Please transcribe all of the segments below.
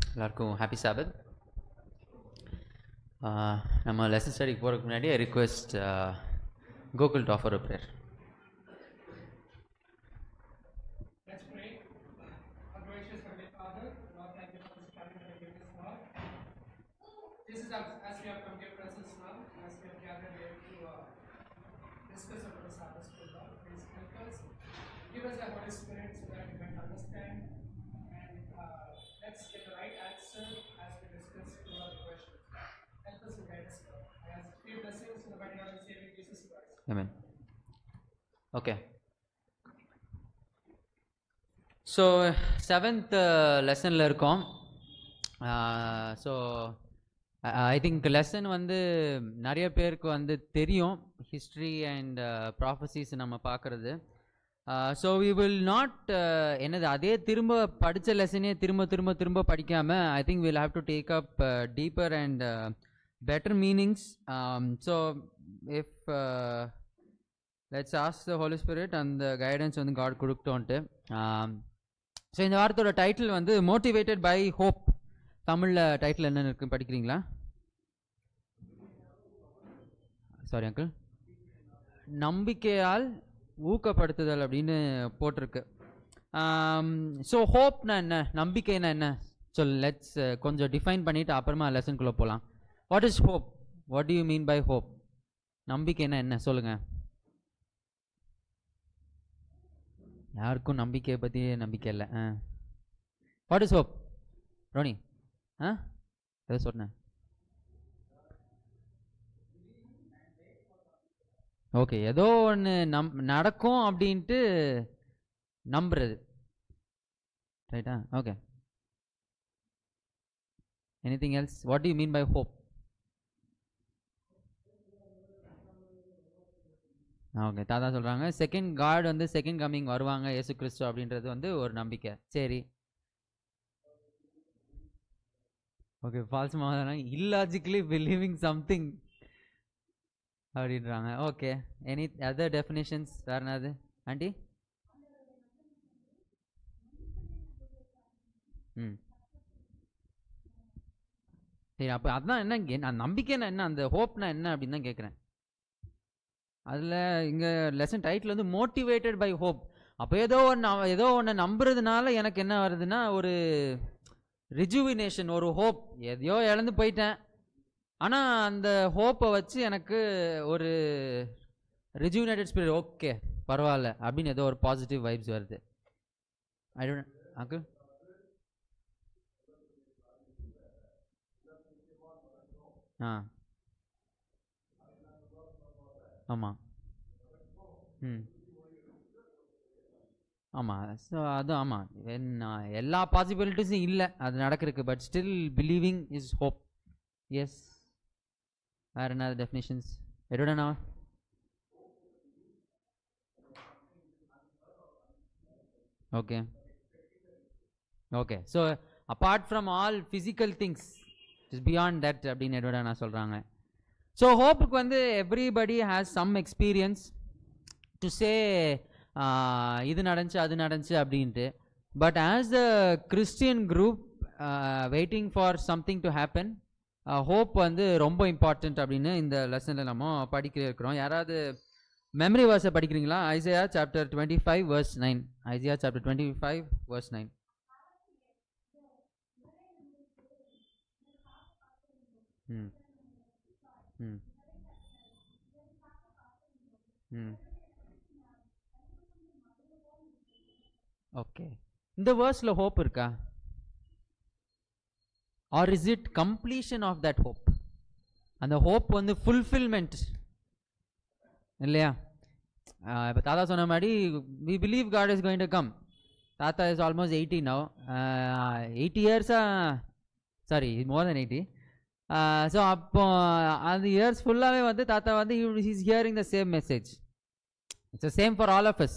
எல்லாருக்கும் ஹாப்பி சாபத் நம்ம லெசன் ஸ்டடிக்கு போகிறதுக்கு முன்னாடி I request Gokul to offer a prayer Let's pray. Our gracious Heavenly Father, Lord, thank you for this time that you give us, Lord. This is as, as we have come to your presence now, as we have gathered here to uh, discuss about the Sabbath school, Lord. Please help us. Give us the Holy Spirit so that we can understand and uh, let's get the right answer as we discuss to our questions. Help us and guide us, Lord. I ask few blessings in the mighty name of Savior Jesus Christ. I mean okay so seventh லெசனில் இருக்கோம் so I think lesson வந்து நிறைய பேருக்கு வந்து தெரியும் history and prophecies நம்ம பார்க்குறது so we will not என்னது அதே திரும்ப படித்த லெசனே திரும்ப திரும்ப திரும்ப படிக்காமல் I think will have to take up deeper and better meanings so if let's as the Holy Spirit அந்த கைடன்ஸ் வந்து காட் கொடுக்கட்டோன்ட்டு ஸோ இந்த வாரத்தோட டைட்டில் வந்து மோட்டிவேட்டட் பை ஹோப் தமிழில் டைட்டில் என்னென்னு இருக்கு படிக்கிறீங்களா சாரி அங்கிள் நம்பிக்கையால் ஊக்கப்படுத்துதல் அப்படின்னு போட்டிருக்கு ஸோ ஹோப்னா என்ன நம்பிக்கைனா என்ன சொல் லெட்ஸ் கொஞ்சம் டிஃபைன் பண்ணிவிட்டு அப்புறமா லெசனுக்குள்ளே போகலாம் what is hope what do you mean by hope நம்பிக்கைனா என்ன சொல்லுங்கள் யாருக்கும் நம்பிக்கையை பற்றி நம்பிக்கை இல்லை ah what is hope Ronnie ஆ எதை சொன்னேன் ஓகே ஏதோ ஒன்று நம் நடக்கும் அப்படின்ட்டு நம்புறது ரைட்டா okay anything else what you mean by hope okay தாத்தா சொல்கிறாங்க செகண்ட் காட் வந்து செகண்ட் கம்மிங் வருவாங்க இயேசு கிறிஸ்து அப்படின்றது வந்து ஒரு நம்பிக்கை சரி ஓகே ஃபால்ஸ் மாதிரி இல்லாஜிக்கலி பிலீவிங் சம்திங் அப்படின்றாங்க ஓகே எனி அதர் டெஃபினேஷன்ஸ் வேறு என்னது ஆண்டி ம் சரி அப்போ அதான் என்ன இங்க- நான் நம்பிக்கைன்னா என்ன அந்த ஹோப்னா என்ன அப்படின்னு தான் கேட்குறேன் அதில் இங்கே லெசன் டைட்டில் வந்து மோட்டிவேட்டட் பை ஹோப் அப்போ ஏதோ ஒன்று ஏதோ ஒன்று நம்புறதுனால எனக்கு என்ன வருதுன்னா ஒரு ரிஜுவினேஷன் ஒரு ஹோப் எதையோ இழந்து போயிட்டேன் ஆனால் அந்த ஹோப்பை வச்சு எனக்கு ஒரு ரிஜுவினேட்டட் ஸ்பிரிட் ஓகே பரவாயில்ல அப்படின்னு ஏதோ ஒரு பாசிட்டிவ் வைப்ஸ் வருது ஐ டோன்ட் அங்கிள் ஆ ஆமாம் ம் ஆமாம் ஸோ அது ஆமாம் என்ன எல்லா பாசிபிலிட்டிஸும் இல்லை அது நடக்கிறதுக்கு but still believing is hope yes வேறு என்ன டெஃபினேஷன்ஸ் எடோடனா okay okay so apart from all physical things is beyond that அப்படின்னு எடோட நான் சொல்கிறாங்க ஸோ ஹோப்புக்கு வந்து everybody has some experience to say இது நடந்துச்சு அது நடந்துச்சு அப்படின்ட்டு but as the Christian group waiting for something to happen hope வந்து ரொம்ப இம்பார்ட்டண்ட் அப்படின்னு இந்த லெசனில் நம்ம படிக்க இருக்கிறோம் யாராவது மெமரி வேர்ஸை படிக்கிறீங்களா Isaiah chapter twenty five verse nine Isaiah chapter twenty five verse nine hmm ம் ம் ஓகே இந்த வேர்ஸில் ஹோப் இருக்கா or is it completion of that hope அந்த ஹோப் வந்து ஃபுல்ஃபில்மெண்ட் இல்லையா இப்போ தாத்தா சொன்ன மாதிரி we believe God is going to come தாத்தா is almost eighty now eighty இயர்ஸாக sorry more then eighty so அப்போ அந்த இயர்ஸ் ஃபுல்லாகவே வந்து தாத்தா வந்து is hearing the same message it's same for all of us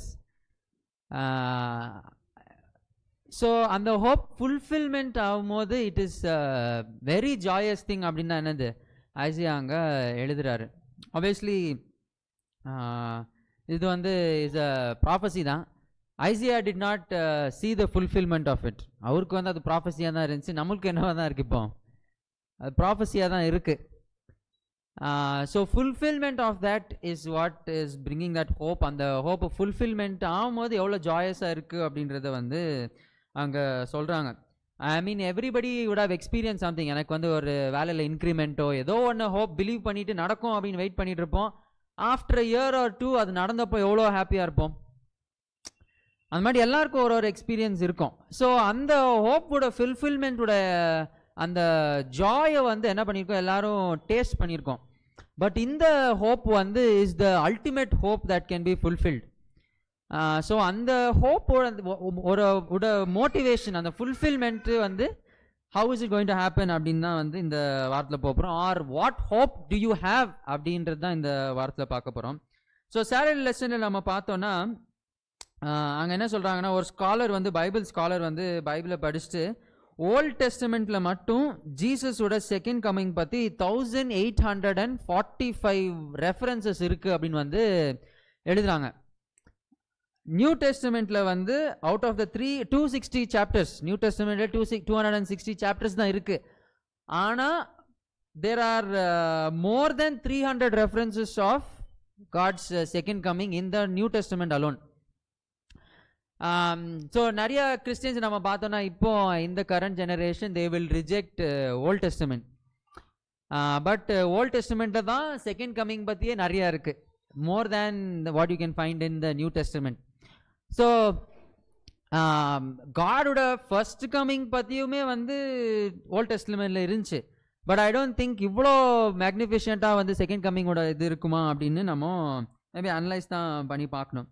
so அந்த ஹோப் ஃபுல்ஃபில்மெண்ட் ஆகும்போது it is very joyous thing அப்படின்னா என்னது ஐசியா அங்கே எழுதுறாரு ஆப்வியஸ்லி இது வந்து இஸ் அ ப்ராஃபஸி தான் Isaiah did not see the fulfillment of it அவருக்கு வந்து அது ப்ராஃபஸியாக தான் இருந்துச்சு நம்மளுக்கு என்னவா தான் இருக்கு இப்போ அது ப்ராஃபஸியாக தான் இருக்கு so fulfilment of that is what is bringing that hope அந்த ஹோப்பை ஃபுல்ஃபில்மெண்ட் ஆகும்போது எவ்வளோ ஜாயஸாக இருக்குது அப்படின்றத வந்து அங்கே சொல்கிறாங்க I mean everybody would have experience something எனக்கு வந்து ஒரு வேலையில் இன்க்ரிமெண்ட்டோ ஏதோ ஒன்று ஹோப் பிலீவ் பண்ணிட்டு நடக்கும் அப்படின்னு வெயிட் பண்ணிட்டு இருப்போம் ஆஃப்டர் இயர் ஆர் டூ அது நடந்தப்போ எவ்வளோ ஹாப்பியாக இருப்போம் அந்த மாதிரி எல்லாருக்கும் ஒரு ஒரு எக்ஸ்பீரியன்ஸ் இருக்கும் ஸோ அந்த ஹோப்போட ஃபில்ஃபில்மெண்ட்டோட அந்த ஜாயை வந்து என்ன பண்ணியிருக்கோம் எல்லாரும் டேஸ்ட் பண்ணியிருக்கோம் பட் இந்த ஹோப் வந்து is the ultimate hope that can be fulfilled so அந்த ஹோப்போட ஒரு ஒரு மோட்டிவேஷன் அந்த ஃபுல்ஃபில்மெண்ட்டு வந்து how is it going to happen அப்படின்னு தான் வந்து இந்த வாரத்தில் போகிறோம் or what hope do you have அப்படின்றது தான் இந்த வாரத்தில் பார்க்க போகிறோம் ஸோ சேலரி லெசனில் நம்ம பார்த்தோன்னா அங்கே என்ன சொல்கிறாங்கன்னா ஒரு ஸ்காலர் வந்து பைபிள் ஸ்காலர் வந்து பைபிளை படிச்சுட்டு ஓல்ட் டெஸ்டமெண்ட்டில் மட்டும் ஜீசஸோட செகண்ட் கம்மிங் பற்றி thousand eight hundred and forty five references இருக்குது அப்படின்னு வந்து எழுதுறாங்க நியூ டெஸ்டமெண்ட்ல வந்து out of the three two sixty chapters New டெஸ்டமெண்ட்ல two six two hundred and sixty chapters தான் இருக்கு ஆனால் there are more then three hundred references of God's second coming in the New Testament alone so நிறைய Christians நம்ம பார்த்தோம்னா இப்போ இந்த current generation they will reject volt testament but Old டெஸ்டமெண்ட்டில் தான் செகண்ட் கம்மிங் பற்றியே நிறையா இருக்குது more then what you can find in the New Testament so காடோட ஃபர்ஸ்ட் கம்மிங் பற்றியுமே வந்து ஓல்ட் டெஸ்ட்மெண்ட்டில் இருந்துச்சு பட் ஐ டோன்ட் திங்க் இவ்வளோ மேக்னிஃபிஷியண்ட்டாக வந்து செகண்ட் கம்மிங்கோட இது இருக்குமா அப்படின்னு நம்ம மேபி அனலைஸ் தான் பண்ணி பார்க்கணும்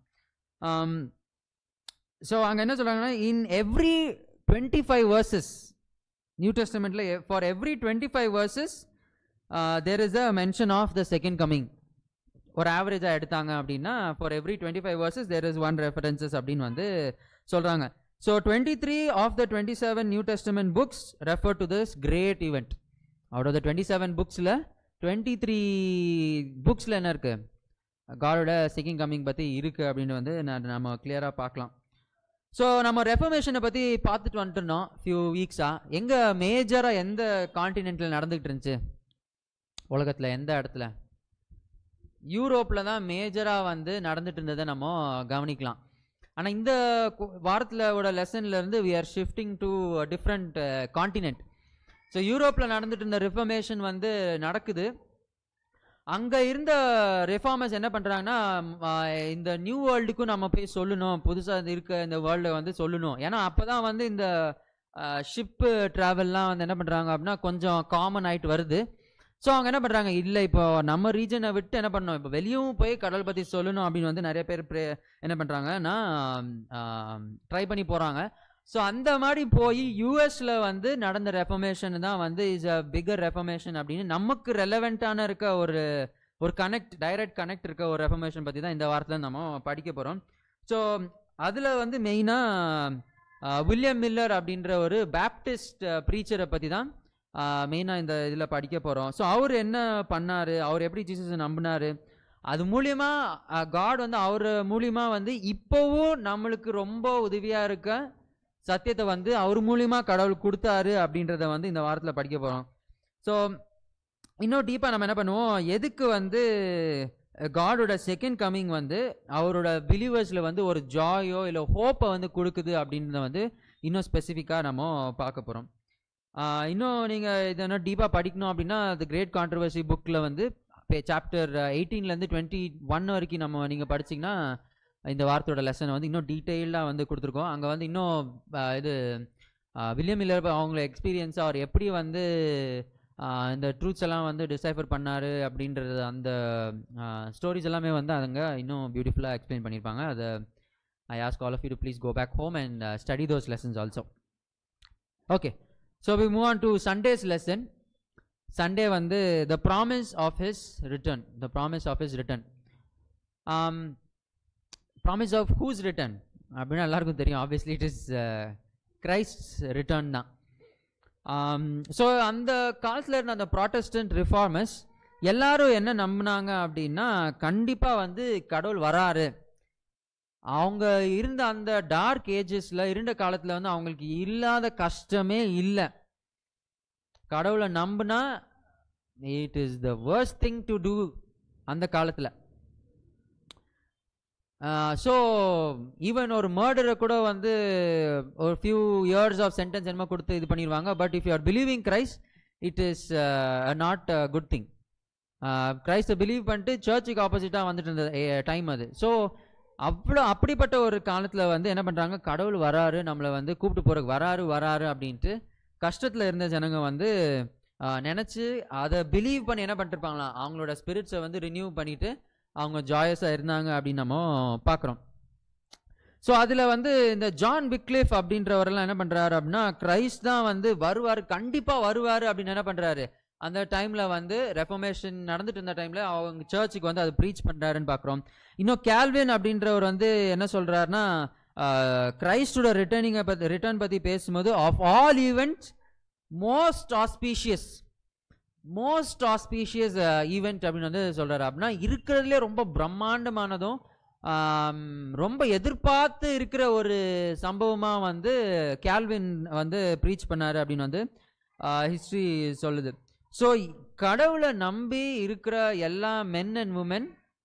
ஸோ அங்கே என்ன சொல்கிறாங்கன்னா in every twenty five verses New டெஸ்டமெண்ட்டில் for every twenty five verses there is a mention of the second coming ஒரு ஆவரேஜாக எடுத்தாங்க அப்படின்னா for every twenty five verses there is one references அப்படின்னு வந்து சொல்கிறாங்க so twenty three of the twenty seven New Testament books refer to this great event out of the twenty seven புக்ஸில் twenty three புக்ஸில் என்ன இருக்குது காடோட second coming பற்றி இருக்குது அப்படின்னு வந்து நான் நம்ம கிளியராக பார்க்கலாம் ஸோ நம்ம ரெஃபர்மேஷனை பற்றி பார்த்துட்டு வந்துட்டுருந்தோம் ஃபியூ வீக்ஸாக எங்கே மேஜராக எந்த காண்டினென்ட்டில் நடந்துகிட்டு இருந்துச்சு உலகத்தில் எந்த இடத்துல யூரோப்பில் தான் மேஜராக வந்து நடந்துட்டு இருந்ததை நம்ம கவனிக்கலாம் ஆனால் இந்த வாரத்திலோட லெசன்லேருந்து we are shifting to different continent so யூரோப்பில் நடந்துட்டு இருந்த ரிஃபர்மேஷன் வந்து நடக்குது அங்கே இருந்த ரிஃபார்மர்ஸ் என்ன பண்ணுறாங்கன்னா இந்த நியூ வேர்ல்டுக்கும் நம்ம போய் சொல்லணும் புதுசாக இருக்க இந்த வேர்ல்டை வந்து சொல்லணும் ஏன்னா அப்போ தான் வந்து இந்த ஷிப்பு ட்ராவல்லாம் வந்து என்ன பண்ணுறாங்க அப்படின்னா கொஞ்சம் காமன் ஆகிட்டு வருது ஸோ அவங்க என்ன பண்ணுறாங்க இல்லை இப்போ நம்ம ரீஜனை விட்டு என்ன பண்ணோம் இப்போ வெளியும் போய் கடல் பற்றி சொல்லணும் அப்படின்னு வந்து நிறைய பேர் என்ன பண்ணுறாங்கன்னா ட்ரை பண்ணி போகிறாங்க ஸோ அந்த மாதிரி போய் யூஎஸில் வந்து நடந்த ரெஃபர்மேஷன் தான் வந்து இஸ் அ பிகர் ரெஃபர்மேஷன் அப்படின்னு நமக்கு ரெலவெண்ட்டான இருக்க ஒரு ஒரு கனெக்ட் டைரக்ட் கனெக்ட் இருக்க ஒரு ரெஃபர்மேஷன் பற்றி தான் இந்த வாரத்தில் நம்ம படிக்க போகிறோம் ஸோ அதில் வந்து மெயினாக வில்லியம் மில்லர் அப்படின்ற ஒரு பேப்டிஸ்ட் ப்ரீச்சரை பற்றி தான் மெயினாக இந்த இதில் படிக்க போகிறோம் ஸோ அவர் என்ன பண்ணார் அவர் எப்படி ஜீசஸ் நம்பினார் அது மூலியமா காட் வந்து அவர் மூலியமா வந்து இப்போவும் நம்மளுக்கு ரொம்ப உதவியாக இருக்க சத்தியத்தை வந்து அவர் மூலியமா கடவுள் கொடுத்தாரு அப்படின்றத வந்து இந்த வாரத்தில் படிக்க போகிறோம் ஸோ இன்னும் டீப்பாக நம்ம என்ன பண்ணுவோம் எதுக்கு வந்து காடோட செகண்ட் கம்மிங் வந்து அவரோட பிலீவர்ஸில் வந்து ஒரு ஜாயோ இல்லை ஹோப்பை வந்து கொடுக்குது அப்படின்றத வந்து இன்னும் ஸ்பெசிஃபிக்காக நம்ம பார்க்க போகிறோம் இன்னும் நீங்கள் இதை என்ன டீப்பாக படிக்கணும் அப்படின்னா த கிரேட் கான்ட்ரவர்சி புக்கில் வந்து சாப்டர் எயிட்டீன்லேருந்து டுவெண்ட்டி ஒன் வரைக்கும் நம்ம நீங்கள் படிச்சிங்கன்னா இந்த வாரத்தோட லெசனை வந்து இன்னும் டீட்டெயில்டாக வந்து கொடுத்துருக்கோம் அங்கே வந்து இன்னும் இது வில்லியம் மில்லர் அவங்கள எக்ஸ்பீரியன்ஸ் அவர் எப்படி வந்து இந்த ட்ரூத்ஸ் எல்லாம் வந்து டிசைஃபர் பண்ணார் அப்படின்றது அந்த ஸ்டோரிஸ் எல்லாமே வந்து அதுங்க இன்னும் பியூட்டிஃபுல்லாக எக்ஸ்பிளைன் பண்ணியிருப்பாங்க அதை I ask all of you to please go back home and study those lessons also okay so we move on to Sunday's lesson Sunday வந்து the promise of his return the promise of his return promise of whose return அப்படின்னா எல்லாருக்கும் தெரியும் obviously it is Christ return தான் so அந்த காலத்தில் இருந்த அந்த Protestant reformers எல்லாரும் என்ன நம்பினாங்க அப்படின்னா கண்டிப்பாக வந்து கடவுள் வராரு அவங்க இருந்த அந்த டார்க் ஏஜஸ்ல இருண்ட காலத்துல வந்து அவங்களுக்கு இல்லாத கஷ்டமே இல்லை கடவுளை நம்புனா it is the worst thing to do அந்த காலத்துல ஸோ ஈவன் ஒரு மர்டரை கூட வந்து ஒரு ஃபியூ இயர்ஸ் ஆஃப் சென்டென்ஸ் என்னமோ கொடுத்து இது பண்ணிடுவாங்க but if you are believing Christ it is not a good thing கிரைஸ்ட பிலீவ் பண்ணிட்டு சர்ச்சுக்கு ஆப்போசிட்டாக வந்துட்டு இருந்த டைம் அது ஸோ அவ்வளோ அப்படிப்பட்ட ஒரு காலத்தில் வந்து என்ன பண்ணுறாங்க கடவுள் வராரு நம்மளை வந்து கூப்பிட்டு போகிறக்கு வராரு வராரு அப்படின்ட்டு கஷ்டத்தில் இருந்த ஜனங்க வந்து நினச்சி அதை பிலீவ் பண்ணி என்ன பண்ணிருப்பாங்களாம் அவங்களோட ஸ்பிரிட்ஸை வந்து ரினியூ பண்ணிட்டு அவங்க ஜாயஸாக இருந்தாங்க அப்படின்னு நம்ம பார்க்குறோம் ஸோ அதில் வந்து இந்த ஜான் விக்லிஃப் அப்படின்றவரெல்லாம் என்ன பண்ணுறாரு அப்படின்னா கிரைஸ்ட் தான் வந்து வருவார் கண்டிப்பாக வருவார் அப்படின்னு என்ன பண்ணுறாரு அந்த டைமில் வந்து ரெஃபர்மேஷன் நடந்துட்டு இருந்த டைமில் அவங்க சர்ச்சுக்கு வந்து அதை ப்ரீச் பண்ணுறாருன்னு பார்க்குறோம் இன்னும் கேல்வின் அப்படின்றவர் வந்து என்ன சொல்கிறாருன்னா கிரைஸ்டோட ரிட்டர்னிங்கை பற்றி ரிட்டர்ன் பற்றி பேசும்போது of all events most auspicious most auspicious event அப்படின்னு வந்து சொல்கிறாரு அப்படின்னா இருக்கிறதுலே ரொம்ப பிரம்மாண்டமானதும் ஆம், ரொம்ப எதிர்பார்த்து இருக்கிற ஒரு சம்பவமாக வந்து கேல்வின் வந்து ப்ரீச் பண்ணாரு அப்படின்னு வந்து ஹிஸ்ட்ரி சொல்லுது ஸோ கடவுளை நம்பி இருக்கிற எல்லா மென் அண்ட் உமன்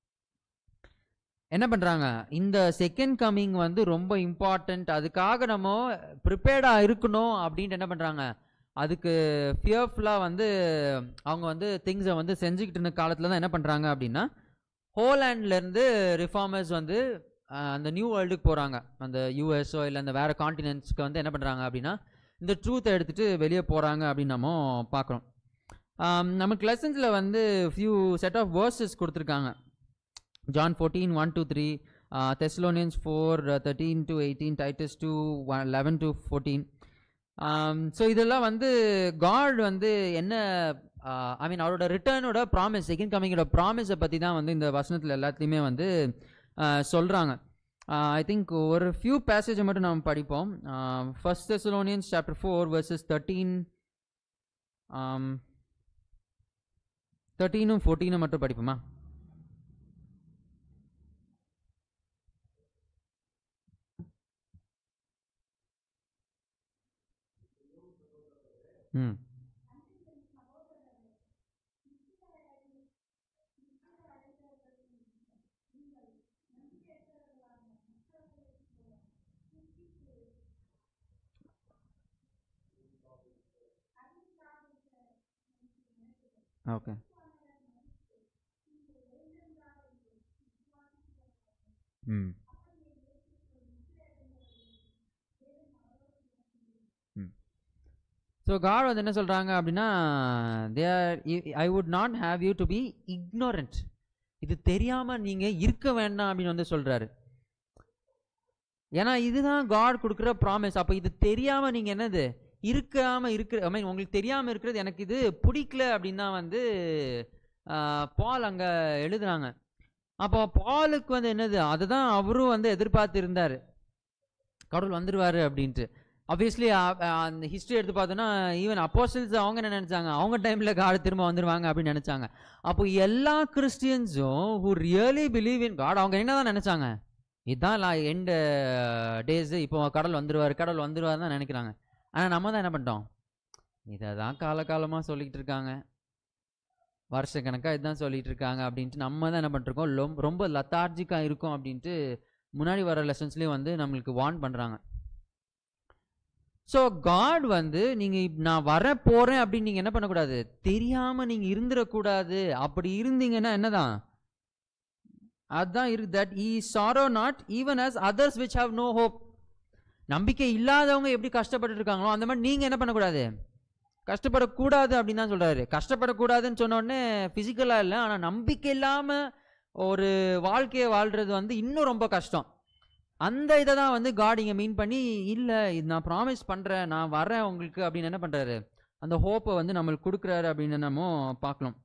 என்ன பண்ணுறாங்க இந்த செகண்ட் கம்மிங் வந்து ரொம்ப இம்பார்ட்டண்ட் அதுக்காக நம்ம ப்ரிப்பேர்டாக இருக்கணும் அப்படின்ட்டு என்ன பண்ணுறாங்க அதுக்கு ஃபியர்ஃபுல்லாக வந்து அவங்க வந்து திங்ஸை வந்து செஞ்சுக்கிட்டு இருந்த காலத்தில் தான் என்ன பண்ணுறாங்க அப்படின்னா ஹோலாண்ட்லேருந்து ரிஃபார்மர்ஸ் வந்து அஹ், அந்த நியூ வேர்ல்டுக்கு போகிறாங்க அந்த யூஎஸ்ஓ இல்லை அந்த வேறு காண்டினென்ட்ஸ்க்கு வந்து என்ன பண்ணுறாங்க அப்படின்னா இந்த ட்ரூத்தை எடுத்துகிட்டு வெளியே போகிறாங்க அப்படின்னு நம்ம பார்க்குறோம் நமக்கு லெசன்ஸில் வந்து ஃபியூ செட் ஆஃப் வேர்சஸ் கொடுத்துருக்காங்க John fourteen one two three Thessalonians four thirteen to eighteen Titus two eleven to fourteen so இதெல்லாம் வந்து காட் வந்து என்ன ஐ மீன் அவரோட ரிட்டர்னோட ப்ராமிஸ் செகண்ட் கமிங்கோட ப்ராமிஸை பற்றி தான் வந்து இந்த வசனத்தில் எல்லாத்துலேயுமே வந்து சொல்கிறாங்க ஐ திங்க் ஒரு ஃபியூ பேசேஜை மட்டும் நம்ம படிப்போம் first Thessalonians chapter four verses thirteen தேர்ட்டீனும் ஃபோர்டீனும் மட்டும் படிப்போமா ம் ஓகே ம் ம் ஸோ காட் வந்து என்ன சொல்கிறாங்க அப்படின்னா there I would not have you to be ignorant இது தெரியாமல் நீங்கள் இருக்க வேண்டாம் அப்படின்னு வந்து சொல்கிறாரு ஏன்னா இதுதான் காட் கொடுக்குற ப்ராமிஸ் அப்போ இது தெரியாமல் நீங்கள் என்னது இருக்காமல் இருக்கிற ஐ மீன் உங்களுக்கு தெரியாமல் இருக்கிறது எனக்கு இது பிடிக்கல அப்படின்னு தான் வந்து ஆஹ், பால் அங்கே எழுதுறாங்க அப்போ பாலுக்கு வந்து என்னது அதுதான் அவரும் வந்து எதிர்பார்த்து இருந்தார் கடவுள் வந்துருவாரு அப்படின்ட்டு ஆப்வியஸ்லி அந்த ஹிஸ்ட்ரி எடுத்து பார்த்தோன்னா ஈவன் அப்போஸ்டல்ஸ் அவங்க என்ன நினைச்சாங்க அவங்க டைம்ல காட் திரும்ப வந்துருவாங்க அப்படின்னு நினைச்சாங்க அப்போ எல்லா கிறிஸ்டியன்ஸும் who really believe in God அவங்க என்னதான் நினைச்சாங்க இதுதான் எண்ட் டேஸ் இப்போ கடவுள் வந்துருவாரு கடவுள் வந்துருவாரு தான் நினைக்கிறாங்க ஆனால் நம்ம தான் என்ன பண்ணிட்டோம் இதை தான் காலகாலமாக சொல்லிக்கிட்டு இருக்காங்க வருஷக்கணக்காக இதுதான் சொல்லிட்டு இருக்காங்க அப்படின்ட்டு நம்ம தான் என்ன பண்ணிருக்கோம் லொம்- ரொம்ப லத்தார்ஜிக்காக இருக்கும் அப்படின்ட்டு முன்னாடி வர லெசன்ஸ்லேயும் வந்து நம்மளுக்கு வார்ன் பண்ணுறாங்க ஸோ காட் வந்து நீங்கள் நான் வர போகிறேன் அப்படின்னு நீங்கள் என்ன பண்ணக்கூடாது தெரியாமல் நீங்கள் இருந்துடக்கூடாது அப்படி இருந்தீங்கன்னா என்னதான் அதுதான் இருக்கு that ye sorrow not even as others which have no hope நம்பிக்கை இல்லாதவங்க எப்படி கஷ்டப்பட்டு இருக்காங்களோ அந்த மாதிரி நீங்கள் என்ன பண்ணக்கூடாது கஷ்டப்படக்கூடாது அப்படின்னு தான் சொல்கிறாரு கஷ்டப்படக்கூடாதுன்னு சொன்ன உடனே ஃபிசிக்கலாக இல்லை ஆனால் நம்பிக்கை இல்லாமல் ஒரு வாழ்க்கையை வாழ்கிறது வந்து இன்னும் ரொம்ப கஷ்டம் அந்த இதை தான் வந்து காட் இங்கே மீன் பண்ணி இல்லை இது நான் ப்ராமிஸ் பண்ணுறேன் நான் வரேன் உங்களுக்கு அப்படின்னு என்ன பண்ணுறாரு அந்த ஹோப்பை வந்து நம்மளுக்கு கொடுக்குறாரு அப்படின்னு நம்ம பார்க்கலாம்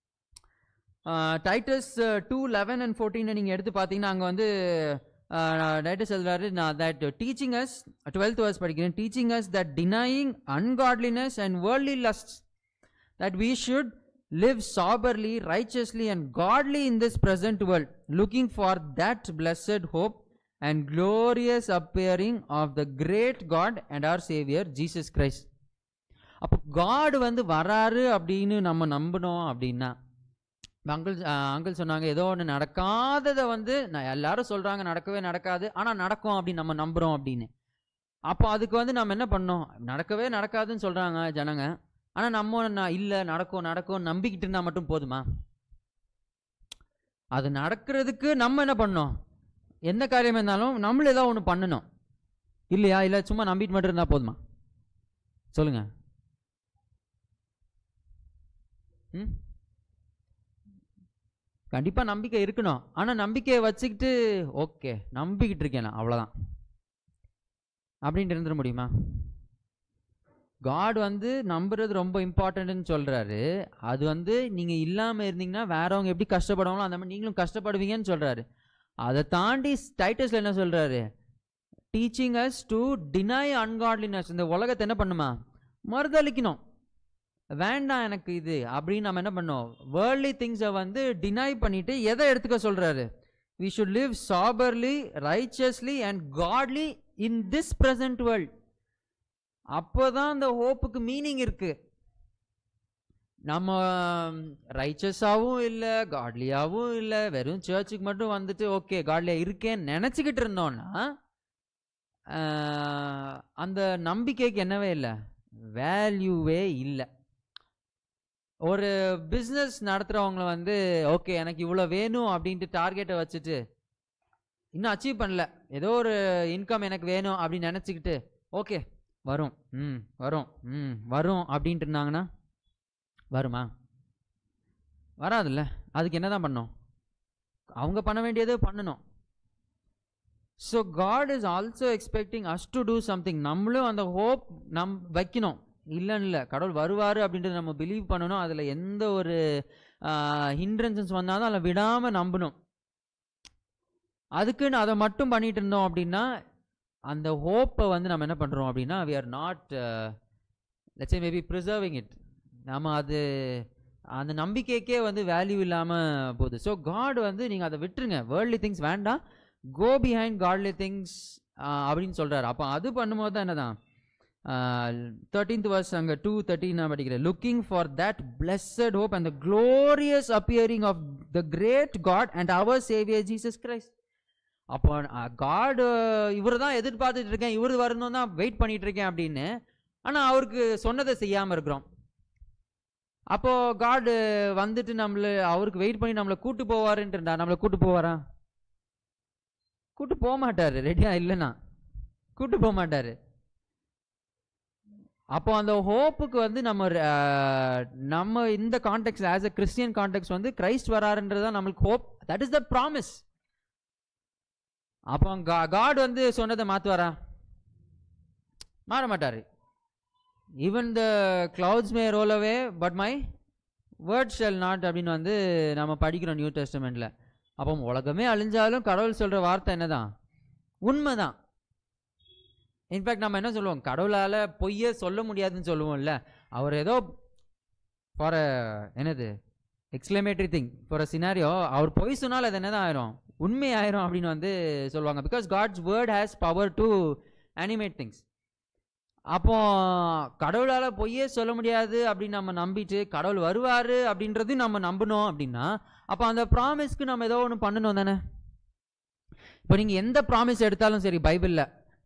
டைட்டஸ் டூ லெவன் அண்ட் ஃபோர்டீனை நீங்கள் எடுத்து பார்த்தீங்கன்னா அங்கே வந்து டைட்டஸ் எழுதுறாரு நான் that teaching us twelfth verse படிக்கிறேன் teaching us that denying ungodliness and worldly lust that we should live soberly, righteously, and godly in this present world, looking for that blessed hope and glorious appearing of the great God and our Saviour Jesus Christ அப்போ God வந்து வராரு அப்படின்னு நம்ம நம்பினோம் அப்படின்னா uncle uncle சொன்னாங்க ஏதோ ஒன்று நடக்காததை வந்து நான் எல்லாரும் சொல்றாங்க நடக்கவே நடக்காது ஆனால் நடக்கும் அப்படின்னு நம்ம நம்புறோம் அப்படின்னு அப்போ அதுக்கு வந்து நம்ம என்ன பண்ணோம் நடக்கவே நடக்காதுன்னு சொல்றாங்க ஜனங்க ஆனால் நம்ம நான் இல்லை நடக்கும் நடக்கும் நம்பிக்கிட்டு இருந்தால் மட்டும் போதுமா அது நடக்கிறதுக்கு நம்ம என்ன பண்ணோம் எந்த காரியம் இருந்தாலும் நம்மள ஏதாவது ஒன்று பண்ணணும் இல்லையா இல்லை சும்மா நம்பிட்டு மட்டும் இருந்தால் போதுமா சொல்லுங்க ம் கண்டிப்பாக நம்பிக்கை இருக்கணும் ஆனால் நம்பிக்கையை வச்சுக்கிட்டு ஓகே நம்பிக்கிட்டு இருக்கேன் நான் அவ்வளோதான் அப்படின்ட்டு இருந்துட முடியுமா காட் வந்து நம்புறது ரொம்ப இம்பார்ட்டன்ட்னு சொல்றாரு அது வந்து நீங்க இல்லாம இருந்தீங்கன்னா வேறவங்க எப்படி கஷ்டப்படுவாங்களோ அந்த மாதிரி நீங்களும் கஷ்டப்படுவீங்கன்னு சொல்றாரு அதை தாண்டி டைட்டஸ்ல என்ன சொல்றாரு teaching us to deny ungodliness இந்த உலகத்தை என்ன பண்ணுமா மறுதளிக்கணும் வேண்டாம் எனக்கு இது அப்படின்னு நம்ம என்ன பண்ணோம் வேர்ல்ட்லி திங்ஸை வந்து டினை பண்ணிட்டு எதை எடுத்துக்க சொல்றாரு we should live soberly righteously and godly in this present world அப்போதான் அந்த ஹோப்புக்கு மீனிங் இருக்கு நம்ம ரைச்சஸாகவும் இல்லை காட்லியாகவும் இல்லை வெறும் சர்ச்சுக்கு மட்டும் வந்துட்டு ஓகே காட்லியா இருக்கேன்னு நினச்சிக்கிட்டு இருந்தோம்னா ஆஹ், அந்த நம்பிக்கைக்கு என்னவே இல்லை வேல்யூவே இல்லை ஒரு பிஸ்னஸ் நடத்துகிறவங்கள வந்து ஓகே எனக்கு இவ்வளோ வேணும் அப்படின்ட்டு டார்கெட்டை வச்சுட்டு இன்னும் அச்சீவ் பண்ணல ஏதோ ஒரு இன்கம் எனக்கு வேணும் அப்படின்னு நினச்சிக்கிட்டு ஓகே வரும் ம் வரும் ம் வரும் அப்படின்ட்டு இருந்தாங்கன்னா வருமா வராதுல்ல அதுக்கு என்ன தான் பண்ணோம் அவங்க பண்ண வேண்டியது பண்ணணும் so God is also expecting us to do something நம்மளும் அந்த ஹோப் நம் வைக்கணும் இல்லைன்னு இல்லை கடவுள் வருவார் அப்படின்றத நம்ம பிலீவ் பண்ணணும் அதில் எந்த ஒரு ஹிண்ட்ரன்சஸ் வந்தாலும் அதில் விடாமல் நம்பணும் அதுக்குன்னு அதை மட்டும் பண்ணிட்டு இருந்தோம் அப்படின்னா அந்த ஹோப்பை வந்து நம்ம என்ன பண்ணுறோம் அப்படின்னா வி ஆர் நாட் லட்சே மேபி ப்ரிசர்விங் இட் நம்ம அது அந்த நம்பிக்கைக்கே வந்து வேல்யூ இல்லாமல் போகுது ஸோ காட் வந்து நீங்கள் அதை விட்டுருங்க வேர்ல்ட்லி திங்ஸ் வேண்டாம் கோ பிஹைண்ட் காட்லி திங்ஸ் அப்படின்னு சொல்கிறாரு அப்போ அது பண்ணும்போது தான் என்னதான் தேர்ட்டீன்த் வர்ஸ் அங்கே டூ தேர்ட்டின் நான் படிக்கிறேன் looking for that blessed hope and the glorious appearing of the great God and our Saviour Jesus Christ அப்போ காடு இவர் தான் எதிர்பார்த்துட்டு இருக்கேன் இவர் வரணும் தான் வெயிட் பண்ணிட்டு இருக்கேன் அப்படின்னு ஆனால் அவருக்கு சொன்னதை செய்யாமல் இருக்கிறோம் அப்போ காடு வந்துட்டு நம்மள அவருக்கு வெயிட் பண்ணி நம்மளை கூட்டு போவாருன்ட்டு இருந்தா நம்மளை கூட்டு போவாரா கூட்டு போக மாட்டாரு ரெடியா இல்லைன்னா கூட்டு போக மாட்டாரு அப்போ அந்த ஹோப்புக்கு வந்து நம்ம அஹ், நம்ம இந்த contact as a Christian contact வந்து கிரைஸ்ட் வராருன்றது தான் நம்மளுக்கு hope that is the promise அப்போ காட் வந்து சொன்னதை மாத்துவாரா மாற மாட்டாரு even the clouds may roll away but my word shall not அப்படின்னு வந்து நம்ம படிக்கிறோம் நியூ டெஸ்டமெண்ட்ல அப்போ உலகமே அழிஞ்சாலும் கடவுள் சொல்ற வார்த்தை என்னதான் உண்மைதான் இன்ஃபேக்ட் நம்ம என்ன சொல்லுவோம் கடவுளால பொய்யே சொல்ல முடியாதுன்னு சொல்லுவோம்ல அவர் ஏதோ ஃபார் என்னது exclamatory thing for a scenario அவர் பொய் சொன்னால் அது என்னதான் ஆயிரும் உண்மை ஆயிரும் அப்படின்னு வந்து சொல்லுவாங்க because God's word has power to animate things அப்போ கடவுளால பொய்யே சொல்ல முடியாது அப்படின்னு நம்ம நம்பிட்டு கடவுள் வருவாரு அப்படின்றதையும் நம்ம நம்பணும் அப்படின்னா அப்போ அந்த ப்ராமிஸ்க்கு நம்ம ஏதோ ஒன்று பண்ணணும் தானே இப்போ நீங்கள் எந்த ப்ராமிஸ் எடுத்தாலும் சரி பைபிளில்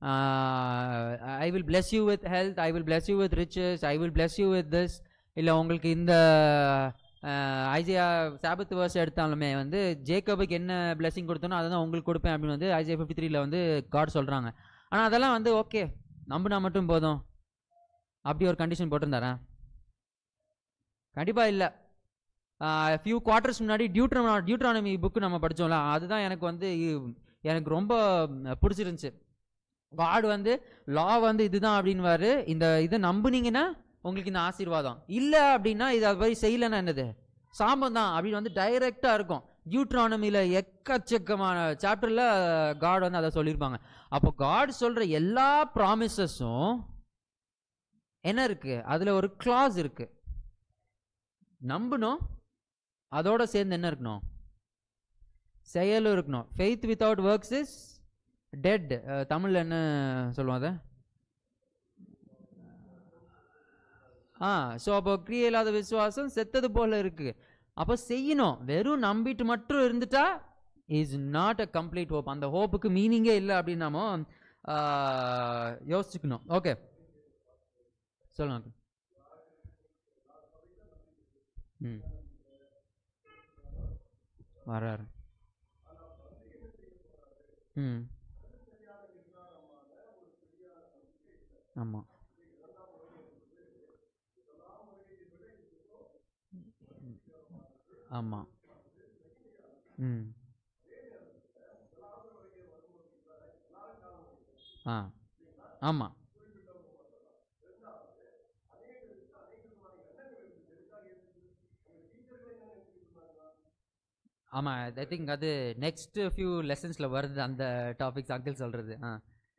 I will bless you with health I will bless you with riches I will bless you with this இல்லை உங்களுக்கு இந்த ஐஜியா சாபத்து வேர்ஸ் எடுத்தாலுமே வந்து ஜேக்கபுக்கு என்ன blessing கொடுத்தனோ அதை தான் உங்களுக்கு கொடுப்பேன் அப்படின்னு வந்து ஐஜியா ஃபிஃப்டி த்ரீல வந்து காட் சொல்கிறாங்க ஆனால் அதெல்லாம் வந்து ஓகே நம்பினா மட்டும் போதும் அப்படி ஒரு கண்டிஷன் போட்டிருந்தாரா கண்டிப்பாக இல்லை ஃபியூ குவார்ட்டர்ஸ் முன்னாடி டியூட்ரா டியூட்ரானமி புக்கு நம்ம படித்தோம்ல அதுதான் எனக்கு வந்து இ- எனக்கு ரொம்ப ம், பிடிச்சிருந்துச்சு காட் வந்து லா வந்து இதுதான் அப்படின்வாரு இந்த இதை நம்புனீங்கன்னா உங்களுக்கு இந்த ஆசீர்வாதம் இல்லை அப்படின்னா இது அது மாதிரி செய்யலைன்னா என்னது சாபம் தான் அப்படின்னு வந்து டைரெக்டாக இருக்கும் டியூட்ரானமியில் எக்கச்சக்கமான சாப்டரில் காட் வந்து அதை சொல்லியிருப்பாங்க அப்போ காட் சொல்கிற எல்லா ப்ராமிசஸும் என்ன இருக்கு அதில் ஒரு clause இருக்கு நம்பணும் அதோட சேர்ந்து என்ன இருக்கணும் செயலும் இருக்கணும் faith without works is dead தமிழில் என்ன சொல்லுவோம் அதை ஆ ஸோ அப்போ கிரியை இல்லாத விசுவாசம் செத்தது போல இருக்கு அப்போ செய்யணும் வெறும் நம்பிட்டு மட்டும் இருந்துட்டா is not a complete hope அந்த ஹோப்புக்கு மீனிங்கே இல்லை அப்படின்னு நாம ஆ, யோசிச்சுக்கணும் ஓகே சொல்லுங்க ம் வராரு ம் ஆமாம் ஆமாம் ம் ஆ ஆமாம் ஆமாம் ஐ திங்க் அது நெக்ஸ்ட் ஃபியூ லெசன்ஸில் வருது அந்த டாபிக்ஸ் அங்கிள் சொல்கிறது ஆ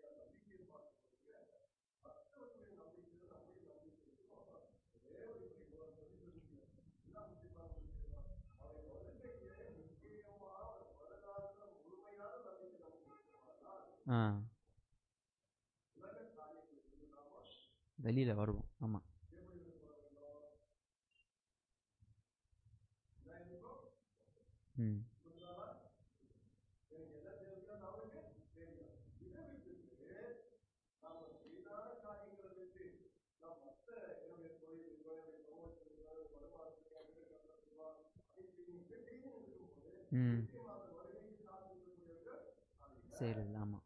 ஆ வெளியில் வருவோம் ஆமாம் ம் ம் சரி ஆமாம்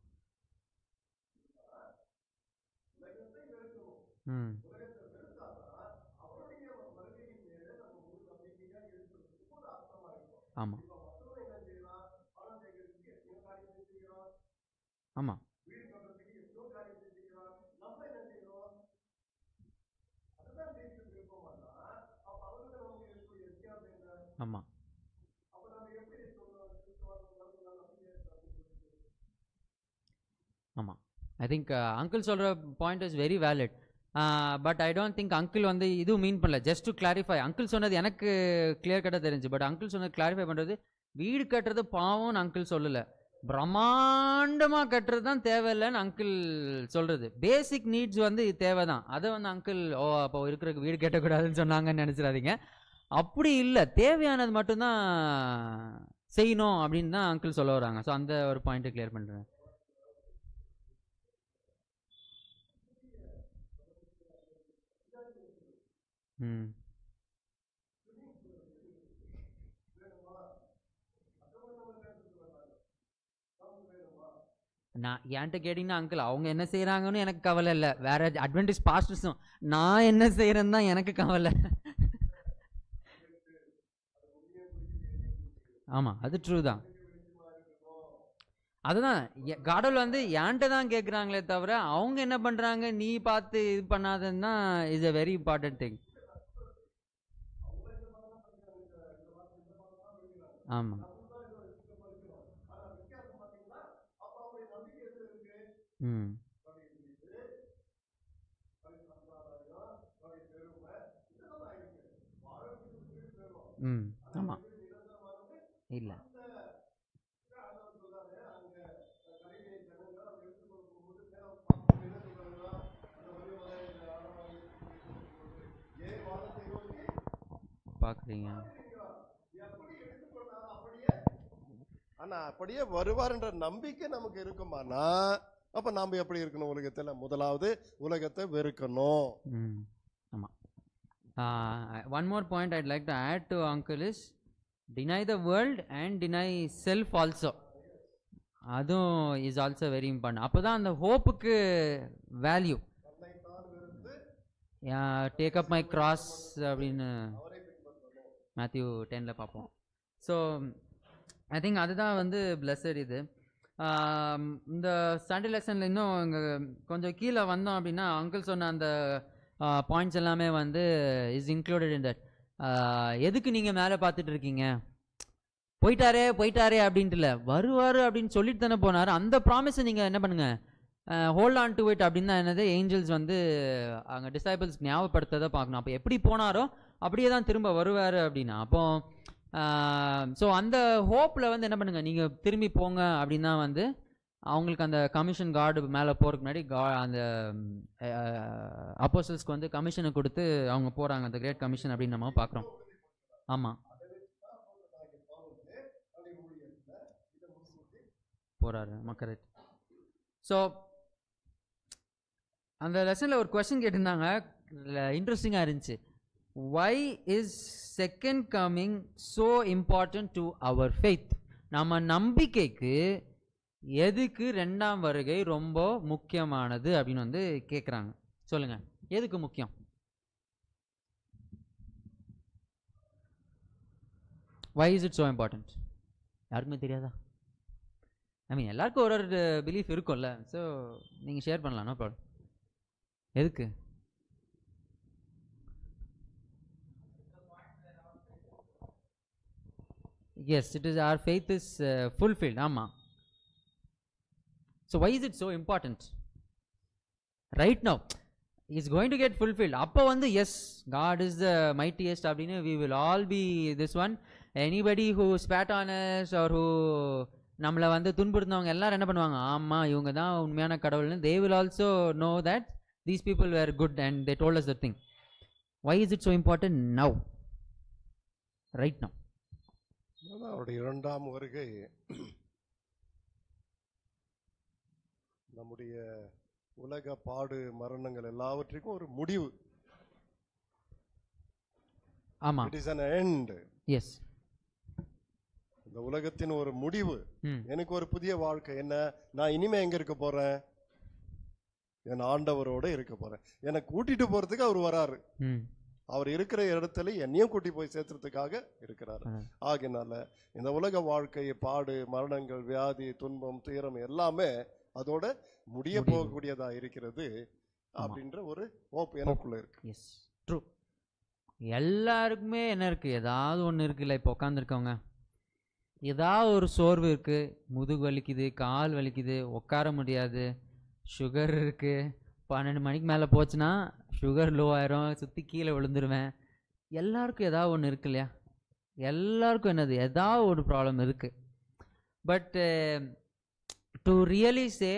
ம் ஆமாம் ஆமாம் ஆமாம் ஆமாம் ஐ திங்க் அங்கிள் சொல்கிற point is very valid but I don't think uncle வந்து இதுவும் மீன் பண்ணல ஜஸ்ட் டு கிளாரிஃபை அங்கிள் சொன்னது எனக்கு கிளியர் கட்டாக தெரிஞ்சு பட் அங்கிள் சொன்னது கிளாரிஃபை பண்ணுறது வீடு கட்டுறது பாவம்னு அங்கிள் சொல்லலை பிரம்மாண்டமாக கட்டுறது தான் தேவையில்லைன்னு அங்கிள் சொல்கிறது பேசிக் நீட்ஸ் வந்து இது தேவை தான் அதை வந்து அங்கிள் ஓ அப்போ இருக்கிற வீடு கட்டக்கூடாதுன்னு சொன்னாங்கன்னு நினச்சிடாதீங்க அப்படி இல்லை தேவையானது மட்டும்தான் செய்யணும் அப்படின்னு தான் அங்கிள் சொல்ல வராங்க ஸோ அந்த ஒரு பாயிண்ட்டை கிளியர் பண்ணுறேன் ம் நான் என்கிட்ட கேட்டிங்கன்னா அங்கிள் அவங்க என்ன செய்கிறாங்கன்னு எனக்கு கவலை இல்லை வேற அட்வென்டேஜ் பாஸ்டர்ஸும் நான் என்ன செய்கிறேன்னு தான் எனக்கு கவலை ஆமாம் அது ட்ரூ தான் அதுதான் எ- கடவுள் வந்து என்கிட்ட தான் கேட்குறாங்களே தவிர அவங்க என்ன பண்ணுறாங்க நீ பார்த்து இது பண்ணாதன்னு தான் is a very important thing ஆமாம் ம் ம் ஆமாம் இல்லை பார்க்குறீங்க ஆனா அப்படியே வருவார்ன்ற நம்பிக்கை நமக்கு இருக்குமானா அப்ப நாம எப்படி இருக்கணும் உலகத்துல முதலாவது உலகத்தை வெறுக்கணும் ம் ஆமாம் one more point I'd like to add to uncle is deny the world and deny self also அதுவும் இஸ் ஆல்சோ வெரி இம்பார்ட்டன்ட் அப்போ தான் அந்த ஹோப்புக்கு value take up my cross அப்படின்னு மேத்யூ டெனில் பார்ப்போம் ஸோ ஐ திங்க் அதுதான் வந்து பிளஸட் இது ஆம், இந்த சண்டே லெசனில் இன்னும் இங்கே கொஞ்சம் கீழே வந்தோம் அப்படின்னா அங்கிள் சொன்ன அந்த பாயிண்ட்ஸ் எல்லாமே வந்து இஸ் இன்க்ளூடட் இன் தட் எதுக்கு நீங்கள் மேலே பார்த்துட்டு இருக்கீங்க போயிட்டாரே போயிட்டாரே அப்படின்ட்டு இல்லை வருவார் அப்படின்னு சொல்லிட்டு தானே போனார் அந்த ப்ராமிஸை நீங்கள் என்ன பண்ணுங்க ஹோல்ட் ஆன் டு இட் அப்படின்னு தான் என்னது ஏஞ்சல்ஸ் வந்து அங்கே டிசைபிள்ஸ் ஞாபகப்படுத்ததை பார்க்கணும் அப்போ எப்படி போனாரோ அப்படியே தான் திரும்ப வருவார் அப்படின்னா அப்போ ஸோ அந்த ஹோப்பில் வந்து என்ன பண்ணுங்க நீங்கள் திரும்பி போங்க அப்படின்னு தான் வந்து அவங்களுக்கு அந்த கமிஷன் கார்டு மேலே போகிறதுக்கு முன்னாடி கா அந்த அப்போசல்ஸ்க்கு வந்து கமிஷனை கொடுத்து அவங்க போகிறாங்க அந்த கிரேட் கமிஷன் அப்படின்னு நம்ம பார்க்குறோம் ஆமாம் போகிறாரு ஆமாம் கரெக்ட் ஸோ அந்த லெசனில் ஒரு கொஸ்டின் கேட்டிருந்தாங்க இன்ட்ரெஸ்டிங்காக இருந்துச்சு why is second coming so important to our faith நம்ம நம்பிக்கைக்கு எதுக்கு ரெண்டாம் வருகை ரொம்ப முக்கியமானது அப்படின்னு வந்து கேட்குறாங்க சொல்லுங்க எதுக்கு முக்கியம் why is it so important யாருக்குமே தெரியாதா ஐ மீன் எல்லாருக்கும் ஒரு ஒரு பிலீஃப் இருக்கும்ல ஸோ நீங்கள் ஷேர் பண்ணலாம் நோ ப்ராப்ளம் எதுக்கு as it is our faith is fulfilled ஆமாம் so why is it so important right now is going to get fulfilled அப்போ வந்து as God is the mightiest அப்படின்னு we will all be this one anybody who spat on us or who நம்மளை வந்து துன்புறுத்தவங்க எல்லாரும் என்ன பண்ணுவாங்க ஆமாம் இவங்க தான் உண்மையான கடவுள்னு they will also know that these people were good and they told us the thing why is it so important now right now அதான் அவருடைய இரண்டாம் வருகை நம்முடைய உலக பாடு மரணங்கள் எல்லாவற்றுக்கும் ஒரு முடிவு ஆமாம் it is an end as இந்த உலகத்தின் ஒரு முடிவு ம் எனக்கு ஒரு புதிய வாழ்க்கை என்ன நான் இனிமே எங்க இருக்க போறேன் என் ஆண்டவரோட இருக்க போறேன் என்னை கூட்டிட்டு போறதுக்கு அவர் வராரு ம் அவர் இருக்கிற இடத்துல என்னையும் கூட்டி போய் சேர்த்துறதுக்காக இருக்கிறார் ஆ. ஆகினால இந்த உலக வாழ்க்கை பாடு மரணங்கள் வியாதி துன்பம் துயரம் எல்லாமே அதோட முடிய முடிவு. போகக்கூடியதா இருக்கிறது அப்படின்ற ஒரு ஹோப் எனக்குள்ள இருக்கு எஸ் ட்ரூ எல்லாருக்குமே என்ன இருக்குது ஏதாவது ஒன்று இருக்குல்ல இப்போ உட்காந்துருக்கவங்க ஏதாவது ஒரு சோர்வு இருக்குது முதுகு வலிக்குது கால் வலிக்குது உட்கார முடியாது சுகர் இருக்குது பன்னெண்டு மணிக்கு மேலே போச்சுன்னா சுகர் லோ ஆயிரும் சுற்றி கீழே விழுந்துருவேன் எல்லாருக்கும் ஏதாவது ஒன்று இருக்கு இல்லையா எல்லாருக்கும் என்னது ஏதாவது ஒரு ப்ராப்ளம் இருக்குது but to really say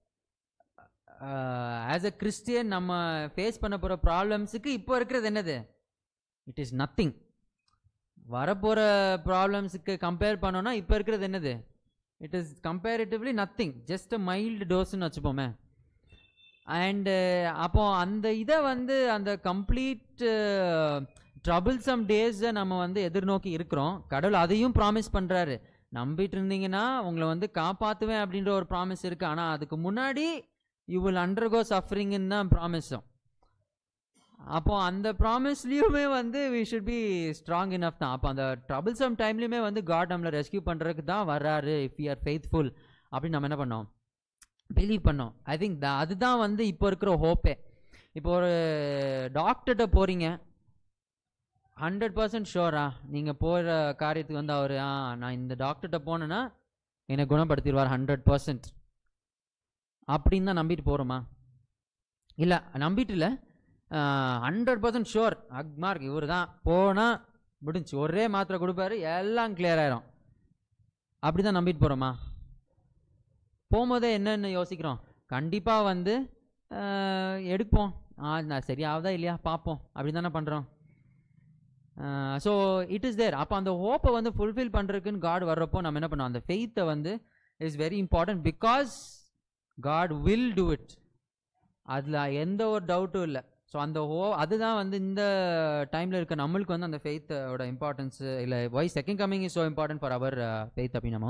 as a Christian நம்ம ஃபேஸ் பண்ண போகிற ப்ராப்ளம்ஸுக்கு இப்போ இருக்கிறது என்னது இட் இஸ் நத்திங் வரப்போகிற ப்ராப்ளம்ஸுக்கு கம்பேர் பண்ணோன்னா இப்போ இருக்கிறது என்னது it is comparatively nothing just a mild டோஸ்ன்னு வச்சுப்போமே அண்டு அப்போ அந்த இதை வந்து அந்த கம்ப்ளீட் ட்ரபிள்சம் டேஸை நம்ம வந்து எதிர்நோக்கி இருக்கிறோம் கடவுள் அதையும் ப்ராமிஸ் பண்ணுறாரு நம்பிட்டு இருந்தீங்கன்னா உங்களை வந்து காப்பாற்றுவேன் அப்படின்ற ஒரு ப்ராமிஸ் இருக்குது ஆனால் அதுக்கு முன்னாடி யூ வில் அண்டர்கோ சஃபரிங்னு தான் ப்ராமிஸும் அப்போ அந்த ப்ராமிஸ்லேயுமே வந்து we should be strong enough தான் அப்போ அந்த ட்ரபிள்சம் டைம்லையுமே வந்து காட் நம்மளை ரெஸ்கியூ பண்ணுறதுக்கு தான் வர்றாரு இஃப் யூ ஆர் ஃபெய்த்ஃபுல் அப்படின்னு நம்ம என்ன பண்ணோம் பிலீவ் பண்ணோம் ஐ திங்க் த அதுதான் வந்து இப்போ இருக்கிற ஹோப்பே இப்போ ஒரு டாக்டர்கிட்ட போகிறீங்க ஹண்ட்ரட் பர்சன்ட் ஷோரா நீங்கள் போகிற காரியத்துக்கு வந்து அவர் ஆ நான் இந்த டாக்டர்கிட்ட போனேன்னா என்னை குணப்படுத்திடுவார் ஹண்ட்ரட் பர்சன்ட் அப்படின்னு தான் நம்பிட்டு போகிறோமா இல்லை நம்பிட்டு இல்லை ஹண்ட்ரட் பர்சன்ட் ஷோர் அக்மார்க் இவர் தான் போனால் முடிஞ்சு ஒரே மாத்திரை கொடுப்பாரு எல்லாம் கிளியர் ஆயிரும் அப்படி தான் நம்பிட்டு போகிறோமா போகும்போதே என்னென்னு யோசிக்கிறோம் கண்டிப்பாக வந்து ஆஹ், எடுப்போம் ஆ நான் சரியாகுதா இல்லையா பார்ப்போம் அப்படி தானே பண்ணுறோம் ஸோ இட் இஸ் தேர் அப்போ அந்த ஹோப்பை வந்து ஃபுல்ஃபில் பண்ணுறதுக்குன்னு காட் வர்றப்போ நம்ம என்ன பண்ணோம் அந்த ஃபெய்த்தை வந்து is very important because God will do it அதில் எந்த ஒரு டவுட்டும் இல்லை ஸோ அந்த ஹோ அதுதான் வந்து இந்த டைமில் இருக்க நம்மளுக்கு வந்து அந்த ஃபெய்த்தோட இம்பார்ட்டன்ஸ் இல்லை why second coming is so important for our faith அப்படின்னமோ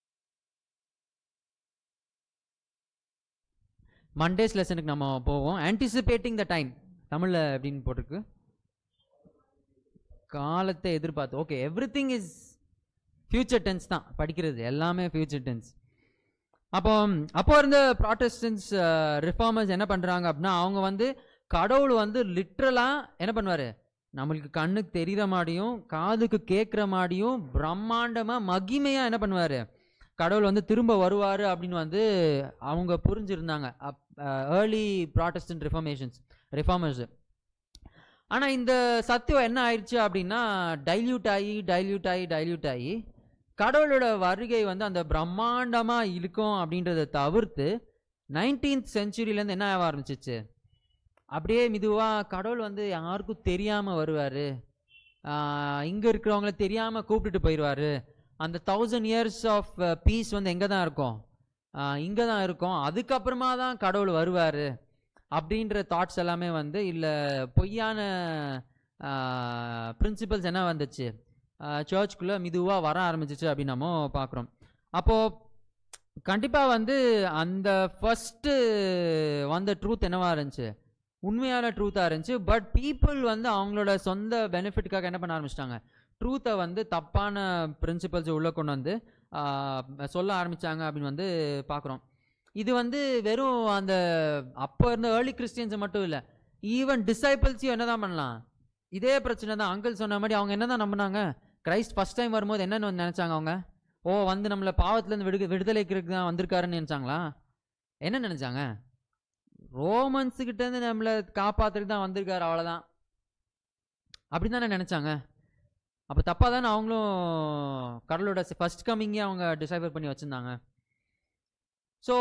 மண்டேஸ் லெசனுக்கு நம்ம போவோம் ஆன்டிசிபேட்டிங் த டைம் தமிழில் எப்படின்னு போட்டிருக்கு காலத்தை எதிர்பார்த்து okay everything is future tense தான் படிக்கிறது எல்லாமே ஃபியூச்சர் டென்ஸ் அப்போ அப்போ இருந்த ப்ராட்டஸ்டன்ஸ் ரிஃபார்மர்ஸ் என்ன பண்ணுறாங்க அப்படின்னா அவங்க வந்து கடவுள் வந்து லிட்ரலாக என்ன பண்ணுவார் நம்மளுக்கு கண்ணுக்கு தெரிகிற மாதிரியும் காதுக்கு கேட்குற மாதிரியும் பிரம்மாண்டமாக மகிமையாக என்ன பண்ணுவார் கடவுள் வந்து திரும்ப வருவார் அப்படின்னு வந்து அவங்க புரிஞ்சிருந்தாங்க of early Protestant reformations reformers ஆனால் இந்த சத்தியம் என்ன ஆயிடுச்சு அப்படின்னா டைல்யூட் ஆகி டைல்யூட் ஆகி டைல்யூட் ஆகி கடவுளோட வருகை வந்து அந்த பிரம்மாண்டமா இருக்கும் அப்படின்றத தவிர்த்து நைன்டீன்த் செஞ்சுரியிலேருந்து என்ன ஆக ஆரம்பிச்சிச்சு அப்படியே மெதுவா கடவுள் வந்து யாருக்கும் தெரியாம வருவாரு ஆஹ் இங்க இருக்கிறவங்கள தெரியாம கூப்பிட்டுட்டு போயிடுவாரு அந்த தௌசண்ட் இயர்ஸ் ஆஃப் பீஸ் வந்து எங்க தான் இருக்கும் இங்கே தான் இருக்கும் அதுக்கப்புறமா தான் கடவுள் வருவார் அப்படின்ற தாட்ஸ் எல்லாமே வந்து இல்லை பொய்யான பிரின்சிபல்ஸ் என்ன வந்துச்சு சர்ச்சுக்குள்ளே மெதுவாக வர ஆரம்பிச்சிச்சு அப்படின்னு நம்ம பார்க்குறோம் அப்போது கண்டிப்பாக வந்து அந்த ஃபஸ்ட்டு வந்த ட்ரூத் என்னவா இருந்துச்சு உண்மையான ட்ரூத்தாக இருந்துச்சு பட் பீப்புள் வந்து அவங்களோட சொந்த பெனிஃபிட்டுக்காக என்ன பண்ண ஆரம்பிச்சிட்டாங்க ட்ரூத்தை வந்து தப்பான பிரின்சிபல்ஸ் உள்ளே கொண்டு வந்து ஆஹ், சொல்ல ஆரம்பிச்சாங்க அப்படின்னு வந்து பார்க்குறோம் இது வந்து வெறும் அந்த அப்போ இருந்த ஏர்லி கிறிஸ்டியன்ஸ் மட்டும் இல்லை ஈவன் டிசைபிள்ஸையும் என்ன தான் பண்ணலாம் இதே பிரச்சனை தான் அங்கிள் சொன்ன மாதிரி அவங்க என்ன தான் நம்பினாங்க கிரைஸ்ட் ஃபர்ஸ்ட் டைம் வரும்போது என்னன்னு நினச்சாங்க அவங்க ஓ வந்து நம்மளை பாவத்துலேருந்து விடு விடுதலைக்கு தான் வந்திருக்காருன்னு நினச்சாங்களா என்ன நினச்சாங்க ரோமன்ஸு கிட்ட இருந்து நம்மளை காப்பாத்துறதுக்கு தான் வந்திருக்காரு அவ்வளோதான் அப்படி தானே நினச்சாங்க அப்போ தப்பாக தானே அவங்களும் கடவுளோட ஃபர்ஸ்ட் கம்மிங்கே அவங்க டிசைபர் பண்ணி வச்சுருந்தாங்க ஸோ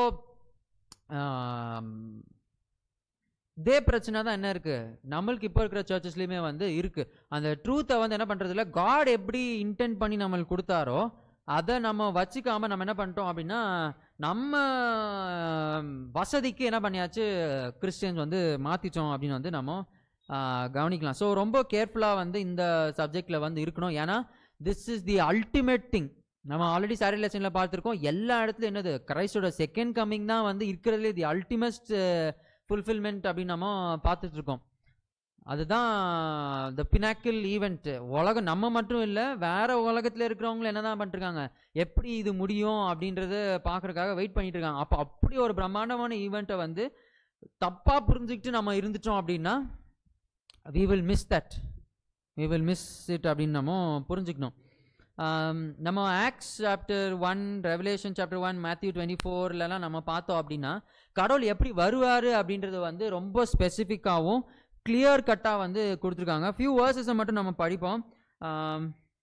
இதே பிரச்சனை தான் என்ன இருக்கு நம்மளுக்கு இப்போ இருக்கிற சர்ச்சஸ்லையுமே வந்து இருக்கு அந்த ட்ரூத்தை வந்து என்ன பண்றது இல்ல காட் எப்படி இன்டென்ட் பண்ணி நம்மளுக்கு கொடுத்தாரோ அதை நம்ம வச்சுக்காம நம்ம என்ன பண்ணிட்டோம் அப்படின்னா நம்ம ஆம், வசதிக்கு என்ன பண்ணியாச்சு கிறிஸ்டியன்ஸ் வந்து மாத்திச்சோம் அப்படின்னு வந்து நம்ம ஆ, கவனிக்கலாம் ஸோ ரொம்ப கேர்ஃபுல்லாக வந்து இந்த சப்ஜெக்டில் வந்து இருக்கணும் ஏன்னா this is the ultimate thing நம்ம ஆல்ரெடி சாரி லெசனில் பார்த்துருக்கோம் எல்லா இடத்துலையும் என்னது கிரைஸ்டோட செகண்ட் கம்மிங் தான் வந்து இருக்கிறதுலே தி அல்டிமேட் ஃபுல்ஃபில்மெண்ட் அப்படின்னு நம்ம பார்த்துட்டு இருக்கோம் அதுதான் த பினாக்கிள் ஈவெண்ட் உலகம் நம்ம மட்டும் இல்லை வேற உலகத்தில் இருக்கிறவங்களும் என்ன தான் பண்ணிருக்காங்க எப்படி இது முடியும் அப்படின்றத பார்க்கறதுக்காக வெயிட் பண்ணிட்டு இருக்காங்க அப்போ அப்படி ஒரு பிரம்மாண்டமான ஈவெண்ட்டை வந்து தப்பாக புரிஞ்சுக்கிட்டு நம்ம இருந்துட்டோம் அப்படின்னா we will miss that we will miss it அப்படின்னு நம்ம புரிஞ்சுக்கணும் ஆம், நம்ம Acts chapter one Revelation chapter one Matthew twenty ஃபோர்லலாம் நம்ம பார்த்தோம் அப்படின்னா கடவுள் எப்படி வருவார் அப்படின்றது வந்து ரொம்ப ஸ்பெசிஃபிக்காகவும் கிளியர் கட்டாக வந்து கொடுத்துருக்காங்க ஃபியூ வேர்சஸை மட்டும் நம்ம படிப்போம் ஆம்,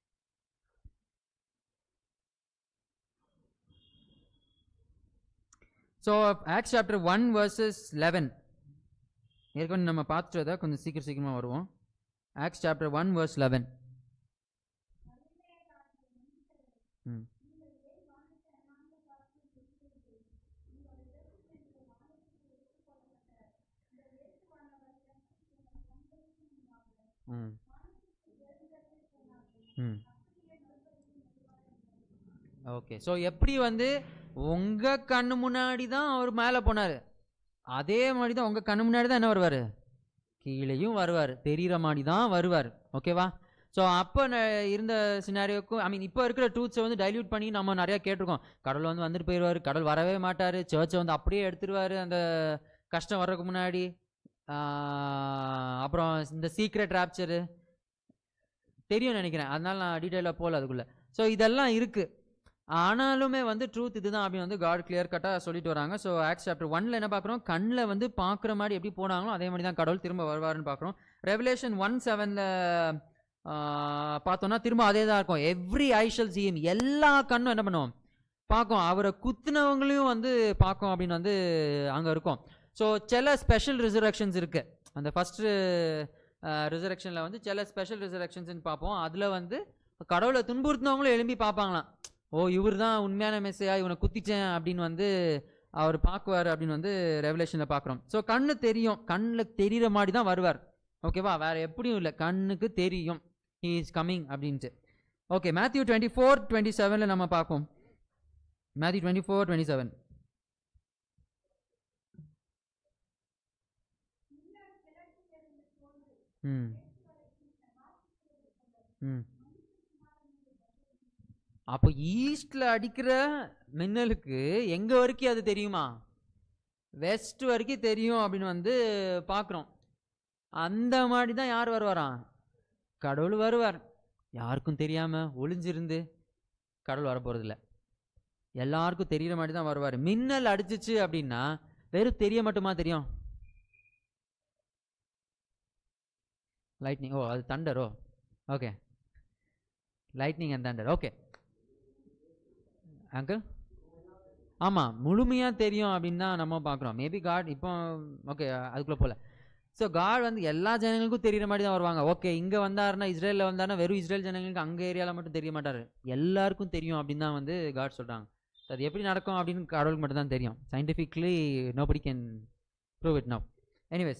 so Acts chapter one verses eleven ஏற்கனவே நம்ம பார்த்துட்டதை கொஞ்சம் சீக்கிரம் சீக்கிரமாக வருவோம் Acts chapter one verse eleven ம் ம் ம் ஓகே ஸோ எப்படி வந்து உங்க கண்ணு முன்னாடி தான் அவர் மேலே போனார் அதே மாதிரி தான் உங்க கண்ணு முன்னாடி தான் என்ன வருவார் கீழேயும் வருவார் தெரிகிற மாதிரி தான் வருவார் ஓகேவா ஸோ அப்போ இருந்த சினாரியோக்கும் ஐ மீன் இப்போ இருக்கிற ட்ரூத்ஸை வந்து டைல்யூட் பண்ணி நம்ம நிறையா கேட்டிருக்கோம் கடவுள் வந்து வந்துட்டு போயிடுவார் கடவுள் வரவே மாட்டார் சர்ச்சை வந்து அப்படியே எடுத்துருவார் அந்த கஷ்டம் வர்றதுக்கு முன்னாடி ஆஹ் அப்புறம் இந்த சீக்ரெட் ராப்சரு தெரியும் நினைக்கிறேன் அதனால நான் டீட்டெயிலாக போகல அதுக்குள்ளே ஸோ இதெல்லாம் இருக்குது ஆனாலுமே வந்து ட்ரூத் இதுதான் அப்படின்னு வந்து காட் கிளியர் கட்டாக சொல்லிட்டு வராங்க ஸோ ஆக்ஸ் சாப்டர் ஒன்ல என்ன பார்க்குறோம் கண்ணில் வந்து பார்க்குற மாதிரி எப்படி போனாங்களோ அதே மாதிரி தான் கடவுள் திரும்ப வருவாருன்னு பார்க்குறோம் ரெவலேஷன் ஒன் செவனில் பார்த்தோம்னா திரும்ப அதே தான் இருக்கும் எவ்ரி ஐஷல் சீம் எல்லா கண்ணும் என்ன பண்ணுவோம் பார்க்கும் அவரை குத்துனவங்களையும் வந்து பார்க்கும் அப்படின்னு வந்து அங்கே இருக்கும் ஸோ சில ஸ்பெஷல் ரிசரக்ஷன்ஸ் இருக்கு அந்த ஃபஸ்ட்டு ரிசரக்ஷனில் வந்து சில ஸ்பெஷல் ரிசரக்ஷன்ஸ்னு பார்ப்போம் அதில் வந்து கடவுளை துன்புறுத்தினவங்களும் எழும்பி பார்ப்பாங்களாம் ஓ இவர் தான் உண்மையான மெஸ்ஸையா இவனை குத்திட்டேன் அப்படின்னு வந்து அவர் பார்க்குவார் அப்படின்னு வந்து ரெவலேஷனில் பார்க்குறோம் ஸோ கண்ணு தெரியும் கண்ணில் தெரிகிற மாதிரி தான் வருவார் ஓகேவா வேற எப்படியும் இல்லை கண்ணுக்கு தெரியும் ஹீ இஸ் கம்மிங் அப்படின்ட்டு okay Matthew twenty four twenty செவனில் நம்ம பார்ப்போம் Matthew twenty four twenty seven ம் ம் அப்போ ஈஸ்ட்ல அடிக்கிற மின்னலுக்கு எங்க வரைக்கும் அது தெரியுமா வெஸ்ட் வரைக்கும் தெரியும் அப்படின்னு வந்து பார்க்குறோம் அந்த மாதிரி தான் யார் வருவாராம் கடவுள் வருவார் யாருக்கும் தெரியாம ஒளிஞ்சிருந்து கடவுள் வரப்போறதில்ல எல்லாருக்கும் தெரியிற மாதிரி தான் வருவார் மின்னல் அடிச்சிச்சு அப்படின்னா வெறும் தெரிய மட்டுமா தெரியும் லைட்னிங் ஓ அது தண்டரோ okay lightning and thunder okay uncle ஆமாம் முழுமையாக தெரியும் அப்படின்னு தான் நம்ம பார்க்குறோம் மேபி காட் இப்போ ஓகே அதுக்குள்ளே போகல ஸோ காட் வந்து எல்லா ஜனங்களுக்கும் தெரியுற மாதிரி தான் வருவாங்க ஓகே இங்கே வந்தாருன்னா இஸ்ரேலில் வந்தாருன்னா வெறும் இஸ்ரேல் ஜனங்களுக்கு அங்கே ஏரியாவில் மட்டும் தெரிய மாட்டார் எல்லாருக்கும் தெரியும் அப்படின்னு தான் வந்து காட் சொல்கிறாங்க அது எப்படி நடக்கும் அப்படின்னு கடவுளுக்கு மட்டும் தான் தெரியும் scientifically nobody can prove it now anyways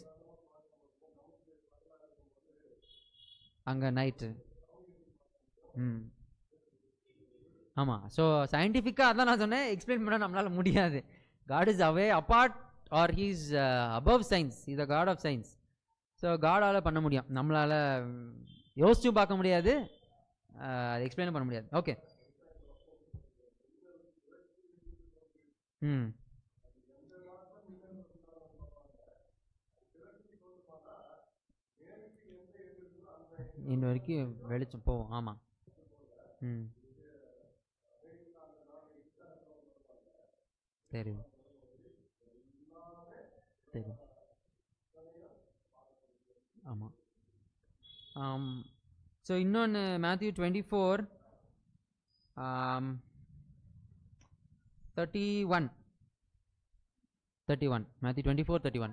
அங்கே நைட்டு ம் ஆமாம் ஸோ சயின்டிஃபிக்காக அதான் நான் சொன்னேன் எக்ஸ்பிளைன் பண்ண நம்மளால முடியாது God is away apart or he's above science is a God of science so காடால் பண்ண முடியும் நம்மளால் யோசிச்சும் பார்க்க முடியாது அதை எக்ஸ்பிளைன் பண்ண முடியாது ஓகே ம் இன்ன வரைக்கும் வெளிச்சம் போவோம் ஆமாம் ம் சரி சரி ஆமாம் ஸோ இன்னொன்று Matthew twenty four thirty one thirty one Matthew twenty four thirty one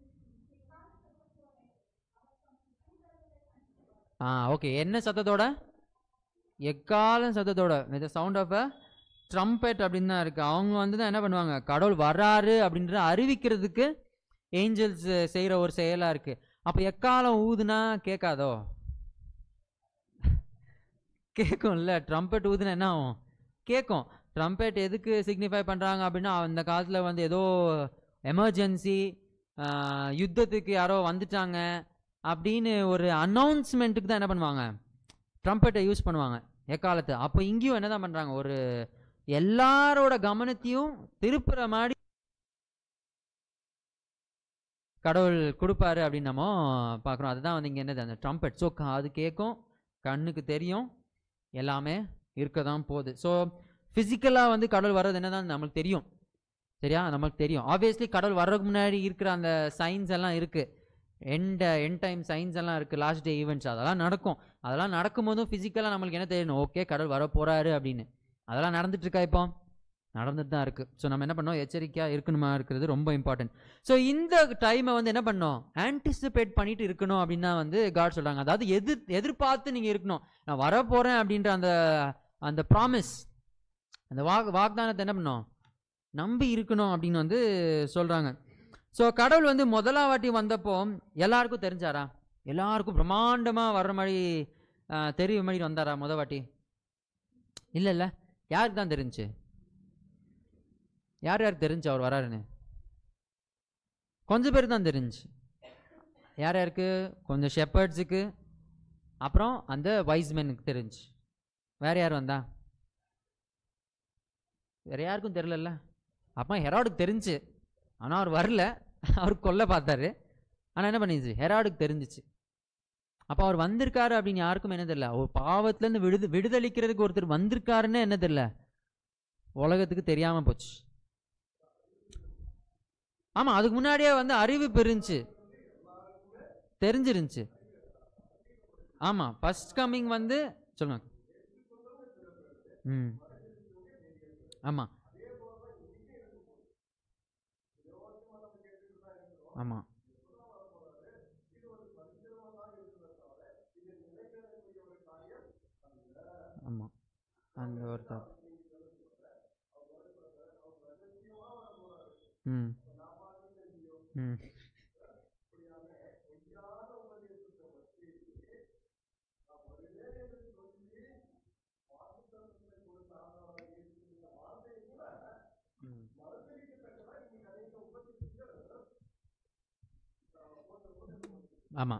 ah okay என்ன சத்தத்தோட எக்காலம் சத்தத்தோட with sound of a trumpet அப்படின்னு தான் இருக்குது அவங்க வந்து தான் என்ன பண்ணுவாங்க கடவுள் வராரு அப்படின்ற அறிவிக்கிறதுக்கு ஏஞ்சல்ஸ் செய்கிற ஒரு செயலாக இருக்குது அப்போ எக்காலம் ஊதுனா கேட்காதோ கேட்கும்ல ட்ரம்பெட் ஊதுனா என்ன ஆகும் கேட்கும் ட்ரம்பெட் எதுக்கு சிக்னிஃபை பண்ணுறாங்க அப்படின்னா அந்த காலத்தில் வந்து ஏதோ எமர்ஜென்சி யுத்தத்துக்கு யாரோ வந்துட்டாங்க அப்படின்னு ஒரு அனௌன்ஸ்மெண்ட்டுக்கு தான் என்ன பண்ணுவாங்க ட்ரம்பெட்டை யூஸ் பண்ணுவாங்க எக்காலத்து அப்போ இங்கேயும் என்ன தான் பண்ணுறாங்க ஒரு எல்லாரோட கவனத்தையும் திருப்புற மாதிரி கடவுள் கொடுப்பாரு அப்படின்னு நம்ம பார்க்குறோம் அதுதான் வந்து இங்கே என்னது அந்த ட்ரம்பெட் ஸோ அது கேட்கும் கண்ணுக்கு தெரியும் எல்லாமே இருக்க தான் போகுது ஸோ ஃபிசிக்கலாக வந்து கடவுள் வர்றது என்னதான் நம்மளுக்கு தெரியும் சரியா நமக்கு தெரியும் ஆப்வியஸ்லி கடவுள் வர்றதுக்கு முன்னாடி இருக்கிற அந்த சயின்ஸ் எல்லாம் இருக்குது எண்ட் எண்ட் டைம் சயின்ஸ் எல்லாம் இருக்குது லாஸ்ட் டே ஈவெண்ட்ஸ் அதெல்லாம் நடக்கும் அதெல்லாம் நடக்கும்போதும் ஃபிசிக்கலாக நம்மளுக்கு என்ன தெரியணும் ஓகே கடவுள் வர போகிறாரு அப்படின்னு அதெல்லாம் நடந்துட்டு இருக்கா இப்போ நடந்துட்டு தான் இருக்குது ஸோ நம்ம என்ன பண்ணோம் எச்சரிக்கையாக இருக்கணுமா இருக்கிறது ரொம்ப இம்பார்ட்டன்ட் ஸோ இந்த டைமை வந்து என்ன பண்ணோம் ஆன்டிசிபேட் பண்ணிட்டு இருக்கணும் அப்படின்னு தான் வந்து காட் சொல்கிறாங்க அதாவது எதிர் எதிர்பார்த்து நீங்கள் இருக்கணும் நான் வர போகிறேன் அப்படின்ற அந்த அந்த ப்ராமிஸ் அந்த வாக் வாக்தானத்தை என்ன பண்ணோம் நம்பி இருக்கணும் அப்படின்னு வந்து சொல்கிறாங்க ஸோ கடவுள் வந்து முதலாம் வாட்டி வந்தப்போ எல்லாருக்கும் தெரிஞ்சாரா எல்லாருக்கும் பிரம்மாண்டமாக வர்ற மாதிரி ஆஹ், தெரிய மாதிரி வந்தாரா முத வாட்டி இல்லை இல்லை யாருக்கு தான் தெரிஞ்சுச்சு யார் யாருக்கு தெரிஞ்சு அவர் வராருன்னு கொஞ்சம் பேர் தான் தெரிஞ்சு யார் யாருக்கு கொஞ்சம் ஷெப்பர்ட்ஸுக்கு அப்புறம் அந்த வைஸ்மேனுக்கு தெரிஞ்சு வேற யார் வந்தா வேற யாருக்கும் தெரிலல்ல அப்போ ஹெராடுக்கு தெரிஞ்சு ஆனால் அவர் வரல அவர் கொல்ல பார்த்தாரு ஆனால் என்ன பண்ணிச்சு ஹெராடுக்கு தெரிஞ்சிச்சு அப்போ அவர் வந்திருக்காரு அப்படின்னு யாருக்கும் என்ன தெரியல அவர் பாவத்துலேருந்து விடுது விடுதளிக்கிறதுக்கு ஒருத்தர் வந்திருக்காருன்னு என்ன தெரியல உலகத்துக்கு தெரியாமல் போச்சு ஆமாம் அதுக்கு முன்னாடியே வந்து அறிவிப்பு இருந்துச்சு தெரிஞ்சிருந்துச்சு ஆமாம் ஃபர்ஸ்ட் கம்மிங் வந்து சொல்லுங்க ம் ஆமாம் ஆமாம் ஆமாம் அந்த ஒரு thought. ம் ம் ம். ஆமாம்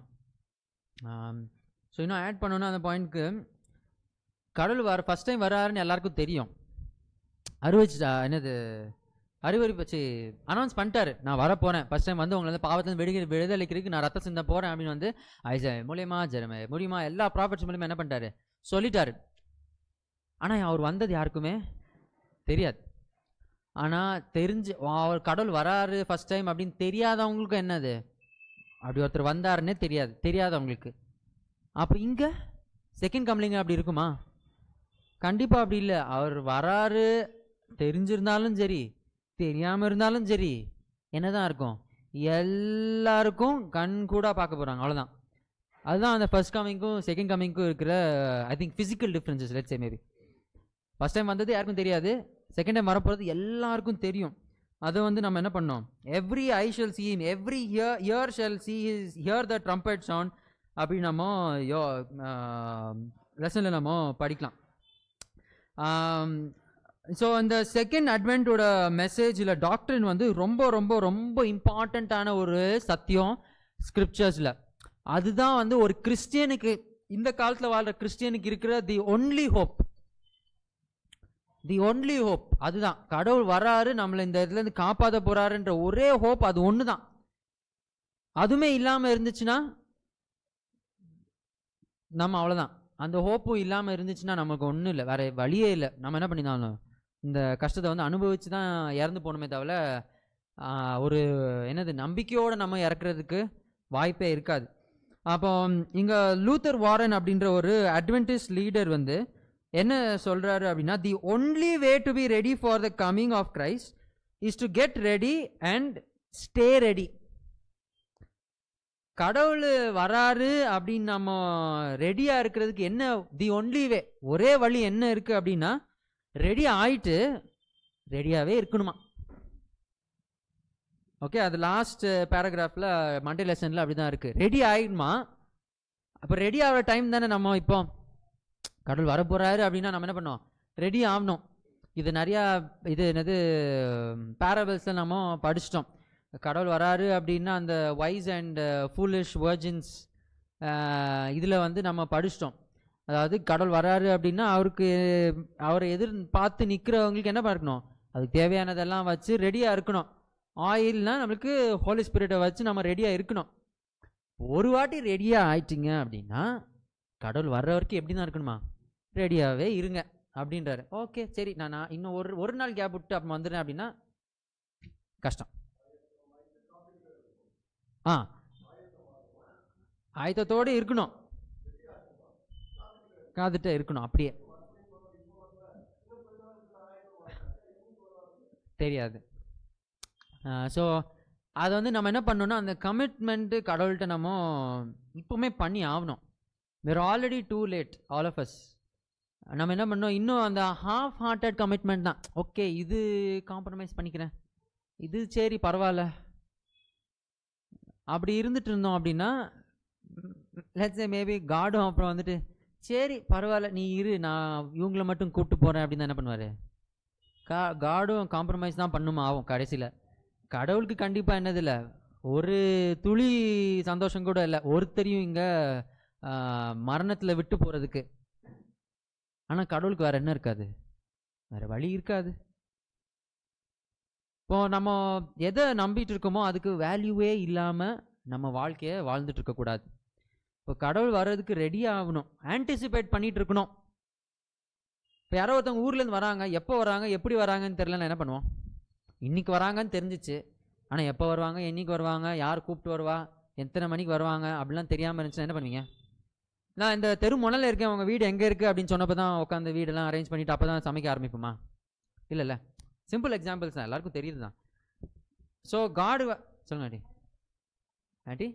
ஸோ இன்னும் ஆட் பண்ணணும்னா அந்த பாயிண்ட்க்கு கடவுள் வர ஃபஸ்ட் டைம் வராருன்னு எல்லாருக்கும் தெரியும் அறிவிச்சிட்டா என்னது அறிவறி வச்சு அனௌன்ஸ் பண்ணிட்டாரு நான் வர போகிறேன் ஃபஸ்ட் டைம் வந்து உங்களை வந்து பாவத்தில் விடுகிற விடுதலைக்கிறதுக்கு நான் ரத்த சிந்த போகிறேன் அப்படின்னு வந்து ஐசா மூலியமா ஜெரமே மூலியமா எல்லா ப்ராஃபிட்ஸ் மூலியமா என்ன பண்ணிட்டாரு சொல்லிட்டாரு ஆனால் அவர் வந்தது யாருக்குமே தெரியாது ஆனால் தெரிஞ்சு அவர் கடவுள் வராரு ஃபர்ஸ்ட் டைம் அப்படின்னு தெரியாதவங்களுக்கும் என்னது அப்படி ஒருத்தர் வந்தாருன்னே தெரியாது தெரியாதவங்களுக்கு அப்போ இங்கே செகண்ட் கம்லிங் அப்படி இருக்குமா கண்டிப்பாக அப்படி இல்லை அவர் வராரு தெரிஞ்சிருந்தாலும் சரி தெரியாமல் இருந்தாலும் சரி என்னதான் இருக்கும் எல்லாருக்கும் கண் கூட பார்க்க போகிறாங்க அவ்வளோதான் அதுதான் அந்த ஃபர்ஸ்ட் கமிங்க்கும் செகண்ட் கமிங்க்கும் இருக்கிற I think physical differences let's say maybe first time வந்தது யாருக்கும் தெரியாது செகண்ட் டைம் வரப்போகிறது எல்லாருக்கும் தெரியும் அதை வந்து நம்ம என்ன பண்ணோம் every eye shall see every ear ear shall see his hear the trumpet sound அப்படி நம்ம யோ லெசனில் நம்ம படிக்கலாம் ஸோ இந்த செகண்ட் அட்வென்ட்டோட மெசேஜ் இல்லை டாக்டரின் வந்து ரொம்ப ரொம்ப ரொம்ப இம்பார்ட்டண்ட்டான ஒரு சத்தியம் ஸ்கிரிப்சர்ஸில் அதுதான் வந்து ஒரு கிறிஸ்டியனுக்கு இந்த காலத்தில் வாழ்கிற கிறிஸ்டியனுக்கு இருக்கிற the only hope the only hope அதுதான் கடவுள் வராரு நம்மளை இந்த இதுல இருந்து காப்பாற்ற போறாருன்ற ஒரே ஹோப் அது ஒன்று தான் அதுவுமே இல்லாமல் இருந்துச்சுன்னா நம்ம அவ்வளோதான் அந்த ஹோப்பும் இல்லாமல் இருந்துச்சுன்னா நமக்கு ஒன்றும் இல்லை வேற வழியே இல்லை நம்ம என்ன பண்ணினாலும் இந்த கஷ்டத்தை வந்து அனுபவிச்சு தான் இறந்து போகணுமே தவிர ஆஹ், ஒரு என்னது நம்பிக்கையோடு நம்ம இறக்குறதுக்கு வாய்ப்பே இருக்காது அப்போ இங்கே லூத்தர் வாரன் அப்படின்ற ஒரு அட்வென்டிஸ் லீடர் வந்து என்ன சொல்றாரு அப்படின்னா the only way to be ready for the coming of Christ is to get ready and stay ready கடவுள் வராரு அப்படின்னு நம்ம ரெடியாக இருக்கிறதுக்கு என்ன தி ஒன்லி வே ஒரே வழி என்ன இருக்குது அப்படின்னா ரெடி ஆயிட்டு ரெடியாகவே இருக்கணுமா ஓகே அது லாஸ்ட் பேராகிராஃபில் மண்டே லெசனில் அப்படி தான் இருக்குது ரெடி ஆயிடுமா அப்போ ரெடி ஆகிற டைம் தானே நம்ம இப்போ கடவுள் வரப்போகிறாரு அப்படின்னா நம்ம என்ன பண்ணோம் ரெடி ஆகணும் இது நிறையா இது என்னது பேரபிள்ஸில் நம்ம படிச்சிட்டோம் கடவுள் வராரு அப்படின்னா அந்த வைஸ் அண்ட் ஃபூலிஷ் வேர்ஜின்ஸ் இதில் வந்து நம்ம படிச்சிட்டோம் அதாவது கடவுள் வராரு அப்படின்னா அவருக்கு அவரை எதிர் பார்த்து நிற்கிறவங்களுக்கு என்ன பார்க்கணும் அதுக்கு தேவையானதெல்லாம் வச்சு ரெடியாக இருக்கணும் ஆயில்னா நம்மளுக்கு ஹோலி ஸ்பிரிட்டை வச்சு நம்ம ரெடியாக இருக்கணும் ஒரு வாட்டி ரெடியாக ஆயிட்டீங்க அப்படின்னா கடவுள் வர்ற வரைக்கும் எப்படி தான் இருக்கணுமா ரெடியாகவே இருங்க அப்படின்றாரு ஓகே சரி நான் நான் இன்னும் ஒரு ஒரு நாள் கேப் விட்டு அப்போ வந்துடுறேன் அப்படின்னா கஷ்டம் ஆ ஆயத்தத்தோடு இருக்கணும் காத்துட்டே இருக்கணும் அப்படியே தெரியாது ஸோ அதை வந்து நம்ம என்ன பண்ணணும்னா அந்த கமிட்மெண்ட்டு கடவுள்கிட்ட நம்ம இப்போவுமே பண்ணி ஆகணும் we're already too late all of us நம்ம என்ன பண்ணோம் இன்னும் அந்த ஹாஃப் ஹார்ட்டட் கமிட்மெண்ட் தான் ஓகே இது காம்ப்ரமைஸ் பண்ணிக்கிறேன் இது சரி பரவாயில்ல அப்படி இருந்துட்டு இருந்தோம் அப்படின்னா லெட்ஸ் மேபி காடும் அப்புறம் வந்துட்டு சரி பரவாயில்ல நீ இரு நான் இவங்கள மட்டும் கூப்பிட்டு போகிறேன் அப்படின்னு என்ன பண்ணுவார் கா காடும் காம்ப்ரமைஸ் தான் பண்ணுமா ஆகும் கடைசியில் கடவுளுக்கு கண்டிப்பாக என்னது இல்லை ஒரு துளி சந்தோஷம் கூட இல்லை ஒருத்தரையும் இங்கே மரணத்தில் விட்டு போகிறதுக்கு ஆனால் கடவுளுக்கு வேற என்ன இருக்காது வேற வழி இருக்காது இப்போ நம்ம எதை நம்பிட்டு இருக்கோமோ அதுக்கு வேல்யூவே இல்லாமல் நம்ம வாழ்க்கையை வாழ்ந்துட்டு இருக்கக்கூடாது இப்போ கடவுள் வர்றதுக்கு ரெடி ஆகணும் ஆன்டிசிபேட் பண்ணிட்டு இருக்கணும் இப்போ யாரோ ஒருத்தவங்க ஊர்லேருந்து வராங்க எப்போ வராங்க எப்படி வராங்கன்னு தெரியலன்னா என்ன பண்ணுவோம் இன்னைக்கு வராங்கன்னு தெரிஞ்சிச்சு ஆனால் எப்போ வருவாங்க என்னைக்கு வருவாங்க யார் கூப்பிட்டு வருவா எத்தனை மணிக்கு வருவாங்க அப்படிலாம் தெரியாமல் இருந்துச்சுன்னா என்ன பண்ணுவீங்க நான் இந்த தெரு முனையில் இருக்கேன் உங்கள் வீடு எங்கே இருக்குது அப்படின்னு சொன்னப்போ தான் உட்காந்து வீடெல்லாம் அரேஞ்ச் பண்ணிட்டு அப்போ தான் சமைக்க ஆரம்பிப்போமா இல்லைல்ல சிம்பிள் எக்ஸாம்பிள்ஸ் தான் எல்லாருக்கும் தெரியுது தான் ஸோ காடு சொல்லுங்க ஆண்டி ஆண்டி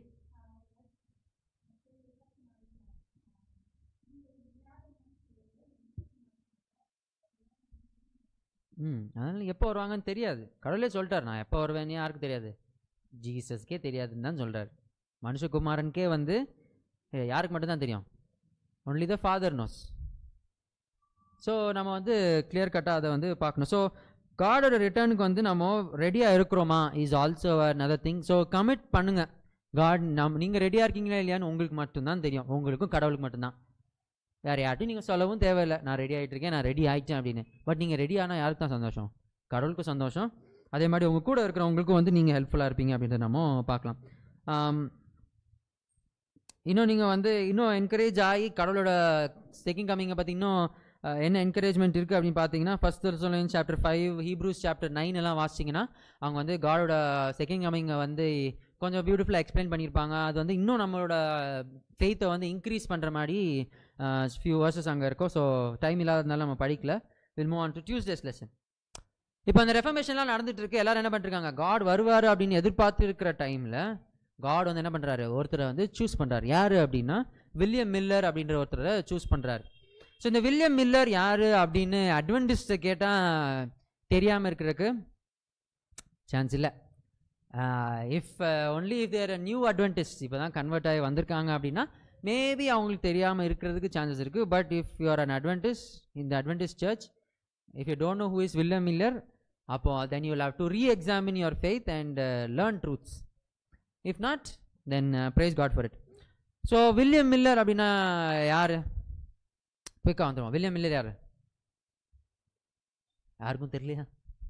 ம் அதனால் எப்போ வருவாங்கன்னு தெரியாது கடவுளே சொல்லிட்டார் நான் எப்போ வருவேன்னு யாருக்கு தெரியாது ஜீசஸ்க்கே தெரியாதுன்னு தான் சொல்கிறார் மனுஷகுமாரனுக்கே வந்து eh, யாருக்கு மட்டும்தான் தெரியும் only the Father knows so நம்ம வந்து கிளியர் கட்டாக அதை வந்து பார்க்கணும் ஸோ காடோட ரிட்டர்னுக்கு வந்து நம்ம ரெடியாக இருக்கிறோமா is also another thing so commit பண்ணுங்க காட் நம் நீங்கள் ரெடியாக இருக்கீங்களா இல்லையான்னு உங்களுக்கு மட்டும்தான் தெரியும் உங்களுக்கும் கடவுளுக்கு மட்டும்தான் வேறு யார்ட்டையும் நீங்கள் சொல்லவும் தேவையில்லை நான் ரெடி ஆகிட்டு இருக்கேன் நான் ரெடி ஆகிட்டேன் அப்படின்னு பட் நீங்கள் ரெடி ஆனால் யாருக்கு தான் சந்தோஷம் கடவுளுக்கும் சந்தோஷம் அதே மாதிரி உங்கள் கூட இருக்கிறவங்களுக்கும் வந்து நீங்கள் ஹெல்ப்ஃபுல்லாக இருப்பீங்க அப்படின்றத நம்ம பார்க்கலாம் ஆம், இன்னும் நீங்கள் வந்து இன்னும் என்கரேஜ் ஆகி கடவுளோட செகண்ட் கம்மிங்கை பற்றி இன்னும் அஹ், என்ன என்கரேஜ்மெண்ட் இருக்குது அப்படின்னு பார்த்தீங்கன்னா ஃபஸ்ட் சொல்லின் chapter five Hebrews chapter nine எல்லாம் வாசிச்சிங்கன்னா அவங்க வந்து காடோட செகண்ட் கம்மிங்கை வந்து கொஞ்சம் பியூட்டிஃபுல்லாக எக்ஸ்பிளைன் பண்ணியிருப்பாங்க அது வந்து இன்னும் நம்மளோட ஃபெய்த்தை வந்து இன்க்ரீஸ் பண்ணுற மாதிரி ஃபியூ வர்சஸ் அங்கே இருக்கும் ஸோ டைம் இல்லாததுனால நம்ம படிக்கல will move on to Tuesday's lesson இப்போ அந்த ரெஃபர்மேஷன்லாம் நடந்துட்டு இருக்கு எல்லாரும் என்ன பண்ணிருக்காங்க காட் வருவார் அப்படின்னு எதிர்பார்த்து இருக்கிற டைம்ல காட் வந்து என்ன பண்றாரு ஒருத்தரை வந்து சூஸ் பண்றாரு யாரு அப்படின்னா வில்லியம் மில்லர் அப்படின்ற ஒருத்தரை சூஸ் பண்றாரு ஸோ இந்த வில்லியம் மில்லர் யாரு அப்படின்னு அட்வென்டிஸ்ட்டை கேட்டா தெரியாம இருக்கிறதுக்கு சான்ஸ் இல்லை if only if there new Adventist இப்போ தான் கன்வெர்ட் ஆகி வந்திருக்காங்க அப்படின்னா மேபி அவங்களுக்கு தெரியாமல் இருக்கிறதுக்கு சான்சஸ் இருக்குது but if you are an Adventist இந்த Adventist church if you don't know who is William Miller அப்போ then you have to reexamine your faith and learn truths if not then praise God for it so William Miller அப்படின்னா யார் குயிக்காக வந்துடுவோம் William Miller யார் யாருக்கும் தெரியலையா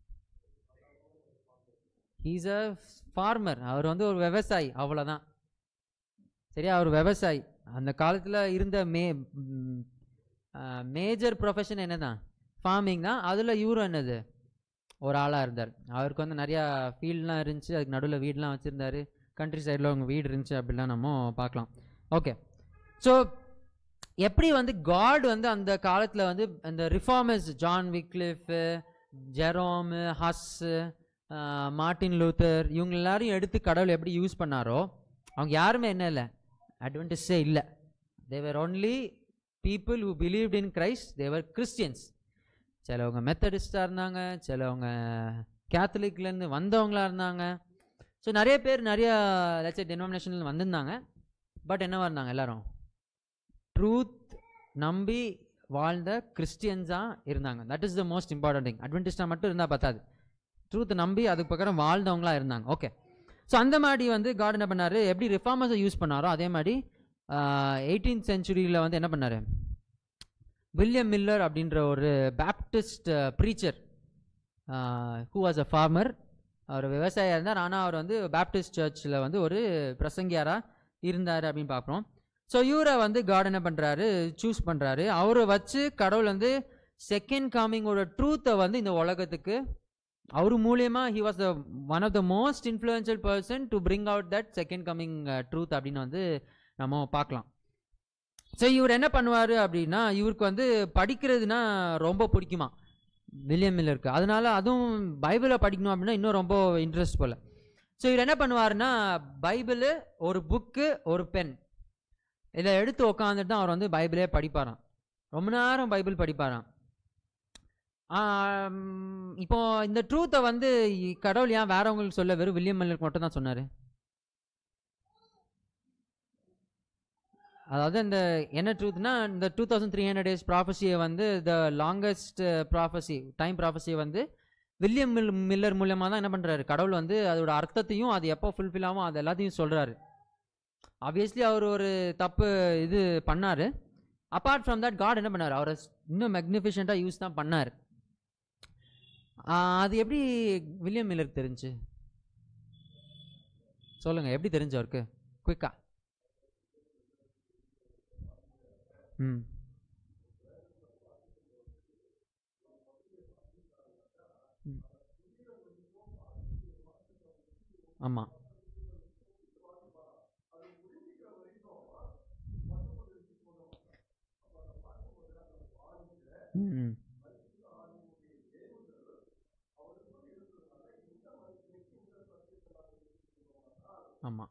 he's a farmer அவர் வந்து ஒரு விவசாயி அவ்வளோதான் சரியா அவர் விவசாயி அந்த காலத்தில் இருந்த மே மேஜர் ப்ரொஃபஷன் என்னதான் ஃபார்மிங் தான் அதில் இவரும் என்னது ஒரு ஆளாக இருந்தார் அவருக்கு வந்து நிறையா ஃபீல்ட்லாம் இருந்துச்சு அதுக்கு நடுவில் வீடெலாம் வச்சுருந்தாரு கண்ட்ரி சைடில் அவங்க வீடு இருந்துச்சு அப்படிலாம் நம்ம பார்க்கலாம் ஓகே ஸோ எப்படி வந்து காட் வந்து அந்த காலத்தில் வந்து அந்த reformers John Wycliffe Jerome Huss Martin Luther இவங்க எல்லாரையும் எடுத்து கடவுள் எப்படி யூஸ் பண்ணாரோ அவங்க யாருமே என்ன இல்லை அட்வென்டிஸே இல்லை they were only people who believed in Christ they were Christians சிலவங்க மெத்தடிஸ்டாக இருந்தாங்க சிலவங்க கேத்தலிக்லேருந்து வந்தவங்களா இருந்தாங்க ஸோ நிறைய பேர் நிறைய லட்ச டெனோமினேஷனில் வந்திருந்தாங்க பட் என்னவா இருந்தாங்க எல்லாரும் ட்ரூத் நம்பி வாழ்ந்த கிறிஸ்டியன்ஸாக இருந்தாங்க that is the most important thing அட்வென்டிஸ்டாக மட்டும் இருந்தால் பத்தாது ட்ரூத் நம்பி அதுக்கு பக்கம் வாழ்ந்தவங்களா இருந்தாங்க ஓகே ஸோ அந்த மாதிரி வந்து காட் என்ன பண்ணாரு எப்படி ரிஃபார்மர்ஸை யூஸ் பண்ணாரோ அதே மாதிரி எயிட்டீன்த் செஞ்சுரியில் வந்து என்ன பண்ணாரு வில்லியம் மில்லர் அப்படின்ற ஒரு Baptist preacher who was a farmer அவர் விவசாயியாக இருந்தார் ஆனால் அவர் வந்து பேப்டிஸ்ட் சர்ச்சில் வந்து ஒரு பிரசங்கியாராக இருந்தார் அப்படின்னு பார்க்குறோம் ஸோ இவரை வந்து காட் என்ன பண்ணுறாரு சூஸ் பண்ணுறாரு அவரை வச்சு கடவுள் வந்து செகண்ட் காமிங்கோட ட்ரூத்தை வந்து இந்த உலகத்துக்கு அவர் மூலியமா he was the one of the most influential person to bring out that second coming truth அப்படின்னு வந்து நம்ம பார்க்கலாம் ஸோ இவர் என்ன பண்ணுவார் அப்படின்னா இவருக்கு வந்து படிக்கிறதுனா ரொம்ப பிடிக்குமா வில்லியம் மில்லருக்கு அதனால அதுவும் பைபிளை படிக்கணும் அப்படின்னா இன்னும் ரொம்ப இன்ட்ரெஸ்ட் போல ஸோ இவர் என்ன பண்ணுவாருன்னா பைபிள் ஒரு புக்கு ஒரு பென் இதை எடுத்து உக்காந்துட்டு தான் அவர் வந்து பைபிளே படிப்பாராம் ரொம்ப நேரம் பைபிள் படிப்பாராம் ஆம், இப்போ இந்த ட்ரூத்தை வந்து இ- கடவுள் ஏன் வேறவங்களுக்கு சொல்ல வெறும் வில்லியம் மில்லருக்கு மட்டும் தான் சொன்னாரு அதாவது இந்த என்ன ட்ரூத்னா இந்த two thousand three hundred days ப்ராஃபஸியை வந்து த லாங்கஸ்ட் ப்ராஃபஸி டைம் ப்ராஃபஸியை வந்து வில்லியம் மில் மில்லர் மூலியமா தான் என்ன பண்றாரு கடவுள் வந்து அதோட அர்த்தத்தையும் அது எப்போ ஃபுல்ஃபில் ஆகும் அது எல்லாத்தையும் சொல்றாரு ஆப்வியஸ்லி அவர் ஒரு தப்பு இது பண்ணாரு அப்பார்ட் ஃப்ரம் தட் காட் என்ன பண்ணாரு அவரை இன்னும் மெக்னிஃபிஷண்ட்டாக யூஸ் தான் பண்ணார் அது எப்படி வில்லியம் மில்லருக்கு தெரிஞ்சு சொல்லுங்க எப்படி தெரிஞ்சு அவருக்கு குயிக்கா ம் ம். ஆமா ம் ம். ஆமா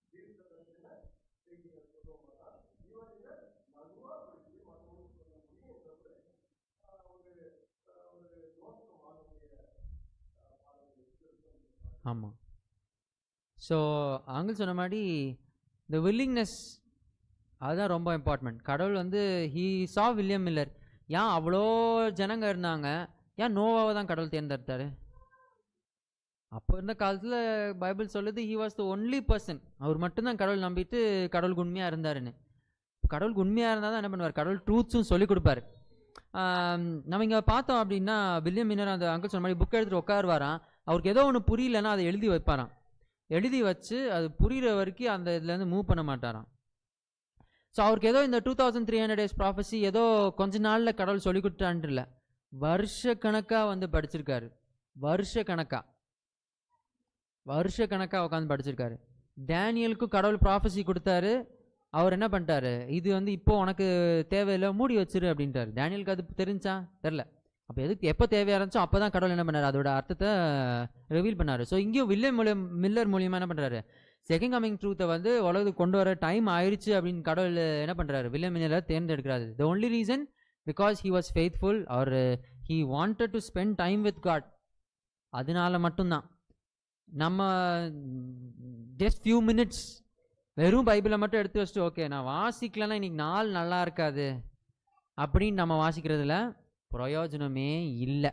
ஆமாம் ஸோ அங்கிள் சொன்ன மாதிரி இந்த வில்லிங்னஸ் அதுதான் ரொம்ப இம்பார்ட்டன்ட் கடவுள் வந்து ஹீ சா வில்லியம் மில்லர் ஏன் அவ்வளோ ஜனங்க இருந்தாங்க ஏன் நோவாவை தான் கடவுள் தேர்ந்தெடுத்தாரு அப்போ இருந்த காலத்தில் பைபிள் சொல்லுது he was the only person அவர் மட்டும்தான் கடவுள் நம்பிட்டு கடவுளுக்கு உண்மையாக இருந்தாருன்னு கடவுளுக்கு உண்மையாக இருந்தால் தான் என்ன பண்ணுவார் கடவுள் ட்ரூத்ஸும் சொல்லி கொடுப்பாரு ஆம், நம்ம இங்கே பார்த்தோம் அப்படின்னா வில்லியம் மின்னர் அந்த அங்கிள் சொன்ன மாதிரி புக் எடுத்துட்டு உட்காருவாராம் அவருக்கு ஏதோ ஒன்று புரியலன்னா அதை எழுதி வைப்பாராம் எழுதி வச்சு அது புரிகிற வரைக்கும் அந்த இதுலேருந்து மூவ் பண்ண மாட்டாராம் ஸோ அவருக்கு ஏதோ இந்த two thousand three hundred days prophecy ஏதோ கொஞ்ச நாளில் கடவுள் சொல்லி கொடுத்தான்ட்டு இல்லை வருஷ கணக்காக வந்து படிச்சிருக்காரு வருஷ கணக்கா வருஷ கணக்காக உட்காந்து படிச்சிருக்காரு டேனியலுக்கும் கடவுள் ப்ராஃபஸி கொடுத்தாரு அவர் என்ன பண்ணிட்டாரு இது வந்து இப்போ உனக்கு தேவையில்லை மூடி வச்சிரு அப்படின்ட்டாரு டேனியலுக்கு அது தெரிஞ்சா தெரில அப்போ எதுக்கு எப்போ தேவையா இருந்துச்சோ அப்போ தான் கடவுள் என்ன பண்ணாரு அதோட அர்த்தத்தை ரிவீல் பண்ணாரு ஸோ இங்கேயும் வில்லியம் மூலியம் மில்லர் மூலியமா என்ன பண்றாரு செகண்ட் கமிங் ட்ரூத்தை வந்து உலகத்துக்கு கொண்டு வர டைம் ஆயிடுச்சு அப்படின்னு கடவுள் என்ன பண்றாரு வில்லியம் மில்லரை தேர்ந்தெடுக்கிறாரு the only reason because he was faithful அவர் he wanted to spend time with God அதனால மட்டும்தான் நம்ம ஜஸ்ட் ஃபியூ மினிட்ஸ் வெறும் பைபிளை மட்டும் எடுத்து வச்சுட்டு ஓகே நான் வாசிக்கலன்னா இன்னைக்கு நாள் நல்லா இருக்காது அப்படின்னு நம்ம வாசிக்கிறதுல பிரயோஜனமே இல்லை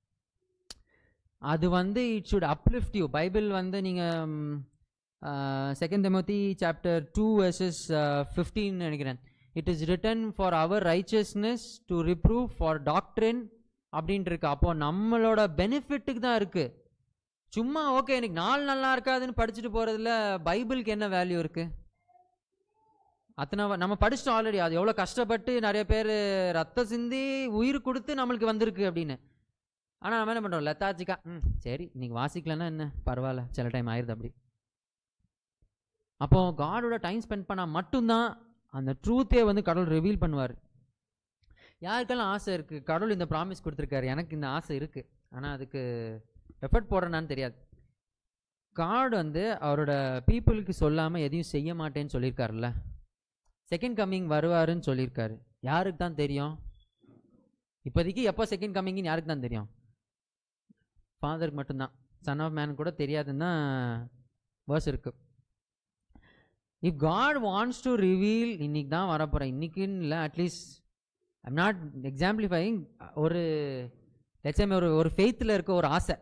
அது வந்து it should uplift you Bible வந்து நீங்கள் second Timothy chapter two verses fifteen நினைக்கிறேன் it is written for our righteousness to reprove for doctrine அப்படின்ட்டு இருக்கு அப்போ நம்மளோட பெனிஃபிட்டுக்கு தான் இருக்கு சும்மா ஓகே எனக்கு நாள் நல்லா இருக்காதுன்னு படிச்சுட்டு போறதுல பைபிளுக்கு என்ன வேல்யூ இருக்கு அத்தனை வ- நம்ம படிச்சிட்டோம் ஆல்ரெடி அது எவ்வளோ கஷ்டப்பட்டு நிறைய பேர் ரத்தம் சிந்தி உயிர் கொடுத்து நம்மளுக்கு வந்திருக்கு அப்படின்னு ஆனால் நம்ம என்ன பண்ணுறோம் லெத்தாச்சிக்கா ம் சரி இன்னைக்கு வாசிக்கலன்னா என்ன பரவாயில்ல சில டைம் ஆயிடுது அப்படி அப்போ காடோட டைம் ஸ்பெண்ட் பண்ணால் மட்டும்தான் அந்த ட்ரூத்தே வந்து கடவுள் ரிவீல் பண்ணுவார் யாருக்கெல்லாம் ஆசை இருக்குது கடவுள் இந்த ப்ராமிஸ் கொடுத்துருக்காரு எனக்கு இந்த ஆசை இருக்குது ஆனால் அதுக்கு எஃபர்ட் போடுறேனான்னு தெரியாது காட் வந்து அவரோட பீப்புளுக்கு சொல்லாமல் எதையும் செய்ய மாட்டேன்னு சொல்லியிருக்காருல்ல செகண்ட் கம்மிங் வருவாருன்னு சொல்லியிருக்காரு யாருக்கு தான் தெரியும் இப்போதைக்கு எப்போ செகண்ட் கம்மிங்னு யாருக்கு தான் தெரியும் ஃபாதருக்கு மட்டும்தான் சன் ஆஃப் மேன் கூட தெரியாதுன்னு தான் வேர்ஸ் இருக்கு if God wants to reveal இன்னைக்கு தான் வரப்போகிறேன் இன்னைக்குன்னு இல்லை அட்லீஸ்ட் ஐம் நாட் எக்ஸாம்பிளிஃபைங் ஒரு லட்சமே ஒரு ஒரு ஃபெய்த்தில் இருக்க ஒரு ஆசை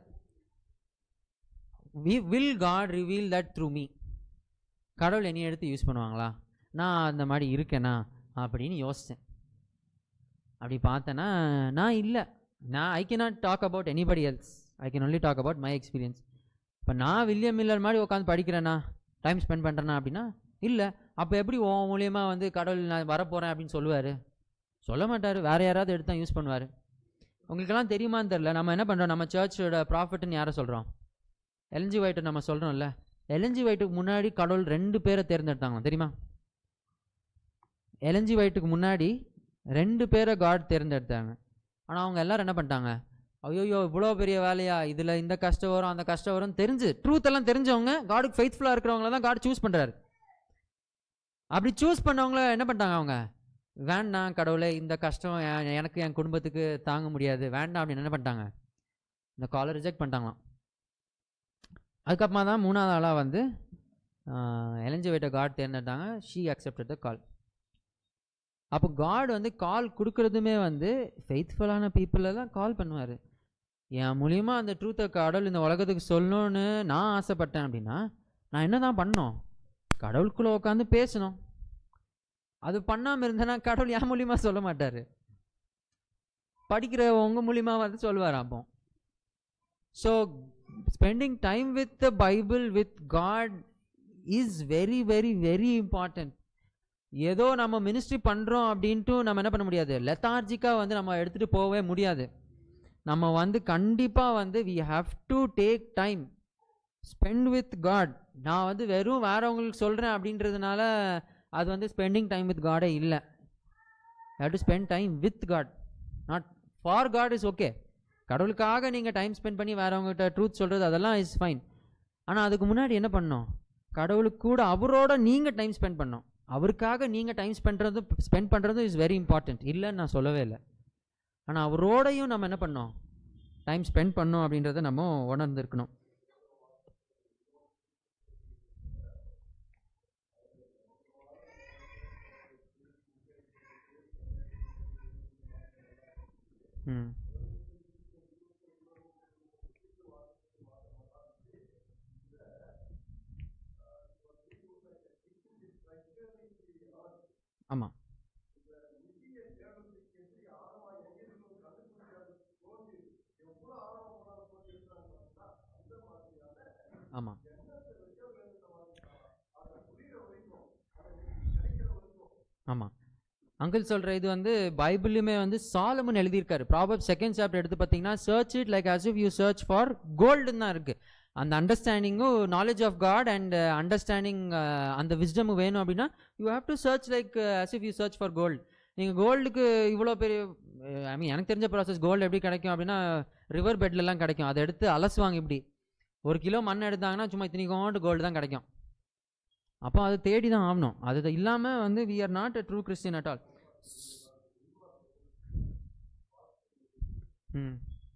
we will God reveal that through me கடவுள் என்னைய எடுத்து யூஸ் பண்ணுவாங்களா நான் அந்த மாதிரி இருக்கேனா அப்படின்னு யோசித்தேன் அப்படி பார்த்தேன்னா நான் இல்லை நான் I cannot talk about anybody else I can only talk about my experience இப்போ நான் வில்லியம் மில்லர் மாதிரி உட்காந்து படிக்கிறேனா டைம் ஸ்பெண்ட் பண்ணுறேனா அப்படின்னா இல்லை அப்போ எப்படி உன் மூலியமாக வந்து கடவுள் நான் வரப்போகிறேன் அப்படின்னு சொல்லுவார் சொல்ல மாட்டார் வேறு யாராவது எடுத்து தான் யூஸ் பண்ணுவார் உங்களுக்கெல்லாம் தெரியுமான்னு தெரில நம்ம என்ன பண்ணுறோம் நம்ம சர்ச்சோட ப்ராஃபிட்னு யாரை சொல்கிறோம் எல்என்ஜி ஒயிட்டை நம்ம சொல்கிறோம்ல எல்என்ஜி ஒயிட்டுக்கு முன்னாடி கடவுள் ரெண்டு பேரை தேர்ந்தெடுத்தாங்களாம் தெரியுமா எல்என்ஜி ஒயிட்டுக்கு முன்னாடி ரெண்டு பேரை காட் தேர்ந்தெடுத்தாங்க ஆனால் அவங்க எல்லாரும் என்ன பண்ணிட்டாங்க ஐயோயோ இவ்வளோ பெரிய வேலையா இதில் இந்த கஷ்டம் வரும் அந்த கஷ்டம் வரும் தெரிஞ்சு ட்ரூத் எல்லாம் தெரிஞ்சவங்க காடுக்கு ஃபெய்த்ஃபுல்லாக இருக்கிறவங்கள தான் காட் சூஸ் பண்ணுறாரு அப்படி சூஸ் பண்ணவங்கள என்ன பண்ணிட்டாங்க அவங்க வேண்டாம் கடவுளே இந்த கஷ்டம் எ- எனக்கு என் குடும்பத்துக்கு தாங்க முடியாது வேண்டாம் அப்படின்னு என்ன பண்ணிட்டாங்க இந்த காலை ரிஜெக்ட் பண்ணிட்டாங்களாம் அதுக்கப்புறமா தான் மூணாவது ஆளாக வந்து எலஞ்சி வைட்ட காட் தேர்ந்தெடுத்தாங்க ஷீ அக்செப்டட் த கால் அப்போ காட் வந்து கால் கொடுக்கறதுமே வந்து ஃபெய்த்ஃபுல்லான பீப்புளை தான் கால் பண்ணுவார் என் மூலியமா அந்த ட்ரூத்தை கடவுள் இந்த உலகத்துக்கு சொல்லணும்னு நான் ஆசைப்பட்டேன் அப்படின்னா நான் என்ன தான் பண்ணணும் கடவுளுக்குள்ளே உட்காந்து பேசணும் அது பண்ணாமல் இருந்தேன்னா கடவுள் என் மூலியமா சொல்ல மாட்டார் படிக்கிற உங்க மூலியமா வந்து சொல்லுவார் அப்போ so spending time with the Bible with God is very very very important ஏதோ நம்ம மினிஸ்ட்ரி பண்ணுறோம் அப்படின்ட்டு நம்ம என்ன பண்ண முடியாது லெத்தார்ஜிக்காக வந்து நம்ம எடுத்துகிட்டு போகவே முடியாது நம்ம வந்து கண்டிப்பாக வந்து we have to take time spend with God நான் வந்து வெறும் வேறவங்களுக்கு சொல்கிறேன் அப்படின்றதுனால அது வந்து ஸ்பெண்டிங் டைம் வித் காடே இல்லை have to spend time with God not for God is okay கடவுளுக்காக நீங்கள் டைம் ஸ்பெண்ட் பண்ணி வேறவங்ககிட்ட ட்ரூத் சொல்கிறது அதெல்லாம் இஸ் ஃபைன் ஆனால் அதுக்கு முன்னாடி என்ன பண்ணணும் கடவுளுக்கு கூட அவரோட நீங்கள் டைம் ஸ்பெண்ட் பண்ணணும் அவருக்காக நீங்கள் டைம் ஸ்பெண்ட்றதும் ஸ்பெண்ட் பண்ணுறதும் இஸ் வெரி இம்பார்ட்டன்ட் இல்லைன்னு நான் சொல்லவே இல்லை ஆனால் அவரோடையும் நம்ம என்ன பண்ணோம் டைம் ஸ்பெண்ட் பண்ணோம் அப்படின்றத நம்ம உணர்ந்துருக்கணும் ம் ஆமாம் ஆமாம் ஆமாம் அங்கிள் சொல்கிற இது வந்து பைபிள்லையுமே வந்து சாலமன் எழுதியிருக்காரு ப்ராபப் செகண்ட் சாப்டர் எடுத்து பார்த்தீங்கன்னா search it like as if you search for கோல்டுன்னு தான் இருக்குது அந்த அண்டர்ஸ்டாண்டிங்கும் knowledge of God and understanding அந்த விஸ்டம் வேணும் அப்படின்னா you have to search like as if you search for gold நீங்கள் கோல்டுக்கு இவ்வளோ பெரிய ஐ மீன் எனக்கு தெரிஞ்ச ப்ராசஸ் கோல்டு எப்படி கிடைக்கும் அப்படின்னா ரிவர் பெட்லலாம் கிடைக்கும் அதை எடுத்து அலசுவாங்க இப்படி ஒரு கிலோ மண் எடுத்தாங்கன்னா சும்மா இத்தனைக்கோண்டு கோல்டு தான் கிடைக்கும் அப்போ அதை தேடி தான் ஆகணும் அது இல்லாமல் வந்து we are not a true Christian at all ம்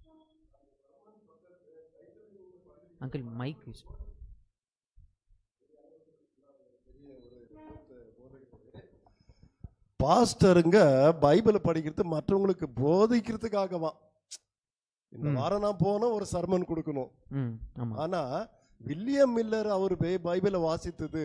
அங்கிள் மைக் யூஸ் பாஸ்டருங்க பைபிளை படிக்கிறது மற்றவங்களுக்கு போதிக்கிறதுக்காகவா இந்த ம். வாரம் நான் போனோம் ஒரு சர்மன் கொடுக்கணும் ம் ஆமாம் ஆனா வில்லியம் மில்லர் அவர் பை- பைபிளை வாசித்தது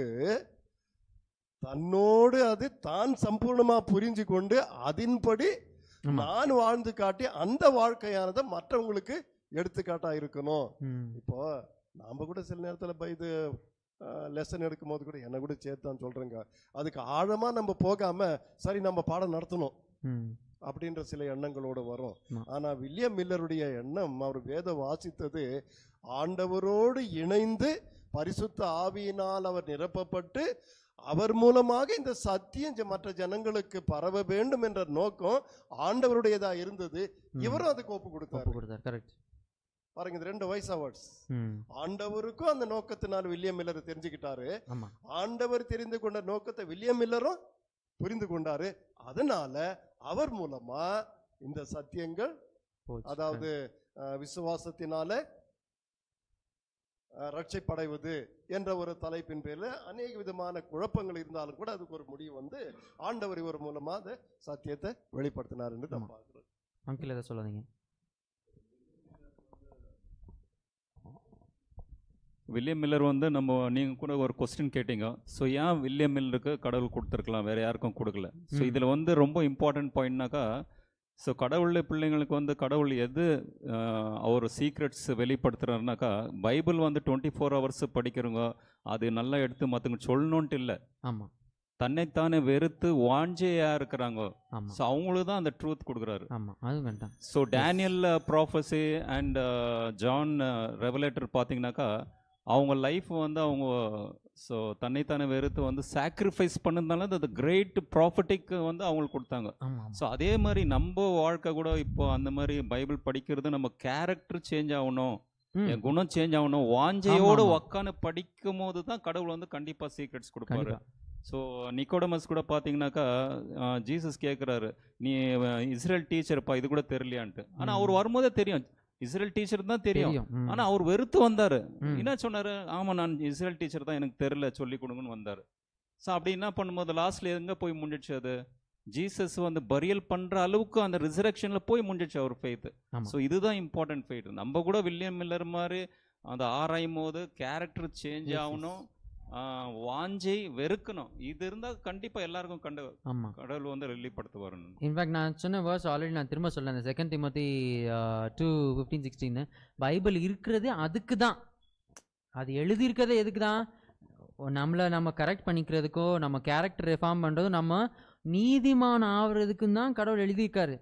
தன்னோடு அது தான் சம்பூர்ணமா புரிஞ்சு கொண்டு அதின்படி ஆமா. நான் வாழ்ந்து காட்டி அந்த வாழ்க்கையானது மற்றவங்களுக்கு எடுத்துக்காட்டா இருக்கணும் ம் இப்போ நாம கூட சில நேரத்துல பை இது லெசன் எடுக்கும் போது கூட என்ன கூட சேர்த்து தான் சொல்றேங்க அதுக்கு ஆழமா நம்ம போகாம சரி நம்ம பாடம் நடத்தணும் ம் அப்படின்ற சில எண்ணங்களோட வரும் ஆமா. ஆனா வில்லியம் மில்லருடைய எண்ணம் அவர் வேதம் வாசித்தது ஆண்டவரோடு இணைந்து பரிசுத்த ஆவியினால் அவர் நிரப்பப்பட்டு அவர் மூலமாக இந்த சத்தியம் ஜ- மற்ற ஜனங்களுக்கு பரவ வேண்டும் என்ற நோக்கம் ஆண்டவருடையதா இருந்தது ம். இவரும் அதுக்கு ஒப்பு கொடுத்தாரு ஒப்பு கொடுத்தார் கரெக்ட் பாருங்க இது ரெண்டு வயசு அவார்ட்ஸ் ம் ஆண்டவருக்கும் அந்த நோக்கத்தினால் வில்லியம் மில்லர் தெரிஞ்சுக்கிட்டாரு ஆமாம் ஆண்டவர் தெரிந்து கொண்ட நோக்கத்தை வில்லியம் மில்லரும் புரிந்து கொண்டாரு அதனால அவர் மூலமா இந்த சத்தியங்கள் போச்சு அதாவது அஹ், விசுவாசத்தினால அஹ், ரட்சிப்படைவது என்ற ஒரு தலைப்பின் பேர்ல அநேக விதமான குழப்பங்கள் இருந்தாலும் கூட அதுக்கு ஒரு முடிவு வந்து ஆண்டவர் இவர் மூலமா அந்த சத்தியத்தை வெளிப்படுத்தினார் என்று நம்ம ஆமா. பார்க்கிறோம் அங்கிள் எதை சொல்லாதீங்க வில்லியம் மில்லர் வந்து நம்ம நீங்கள் கூட ஒரு கொஸ்டின் கேட்டீங்க ஸோ ஏன் வில்லியம் மில்லருக்கு கடவுள் கொடுத்துருக்கலாம் வேற யாருக்கும் கொடுக்கல ஸோ ம். இதில் வந்து ரொம்ப இம்பார்ட்டன்ட் பாயிண்ட்னாக்கா ஸோ கடவுள் பிள்ளைங்களுக்கு வந்து கடவுள் எது ஆஹ், அவர் சீக்ரெட்ஸ் வெளிப்படுத்துறாருனாக்கா பைபிள் வந்து டுவெண்ட்டி ஃபோர் ஹவர்ஸ் படிக்கிறவங்க அது நல்லா எடுத்து மற்றவங்க சொல்லணுன்ட்டு இல்லை ஆமாம் தன்னைத்தானே வெறுத்து வாஞ்சையா இருக்கிறாங்க ஆமாம் ஸோ அவங்களுக்கு தான் அந்த ட்ரூத் கொடுக்குறாரு ஆமாம் அது வேண்டாம் so Daniel prophecy and John Revelator பார்த்தீங்கன்னாக்கா அவங்க லைஃப் வந்து அவங்க ஸோ தன்னைத்தானே வெறுத்து வந்து சாக்ரிஃபைஸ் பண்ணதுனால அது கிரேட் ப்ராஃபிட்டிக் வந்து அவங்களுக்கு கொடுத்தாங்க ஆமாம் ஸோ அதே மாதிரி நம்ம வாழ்க்கை கூட இப்போ அந்த மாதிரி பைபிள் படிக்கிறது நம்ம கேரக்டர் சேஞ்ச் ஆகணும் ம் என் குணம் சேஞ்ச் ஆகணும் வாஞ்சையோடு ஆமா. உக்காந்து படிக்கும் போது தான் கடவுள் வந்து கண்டிப்பாக சீக்ரெட்ஸ் கொடுப்பாரு கண்டிப்பா ஸோ நிக்கோடமஸ் கூட பார்த்தீங்கன்னாக்கா ஜீசஸ் கேட்குறாரு நீ அஹ், இஸ்ரேல் டீச்சர்ப்பா இது கூட தெரியலையான்ட்டு ஆனால் ம். அவர் வரும்போதே தெரியும் இஸ்ரேல் டீச்சர் தான் தெரியும் தெரியும் ம். ஆனால் அவர் வெறுத்து வந்தார் ம். என்ன சொன்னார் ஆமாம் நான் இஸ்ரேல் டீச்சர் தான் எனக்கு தெரியல சொல்லி கொடுங்கன்னு வந்தார் ஸோ அப்படி என்ன பண்ணும்போது லாஸ்ட்ல எங்கே போய் முடிஞ்சிச்சு அது ஜீசஸ் வந்து பரியல் பண்ணுற அளவுக்கு அந்த ரிசரக்ஷனில் போய் முடிஞ்சிச்சு அவர் ஃபெய்த் ஆமா. ஸோ இதுதான் இம்பார்ட்டன்ட் ஃபெய்த் நம்ம கூட வில்லியம் மில்லர் மாதிரி அந்த ஆராயும் போது கேரக்டர் சேஞ்ச் Yes, yes. ஆகணும் ஆஹ், வாஞ்சை வெறுக்கணும் இது இருந்தால் கண்டிப்பாக எல்லாருக்கும் கண்டு ஆமாம் கடவுள் வந்து வெளிப்படுத்துவார் இன்ஃபேக்ட் நான் சொன்ன வேர்ஸ் ஆல்ரெடி நான் திரும்ப சொல்ல அந்த second Timothy two fifteen sixteen Bible இருக்கிறது அதுக்கு தான் அது எழுதியிருக்கிறதே எதுக்கு தான் நம்மளை நம்ம கரெக்ட் பண்ணிக்கிறதுக்கோ நம்ம கேரக்டர் ரெஃபார்ம் பண்ணுறதும் நம்ம நீதிமான் ஆகுறதுக்கும் தான் கடவுள் எழுதியிருக்காரு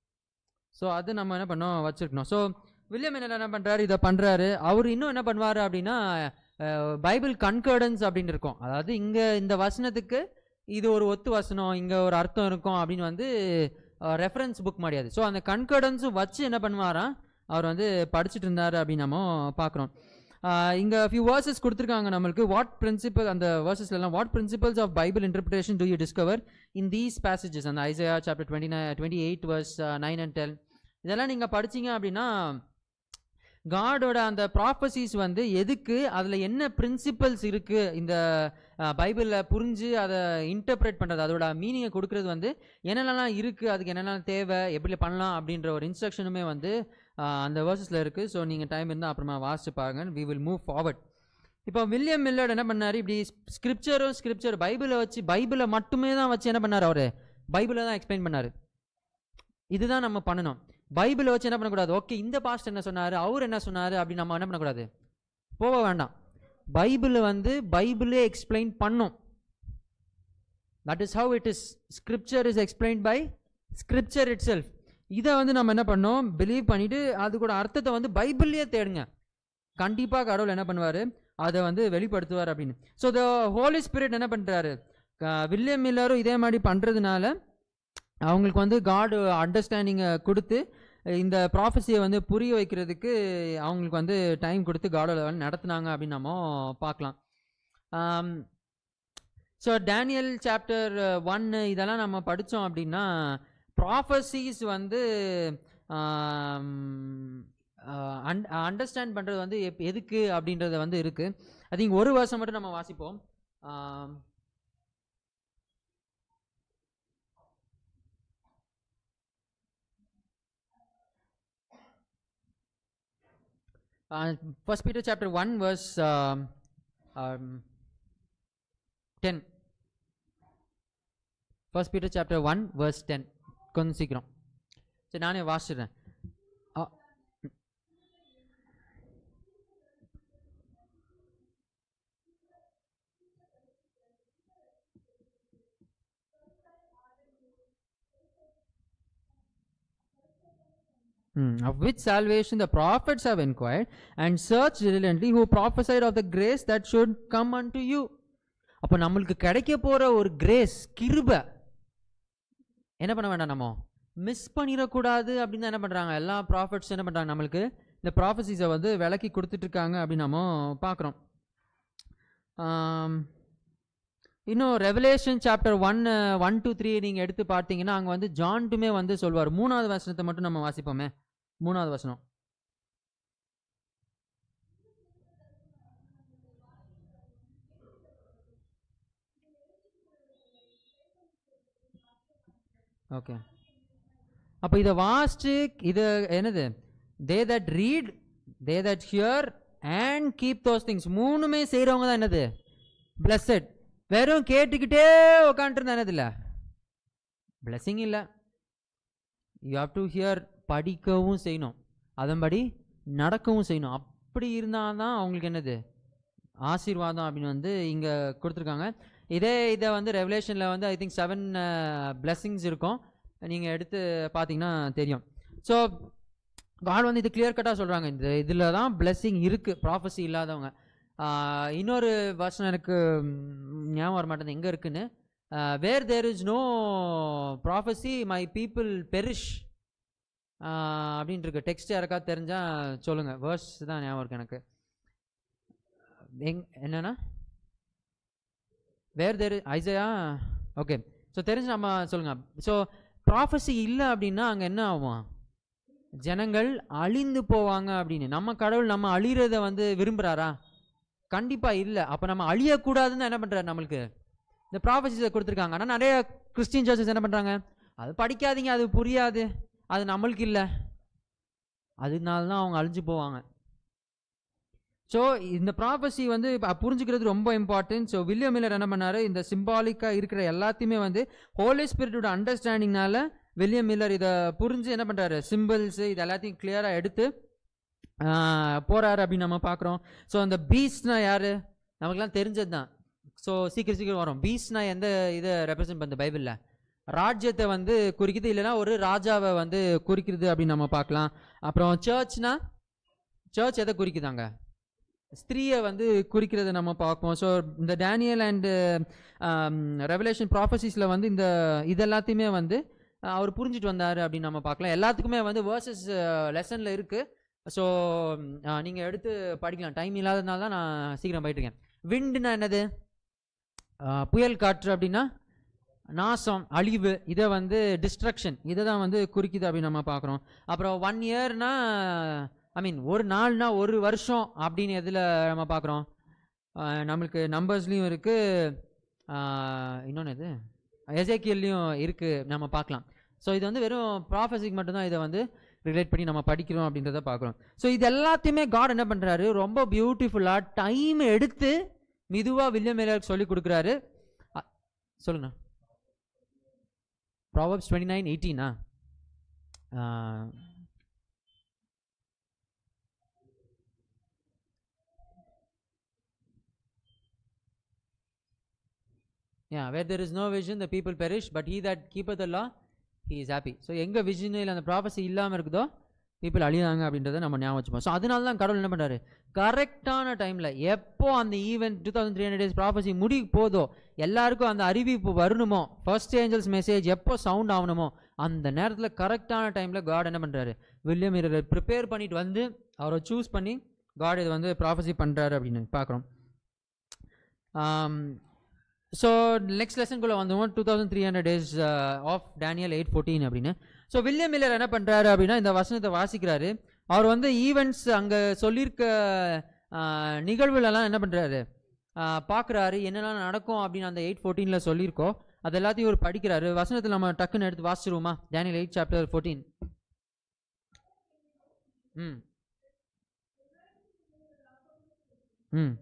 ஸோ அது நம்ம என்ன பண்ணோம் வச்சிருக்கணும் ஸோ வில்லியம் என்ன என்ன பண்ணுறாரு இதை பண்ணுறாரு அவர் இன்னும் என்ன பண்ணுவார் அப்படின்னா அஹ், பைபிள் கன்கர்டன்ஸ் அப்படின்னு இருக்கும் அதாவது இங்கே இந்த வசனத்துக்கு இது ஒரு ஒத்து வசனம் இங்கே ஒரு அர்த்தம் இருக்கும் அப்படின்னு வந்து ரெஃபரன்ஸ் புக் முடியாது ஸோ அந்த கன்கர்டன்ஸும் வச்சு என்ன பண்ணுவாராம் அவர் வந்து படிச்சுட்டு இருந்தார் அப்படின்னு நம்ம பார்க்குறோம் இங்கே ஃபியூ வேர்சஸ் கொடுத்துருக்காங்க நம்மளுக்கு வாட் பிரின்சிபல் அந்த வேர்சஸ்லாம் what principles of Bible interpretation do you discover in these passages அந்த Isaiah chapter twenty nine twenty eight verse nine and ten இதெல்லாம் நீங்கள் படிச்சீங்க அப்படின்னா காடோட அந்த ப்ராப்பசிஸ் வந்து எதுக்கு அதில் என்ன பிரின்சிபல்ஸ் இருக்குது இந்த பைபிளில் புரிஞ்சு அதை இன்டர்பிரேட் பண்ணுறது அதோட மீனிங்கை கொடுக்குறது வந்து என்னென்னலாம் இருக்குது அதுக்கு என்னென்னலாம் தேவை எப்படி பண்ணலாம் அப்படின்ற ஒரு இன்ஸ்ட்ரக்ஷனுமே வந்து ஆஹ், அந்த வேர்சஸில் இருக்குது ஸோ நீங்கள் டைம் இருந்தால் அப்புறமா வாசிச்சு பாருங்க வி வில் மூவ் ஃபார்வர்ட் இப்போ வில்லியம் மில்லர்ட் என்ன பண்ணார் இப்படி ஸ்கிரிப்சரும் ஸ்கிரிப்சர் பைபிளை வச்சு பைபிளை மட்டுமே தான் வச்சு என்ன பண்ணார் அவர் பைபிளை தான் எக்ஸ்பிளைன் பண்ணார் இதுதான் நம்ம பண்ணணும் பைபிளை வச்சு என்ன பண்ணக்கூடாது ஓகே இந்த பாஸ்ட் என்ன சொன்னார் அவர் என்ன சொன்னார் அப்படி நம்ம என்ன பண்ணக்கூடாது போக வேண்டாம் பைபிளை வந்து பைபிளே எக்ஸ்பிளைன் பண்ணும் that is how it is scripture is explain by scripture itself இதை வந்து நம்ம என்ன பண்ணோம் பிலீவ் பண்ணிட்டு அது கூட அர்த்தத்தை வந்து பைபிள்லேயே தேடுங்க கண்டிப்பாக கடவுள் என்ன பண்ணுவார் அதை வந்து வெளிப்படுத்துவார் அப்படின்னு ஸோ த ஹோலி ஸ்பிரிட் என்ன பண்ணுறாரு வில்லியம் மில்லரும் இதே மாதிரி பண்ணுறதுனால அவங்களுக்கு வந்து காடு அண்டர்ஸ்டாண்டிங்கை கொடுத்து இந்த ப்ராஃபஸியை வந்து புரிய வைக்கிறதுக்கு அவங்களுக்கு வந்து டைம் கொடுத்து காடோட நடத்துனாங்க அப்படின்னு நம்ம பார்க்கலாம் ஸோ டேனியல் சாப்டர் ஒன் இதெல்லாம் நம்ம படித்தோம் அப்படின்னா ப்ராஃபஸிஸ் வந்து அண்டர்ஸ்டாண்ட் பண்ணுறது வந்து எப்- எதுக்கு அப்படின்றது வந்து இருக்குது ஐ திங்க் ஒரு வருஷம் மட்டும் நம்ம வாசிப்போம் ஆம், uh, First Peter chapter 1 verse um, um, 10. First Peter chapter 1 verse 10. கொஞ்சம் சீக்கிரம் சரி நானே வாசிடுறேன் ஆ, Hmm. Of which salvation the prophets have inquired and searched diligently who prophesied of the grace that should come unto you. அப்போ நம்மளுக்கு கிடைக்க போற ஒரு grace கிருப என்ன பண்ண வேண்டாம் நம்ம மிஸ் பண்ணிடக்கூடாது அப்படின்னு தான் என்ன பண்றாங்க எல்லா ப்ராஃபிட்ஸ் என்ன பண்றாங்க நம்மளுக்கு இந்த ப்ராஃபஸிஸை வந்து விலக்கி கொடுத்துட்டு இருக்காங்க அப்படின்னு நம்ம பார்க்குறோம் இன்னும் Revelation chapter one one two three நீங்கள் எடுத்து பார்த்தீங்கன்னா அங்கே வந்து ஜான்ட்டுமே வந்து சொல்வார் மூணாவது வசனத்தை மட்டும் நம்ம வாசிப்போமே மூணாவது வசனம் ஓகே அப்போ இதை வாசிச்சு இது என்னது they that read they that hear and keep those things மூணுமே செய்கிறவங்க தான் என்னது பிளஸட் வெறும் கேட்டுக்கிட்டே உட்காந்துருந்தா என்னது இல்லை பிளெஸிங் இல்லை யூ ஹாவ் டு ஹியர் படிக்கவும் செய்யணும் அதன்படி நடக்கவும் செய்யணும் அப்படி இருந்தால் தான் அவங்களுக்கு என்னது ஆசீர்வாதம் அப்படின்னு வந்து இங்கே கொடுத்துருக்காங்க இதே இதை வந்து ரெவலேஷனில் வந்து ஐ திங்க் செவன் பிளெஸிங்ஸ் இருக்கும் நீங்கள் எடுத்து பார்த்தீங்கன்னா தெரியும் ஸோ காட் வந்து இது கிளியர் கட்டாக சொல்கிறாங்க இந்த இதில் தான் பிளெஸ்ஸிங் இருக்குது ப்ராஃபஸி இல்லாதவங்க ஆஹ் இன்னொரு வருஷம் எனக்கு ம், ஞாபகம் வர மாட்டேங்குது எங்கே இருக்குன்னு where there is no prophecy my people perish அப்படின்ட்டு இருக்கு டெக்ஸ்ட் யாருக்காவது தெரிஞ்சால் சொல்லுங்கள் வேர்ஸ் தான் ஞாபகம் இருக்கு எனக்கு எங் என்னன்னா where there Isaiah okay so தெரிஞ்சு நம்ம சொல்லுங்க ஸோ ப்ராஃபஸி இல்லை அப்படின்னா அங்கே என்ன ஆகும் ஜனங்கள் அழிந்து போவாங்க அப்படின்னு நம்ம கடவுள் நம்ம அழிகிறத வந்து விரும்புகிறாரா கண்டிப்பாக இல்லை அப்போ நம்ம அழியக்கூடாதுன்னு என்ன பண்ணுறாரு நம்மளுக்கு இந்த ப்ராஃபஸிஸை கொடுத்துருக்காங்க ஆனால் நிறைய கிறிஸ்டின் சர்ச்சஸ் என்ன பண்ணுறாங்க அது படிக்காதீங்க அது புரியாது அது நம்மளுக்கு இல்லை அதனால தான் அவங்க அழிஞ்சு போவாங்க ஸோ இந்த ப்ராஃபஸி வந்து ப- புரிஞ்சுக்கிறது ரொம்ப இம்பார்ட்டன்ட் ஸோ வில்லியம் மில்லர் என்ன பண்ணாரு இந்த சிம்பாலிக்காக இருக்கிற எல்லாத்தையுமே வந்து ஹோலி ஸ்பிரிட்டோட அண்டர்ஸ்டாண்டிங்னால வில்லியம் மில்லர் இதை புரிஞ்சு என்ன பண்ணுறாரு சிம்பிள்ஸ் இது எல்லாத்தையும் கிளியராக எடுத்து ஆஹ், போறாரு அப்படின்னு நம்ம பார்க்குறோம் ஸோ அந்த பீஸ்ட்னா யாரு நமக்குலாம் தெரிஞ்சது தான் ஸோ சீக்கிரம் சீக்கிரம் வரும் பீஸ்ட்னா எந்த இதை ரெப்ரசென்ட் பண்ணுது பைபிளில் ராஜ்யத்தை வந்து குறிக்குது இல்லைன்னா ஒரு ராஜாவை வந்து குறிக்கிறது அப்படின்னு நம்ம பார்க்கலாம் அப்புறம் சர்ச்னா சர்ச் எதை குறிக்குதாங்க ஸ்திரீயை வந்து குறிக்கிறத நம்ம பார்ப்போம் ஸோ இந்த டேனியல் அண்டு ரெவலேஷன் ப்ராஃபஸிஸில் வந்து இந்த இது எல்லாத்தையுமே வந்து அஹ், அவர் புரிஞ்சுட்டு வந்தார் அப்படின்னு நம்ம பார்க்கலாம் எல்லாத்துக்குமே வந்து வேர்சஸ் லெசனில் இருக்குது ஸோ நீங்கள் எடுத்து படிக்கலாம் டைம் இல்லாததுனால தான் நான் சீக்கிரம் போயிட்டு இருக்கேன் விண்டுனா என்னது அஹ், புயல் காற்று அப்படின்னா நாசம் அழிவு இதை வந்து டிஸ்ட்ரக்ஷன் இதை தான் வந்து குறிக்குது அப்படின்னு நம்ம பார்க்குறோம் அப்புறம் ஒன் இயர்னா ஐ மீன் ஒரு நாள்னா ஒரு வருஷம் அப்படின்னு எதில் நம்ம பார்க்குறோம் நம்மளுக்கு நம்பர்ஸ்லேயும் இருக்குது இன்னொன்று இது எசேக்கியல்லையும் இருக்குது நம்ம பார்க்கலாம் ஸோ இது வந்து வெறும் ப்ராஃபஸிக்கு மட்டும்தான் இதை வந்து ரிலேட் பண்ணி நம்ம படிக்கிறோம் அப்படின்றத பார்க்குறோம் ஸோ இது எல்லாத்தையுமே காட் என்ன பண்ணுறாரு ரொம்ப பியூட்டிஃபுல்லாக டைம் எடுத்து மெதுவாக வில்லியம் மேலருக்கு சொல்லி கொடுக்குறாரு அ- சொல்லுங்க ப்ராவப்ஸ் டுவெண்ட்டி நைன் எயிட்டீனா Yeah, where there is no vision, the people perish, but he that keepeth the law, he is happy. So எங்கே விஷன் இல்லை அந்த ப்ராஃபஸி இல்லாமல் இருக்குதோ பீப்புள் அழியாங்க அப்படின்றத நம்ம ஞாபகம் வச்சுப்போம் ஸோ அதனால தான் கடவுள் என்ன பண்ணுறாரு கரெக்டான டைமில் எப்போ அந்த event two thousand three hundred days prophecy முடி போதோ எல்லாருக்கும் அந்த அறிவிப்பு வரணுமோ ஃபர்ஸ்ட் ஏஞ்சல்ஸ் மெசேஜ் எப்போ சவுண்ட் ஆகணுமோ அந்த நேரத்தில் கரெக்டான டைமில் காட் என்ன பண்ணுறாரு வில்லியம் இரரை ப்ரிப்பேர் பண்ணிட்டு வந்து அவரை சூஸ் பண்ணி காட் இதை வந்து ப்ராஃபஸி பண்ணுறாரு அப்படின்னு பார்க்குறோம் ஸோ நெக்ஸ்ட் லெசன்குள்ளே வந்துவோம் two thousand three hundred days of Daniel eight fourteen அப்படின்னு ஸோ வில்லியம் மில்லர் என்ன பண்ணுறாரு அப்படின்னா இந்த வசனத்தை வாசிக்கிறாரு அவர் வந்து ஈவெண்ட்ஸ் அங்கே சொல்லியிருக்க ஆஹ், நிகழ்வுகளெல்லாம் என்ன பண்ணுறாரு பார்க்குறாரு என்னெல்லாம் நடக்கும் அப்படின்னு அந்த எயிட் ஃபோர்டீனில் சொல்லியிருக்கோம் அது எல்லாத்தையும் இவர் படிக்கிறாரு வசனத்தில் நம்ம டக்குன்னு எடுத்து வாசிச்சிருவோமா டேனியல் எயிட் சாப்டர் ஃபோர்டீன் ம் ம்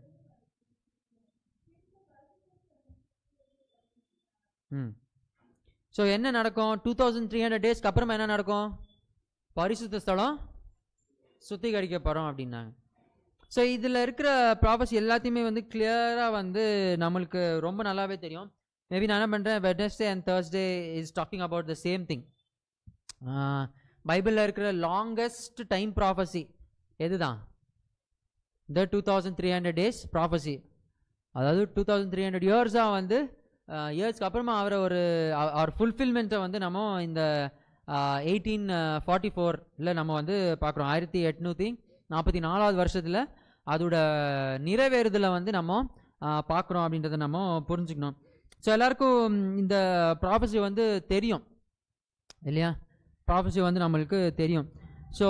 ம் ஸோ என்ன நடக்கும் டூ தௌசண்ட் த்ரீ ஹண்ட்ரட் டேஸ்க்கு அப்புறமா என்ன நடக்கும் பரிசுத்த ஸ்தலம் சுத்திகரிக்கப்படும் அப்படின்னாங்க ஸோ இதில் இருக்கிற ப்ராபஸ் எல்லாத்தையுமே வந்து கிளியராக வந்து நம்மளுக்கு ரொம்ப நல்லாவே தெரியும் மேபி நான் என்ன பண்ணுறேன் Wednesday and Thursday is talking about the same thing பைபிளில் இருக்கிற லாங்கஸ்ட் டைம் ப்ராஃபஸி எதுதான் the two thousand three hundred days prophecy அதாவது டூ தௌசண்ட் த்ரீ ஹண்ட்ரட் இயர்ஸாக வந்து இயர்ஸ்க்கு அப்புறமா அவரை ஒரு அ- அவர் ஃபுல்ஃபில்மெண்ட்டை வந்து நம்ம இந்த எயிட்டீன் ஃபார்ட்டி ஃபோரில் நம்ம வந்து பார்க்குறோம் ஆயிரத்தி எட்நூற்றி நாற்பத்தி நாலாவது வருஷத்தில் அதோட நிறைவேறுதலை வந்து நம்ம பார்க்குறோம் அப்படின்றத நம்ம புரிஞ்சுக்கணும் ஸோ எல்லாருக்கும் இந்த ப்ராஃபஸி வந்து தெரியும் இல்லையா ப்ராஃபஸி வந்து நம்மளுக்கு தெரியும் ஸோ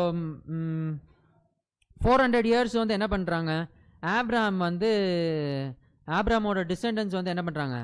ஃபோர் ஹண்ட்ரட் இயர்ஸ் வந்து என்ன பண்ணுறாங்க ஆப்ராம் வந்து ஆப்ராமோட டிசெண்டன்ஸ் வந்து என்ன பண்ணுறாங்க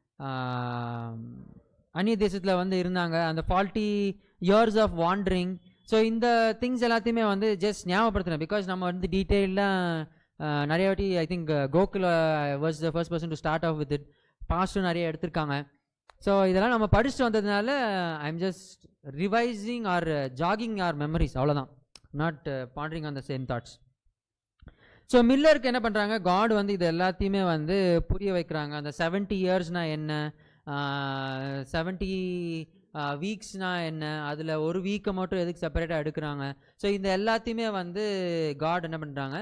அந்நிய தேசத்தில் வந்து இருந்தாங்க அந்த forty years of wandering so இந்த திங்ஸ் எல்லாத்தையுமே வந்து ஜஸ்ட் ஞாபகப்படுத்துகிறேன் பிகாஸ் நம்ம வந்து டீட்டெயிலாக நிறைய வாட்டி ஐ திங்க் கோகுல was the first person to start off with it பாஸ்ட்டும் நிறைய எடுத்திருக்காங்க ஸோ இதெல்லாம் நம்ம படிச்சுட்டு வந்ததுனால I am just revising our jogging our memories அவ்வளோதான் not pondering on the same thoughts so மில்லருக்கு என்ன பண்ணுறாங்க காட் வந்து இது எல்லாத்தையுமே வந்து புரிய வைக்கிறாங்க அந்த செவன்ட்டி இயர்ஸ்னால் என்ன செவன்ட்டி வீக்ஸ்னால் என்ன அதில் ஒரு வீக்கை மட்டும் எதுக்கு செப்பரேட்டாக எடுக்கிறாங்க ஸோ இந்த எல்லாத்தையுமே வந்து காட் என்ன பண்ணுறாங்க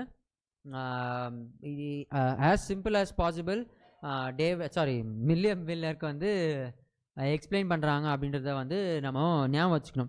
ஆஸ் சிம்பிள் ஆஸ் பாசிபிள் டேவ் சாரி மில்லியம் மில்லருக்கு வந்து எக்ஸ்பிளைன் பண்ணுறாங்க அப்படின்றத வந்து நம்ம ஞாபகம் வச்சுக்கணும்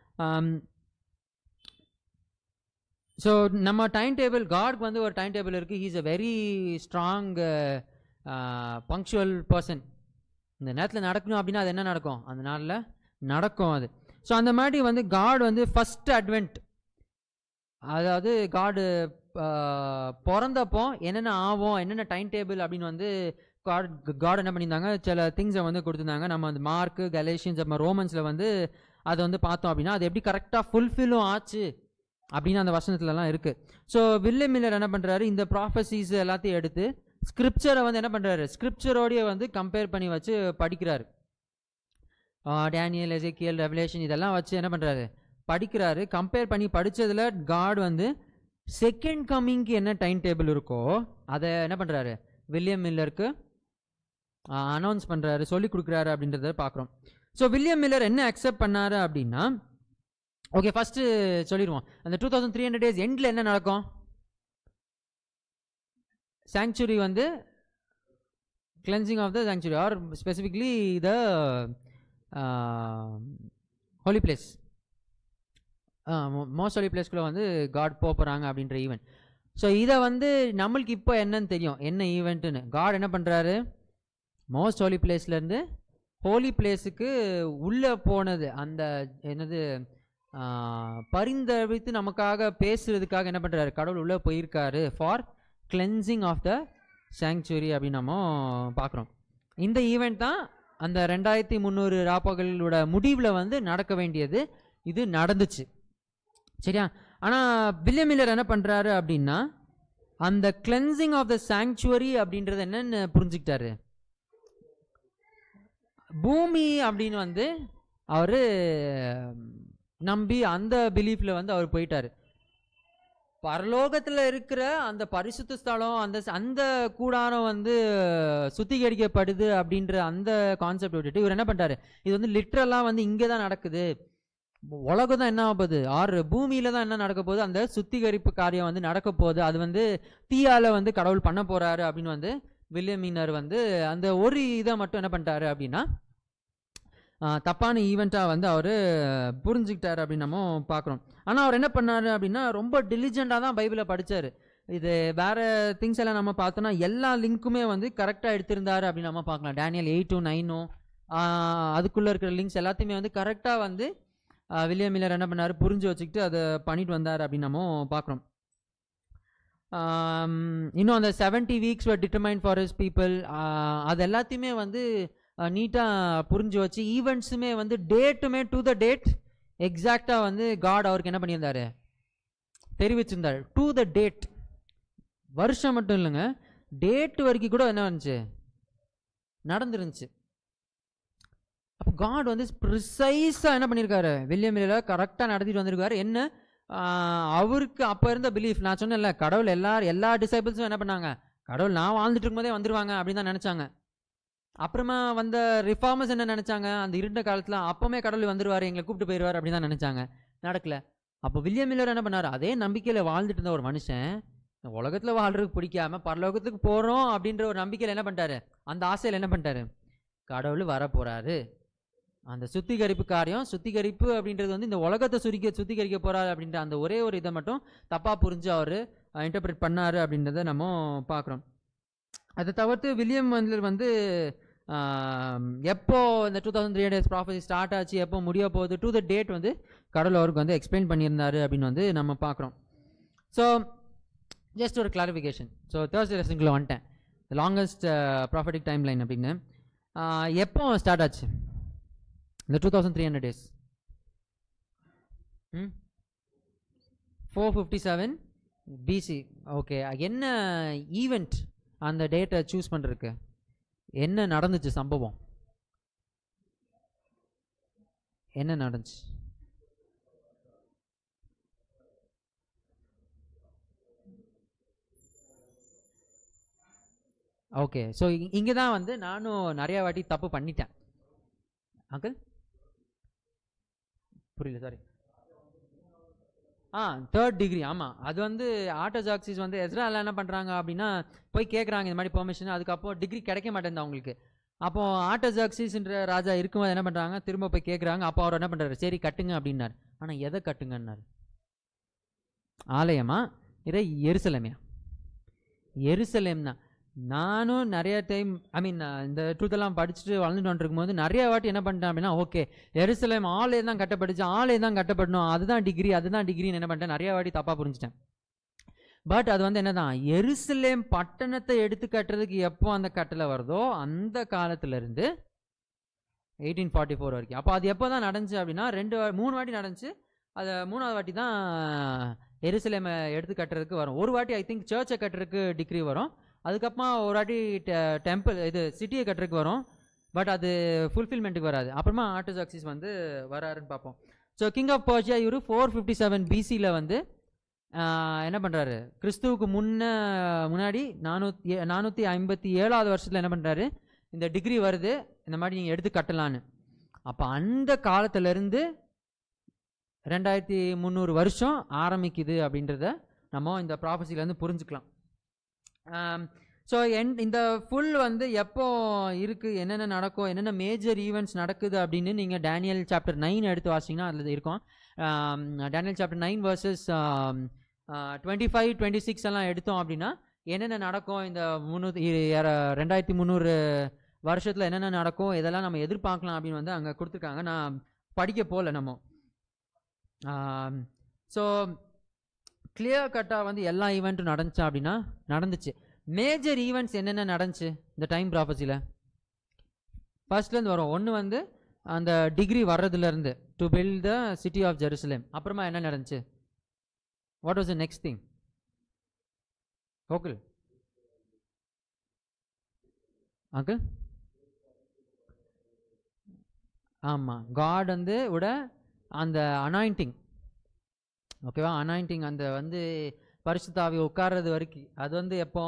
ஸோ நம்ம டைம் டேபிள் காட்க்கு வந்து ஒரு டைம் டேபிள் இருக்குது he's a very strong punctual person இந்த நேரத்தில் நடக்கணும் அப்படின்னா அது என்ன நடக்கும் அந்த நாளில் நடக்கும் அது ஸோ அந்த மாதிரி வந்து காட் வந்து ஃபஸ்ட் அட்வென்ட் அதாவது காடு பிறந்தப்போ என்னென்ன ஆகும் என்னென்ன டைம் டேபிள் அப்படின்னு வந்து காட் காட் என்ன பண்ணியிருந்தாங்க சில திங்ஸை வந்து கொடுத்துருந்தாங்க நம்ம அந்த மார்க்கு கலேஷியன்ஸ் நம்ம ரோமன்ஸில் வந்து அதை வந்து பார்த்தோம் அப்படின்னா அது எப்படி கரெக்டாக ஃபுல்ஃபில்லும் ஆச்சு அப்படின்னு அந்த வசனத்துலலாம் இருக்குது ஸோ வில்லியம் மில்லர் என்ன பண்ணுறாரு இந்த ப்ராஃபஸிஸ் எல்லாத்தையும் எடுத்து ஸ்கிரிப்சரை வந்து என்ன பண்ணுறாரு ஸ்கிரிப்சரோடைய வந்து கம்பேர் பண்ணி வச்சு படிக்கிறாரு டேனியல் எசேக்கியல் ரெவலேஷன் இதெல்லாம் வச்சு என்ன பண்ணுறாரு படிக்கிறாரு கம்பேர் பண்ணி படித்ததில் காட் வந்து செகண்ட் கம்மிங்க்கு என்ன டைம் டேபிள் இருக்கோ அதை என்ன பண்ணுறாரு வில்லியம் மில்லருக்கு அனௌன்ஸ் பண்ணுறாரு சொல்லி கொடுக்குறாரு அப்படின்றத பார்க்குறோம் ஸோ வில்லியம் மில்லர் என்ன அக்செப்ட் பண்ணாரு அப்படின்னா ஓகே ஃபஸ்ட்டு சொல்லிடுவோம் அந்த two thousand three hundred days எண்டில் என்ன நடக்கும் சாங்சுரி வந்து cleansing of the sanctuary or specifically the holy place most holy பிளேஸ்க்குள்ளே வந்து காட் போக போகிறாங்க அப்படின்ற ஈவெண்ட் ஸோ இதை வந்து நம்மளுக்கு இப்போ என்னன்னு தெரியும் என்ன ஈவெண்ட்டுன்னு காட் என்ன பண்ணுறாரு மோஸ்ட் ஹோலி பிளேஸ்லேருந்து ஹோலி பிளேஸுக்கு உள்ளே போனது அந்த என்னது பரிந்தவித்து நமக்காக பேசுறதுக்காக என்ன பண்ணுறாரு கடவுள் உள்ளே போயிருக்காரு for cleansing of the sanctuary அப்படின்னு நம்ம பார்க்குறோம் இந்த ஈவெண்ட் தான் அந்த ரெண்டாயிரத்தி முந்நூறு ராப்பகலோட முடிவில் வந்து நடக்க வேண்டியது இது நடந்துச்சு சரியா ஆனால் வில்லியம் மில்லர் என்ன பண்ணுறாரு அப்படின்னா அந்த கிளென்சிங் ஆஃப் த சாங்சுவரி அப்படின்றது என்னன்னு புரிஞ்சுக்கிட்டாரு பூமி அப்படின்னு வந்து அவர் நம்பி அந்த பிலீஃபில் வந்து அவர் போயிட்டார் பரலோகத்தில் இருக்கிற அந்த பரிசுத்த ஸ்தலம் அந்த அந்த கூடாரம் வந்து சுத்திகரிக்கப்படுது அப்படின்ற அந்த கான்செப்ட் விட்டுட்டு இவர் என்ன பண்ணிட்டாரு இது வந்து லிட்ரலாக வந்து இங்கே தான் நடக்குது உலகம் தான் என்ன ஆக போகுது ஆறு பூமியில தான் என்ன நடக்க போகுது அந்த சுத்திகரிப்பு காரியம் வந்து நடக்க போகுது அது வந்து தீயால வந்து கடவுள் பண்ண போறாரு அப்படின்னு வந்து வில்லியம் மீனர் வந்து அந்த ஒரு இதை மட்டும் என்ன பண்ணிட்டாரு அப்படின்னா ஆஹ் தப்பான ஈவெண்ட்டாக வந்து அவர் புரிஞ்சுக்கிட்டாரு அப்படின்னு நம்ம பார்க்குறோம் ஆனால் அவர் என்ன பண்ணாரு அப்படின்னா ரொம்ப டிலிஜெண்டாக தான் பைபிளை படிச்சாரு இது வேற திங்ஸ் எல்லாம் நம்ம பார்த்தோம்னா எல்லா லிங்க்குமே வந்து கரெக்டாக எடுத்திருந்தாரு அப்படின்னு நம்ம பார்க்கலாம் டேனியல் எயிட்டும் நைனும் அதுக்குள்ளே இருக்கிற லிங்க்ஸ் எல்லாத்தையுமே வந்து கரெக்டாக வந்து ஆஹ் வில்லியம் மில்லர் என்ன பண்ணாரு புரிஞ்சு வச்சுக்கிட்டு அதை பண்ணிட்டு வந்தார் அப்படின்னு நம்ம பார்க்குறோம் இன்னும் அந்த seventy weeks were determined for his people அது எல்லாத்தையுமே வந்து நீட்டாக புரிஞ்சு வச்சு ஈவெண்ட்ஸுமே வந்து டேட்டுமே டு த டேட் எக்ஸாக்டாக வந்து காட் அவருக்கு என்ன பண்ணியிருந்தாரு தெரிவிச்சிருந்தார் டு த டேட் வருஷம் மட்டும் இல்லைங்க டேட் வரைக்கும் கூட என்ன வந்துச்சு நடந்துருந்துச்சு அப்போ காட் வந்து ப்ரிசைஸாக என்ன பண்ணியிருக்காரு வில்லியம் மில்லில் கரெக்டாக நடத்திட்டு வந்திருக்காரு என்ன ஆஹ் அவருக்கு அப்போ இருந்த பிலீஃப் நான் சொன்னேன்ல கடவுள் எல்லா எல்லா டிசைபிள்ஸும் என்ன பண்ணாங்க கடவுள் நான் வாழ்ந்துட்டு இருக்கும்போதே வந்துருவாங்க அப்படின்னு தான் நினச்சாங்க அப்புறமா வந்த ரிஃபார்மர்ஸ் என்ன நினச்சாங்க அந்த இருண்ட காலத்தில் அப்போமே கடவுள் வந்துருவார் எங்களை கூப்பிட்டு போயிடுவார் அப்படின்னு தான் நினச்சாங்க நடக்கல அப்போ வில்லியம் மில்லர் என்ன பண்ணார் அதே நம்பிக்கையில் வாழ்ந்துட்டு இருந்த ஒரு மனுஷன் இந்த உலகத்தில் வாழ்றதுக்கு பிடிக்காம பரலோகத்துக்கு போகிறோம் அப்படின்ற ஒரு நம்பிக்கையில் என்ன பண்ணிட்டாரு அந்த ஆசையில் என்ன பண்ணிட்டாரு கடவுள் வர போறாரு அந்த சுத்திகரிப்பு காரியம் சுத்திகரிப்பு அப்படின்றது வந்து இந்த உலகத்தை சுரிக்க சுத்திகரிக்க போறாரு அப்படின்ற அந்த ஒரே ஒரு இதை மட்டும் தப்பாக புரிஞ்சு அவர் இன்டர்பிரேட் பண்ணாரு அப்படின்றத நம்ம பார்க்குறோம் அதை தவிர்த்து வில்லியம் வந்து வந்து ஆம், எப்போ இந்த two thousand three days prophecy start ஆச்சு எப்போ முடிய போகுது டு த டேட் வந்து கடவுள் அவருக்கு வந்து எக்ஸ்பிளைன் பண்ணியிருந்தாரு அப்படின்னு வந்து நம்ம பார்க்குறோம் ஸோ ஜஸ்ட் ஒரு கிளாரிஃபிகேஷன் ஸோ தேர்ஸ்டே லெசனுக்குள்ள வந்துட்டேன் லாங்கஸ்ட் ப்ராஃபிட்டிக் டைம் லைன் அப்படின்னு ஆஹ், எப்போ ஸ்டார்ட் ஆச்சு இந்த two thousand three hundred days ம் four fifty seven BC okay என்ன ஈவெண்ட் அந்த டேட்டை சூஸ் பண்ணுறதுக்கு என்ன நடந்துச்சு சம்பவம் என்ன நடந்துச்சு ஓகே ஸோ இங்கே தான் வந்து நானும் நிறைய வாட்டி தப்பு பண்ணிட்டேன் அங்கிள் புரியல சாரி ஆ தேர்ட் டிகிரி ஆமாம் அது வந்து ஆட்டோஜாக்சிஸ் வந்து எஸ்ரால என்ன பண்ணுறாங்க அப்படின்னா போய் கேட்குறாங்க இந்த மாதிரி பெர்மிஷன் அதுக்கப்புறம் டிகிரி கிடைக்க மாட்டேங்குது அவங்களுக்கு அப்போ ஆட்டோஜாக்சிஸ்ன்ற ராஜா இருக்கும்போது என்ன பண்ணுறாங்க திரும்ப போய் கேட்குறாங்க அப்போ அவர் என்ன பண்ணுறாரு சரி கட்டுங்க அப்படின்னாரு ஆனால் எதை கட்டுங்கன்னாரு ஆலயமா இல்லை எருசலேமையா எருசலேம் தான் நானும் நிறைய டைம் ஐ மீன் இந்த ட்ரூத்தெல்லாம் படிச்சுட்டு வளர்ந்துட்டு வந்துருக்கும் நிறைய வாட்டி என்ன பண்ணிட்டேன் அப்படின்னா ஓகே எருசலேம் ஆலயம் தான் கட்டப்பட்டுச்சு ஆலயம் தான் கட்டப்படணும் அதுதான் டிகிரி அதுதான் டிகிரின்னு என்ன பண்ணிட்டேன் நிறைய வாட்டி தப்பாக புரிஞ்சிட்டேன் பட் அது வந்து என்னதான் எருசலேம் பட்டணத்தை எடுத்து கட்டுறதுக்கு எப்போ அந்த கட்டளை வருதோ அந்த காலத்துல இருந்து எயிட்டீன் ஃபார்ட்டி ஃபோர் வரைக்கும் அப்போ அது எப்போ தான் நடந்துச்சு அப்படின்னா ரெண்டு வா- மூணு வாட்டி நடந்துச்சு அது மூணாவது வாட்டி தான் எருசலேமை எடுத்து கட்டுறதுக்கு வரும் ஒரு வாட்டி ஐ திங்க் சர்ச்சை கட்டுறதுக்கு டிகிரி வரும் அதுக்கப்புறமா ஒரு வாட்டி டெம்பிள் இது சிட்டியை கட்டுறதுக்கு வரும் பட் அது ஃபுல்ஃபில்மெண்ட்டுக்கு வராது அப்புறமா ஆர்டோசாக்சிஸ் வந்து வராருன்னு பார்ப்போம் ஸோ கிங் ஆஃப் பர்ஷியா இவர் ஃபோர் ஃபிஃப்டி செவன் பிசியில் வந்து ஆஹ், என்ன பண்ணுறாரு கிறிஸ்துவுக்கு முன்ன முன்னாடி நானூற்றி நானூற்றி ஐம்பத்தி ஏழாவது வருஷத்தில் என்ன பண்ணுறாரு இந்த டிகிரி வருது இந்த மாதிரி நீங்கள் எடுத்து கட்டலான்னு அப்போ அந்த காலத்திலேருந்து ரெண்டாயிரத்தி முந்நூறு வருஷம் ஆரம்பிக்குது அப்படின்றத நம்ம இந்த ப்ராஃபஸிலேருந்து புரிஞ்சுக்கலாம் ஸோ என் இந்த ஃபுல் வந்து எப்போ இருக்குது என்னென்ன நடக்கும் என்னென்ன மேஜர் ஈவெண்ட்ஸ் நடக்குது அப்படின்னு நீங்கள் டேனியல் சாப்டர் நைன் எடுத்து வாசிங்கன்னா அதில் இருக்கும் Daniel chapter nine verses twenty five twenty six எல்லாம் எடுத்தோம் அப்படின்னா என்னென்ன நடக்கும் இந்த முந்நூற்றி ரெண்டாயிரத்தி முந்நூறு வருஷத்தில் என்னென்ன நடக்கும் இதெல்லாம் நம்ம எதிர்பார்க்கலாம் அப்படின்னு வந்து அங்கே கொடுத்துருக்காங்க நான் படிக்க போகல நம்ம ஸோ கிளியர் கட்டாக வந்து எல்லா ஈவெண்ட்டும் நடந்துச்சா அப்படின்னா நடந்துச்சு மேஜர் ஈவெண்ட்ஸ் என்னென்ன நடந்துச்சு இந்த டைம் ப்ராஃபஸியில் ஃபர்ஸ்ட்லேருந்து வரும் ஒன்று வந்து அந்த டிகிரி வர்றதுலேருந்து to build the city of Jerusalem அப்புறமா என்ன நடந்துச்சு what was the next thing okay uncle ஆமாம் காட் வந்து விட அந்த அனாயிண்டிங் ஓகேவா அனாயிண்டிங் அந்த வந்து பரிசுத்தாவி உட்கார்றது வரைக்கும் அது வந்து எப்போ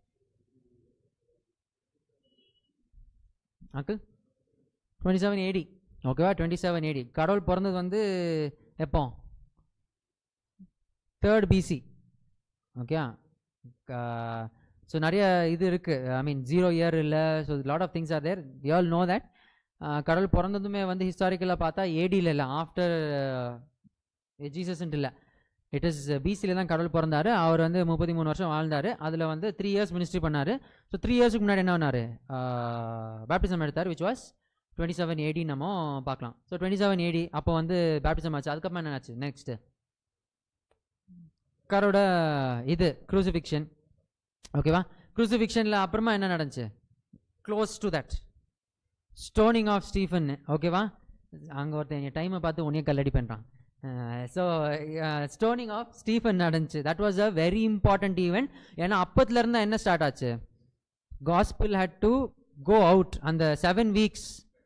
அங்கிள் டுவெண்ட்டி செவன் ஏடி ஓகேவா டுவெண்ட்டி செவன் ஏடி கடவுள் பிறந்தது வந்து எப்போ தேர்ட் பிசி ஓகே ஸோ நிறைய இது இருக்குது ஐ மீன் ஜீரோ இயர் இல்லை so lot of things are there we all know that கடவுள் பிறந்ததுமே வந்து ஹிஸ்டாரிக்கலாக பார்த்தா ஏடியில் இல்லை ஆஃப்டர் ஜீசஸ்ன்ட்டு இல்லை இட் இஸ் பிசியில் தான் கடவுள் பிறந்தாரு அவர் வந்து முப்பத்தி மூணு வருஷம் வாழ்ந்தார் அதில் வந்து த்ரீ இயர்ஸ் மினிஸ்ட்ரி பண்ணார் ஸோ த்ரீ இயர்ஸ்க்கு முன்னாடி என்ன பண்ணார் பேப்டிசம் எடுத்தார் which was twenty seven AD நம்ம பார்க்கலாம் ஸோ டுவெண்ட்டி செவன் ஏடி அப்போ வந்து பேப்டிசம் ஆச்சு அதுக்கப்புறம் என்ன ஆச்சு நெக்ஸ்ட்டு கரோட இது க்ரூசிஃபிக்ஷன் ஓகேவா க்ரூசிஃபிக்ஷனில் அப்புறமா என்ன நடந்துச்சு close to that stoning of Stephen ஓகேவா அங்கே ஒருத்தன் என் டைமை பார்த்து உன்னையே கல்லடி பண்ணுறான் ஸோ ஸ்டோனிங் ஆஃப் ஸ்டீஃபன் நடந்துச்சு that was a very important event ஏன்னா அப்பத்துலேருந்து என்ன ஸ்டார்ட் ஆச்சு gospel had to go out அந்த செவன் வீக்ஸ்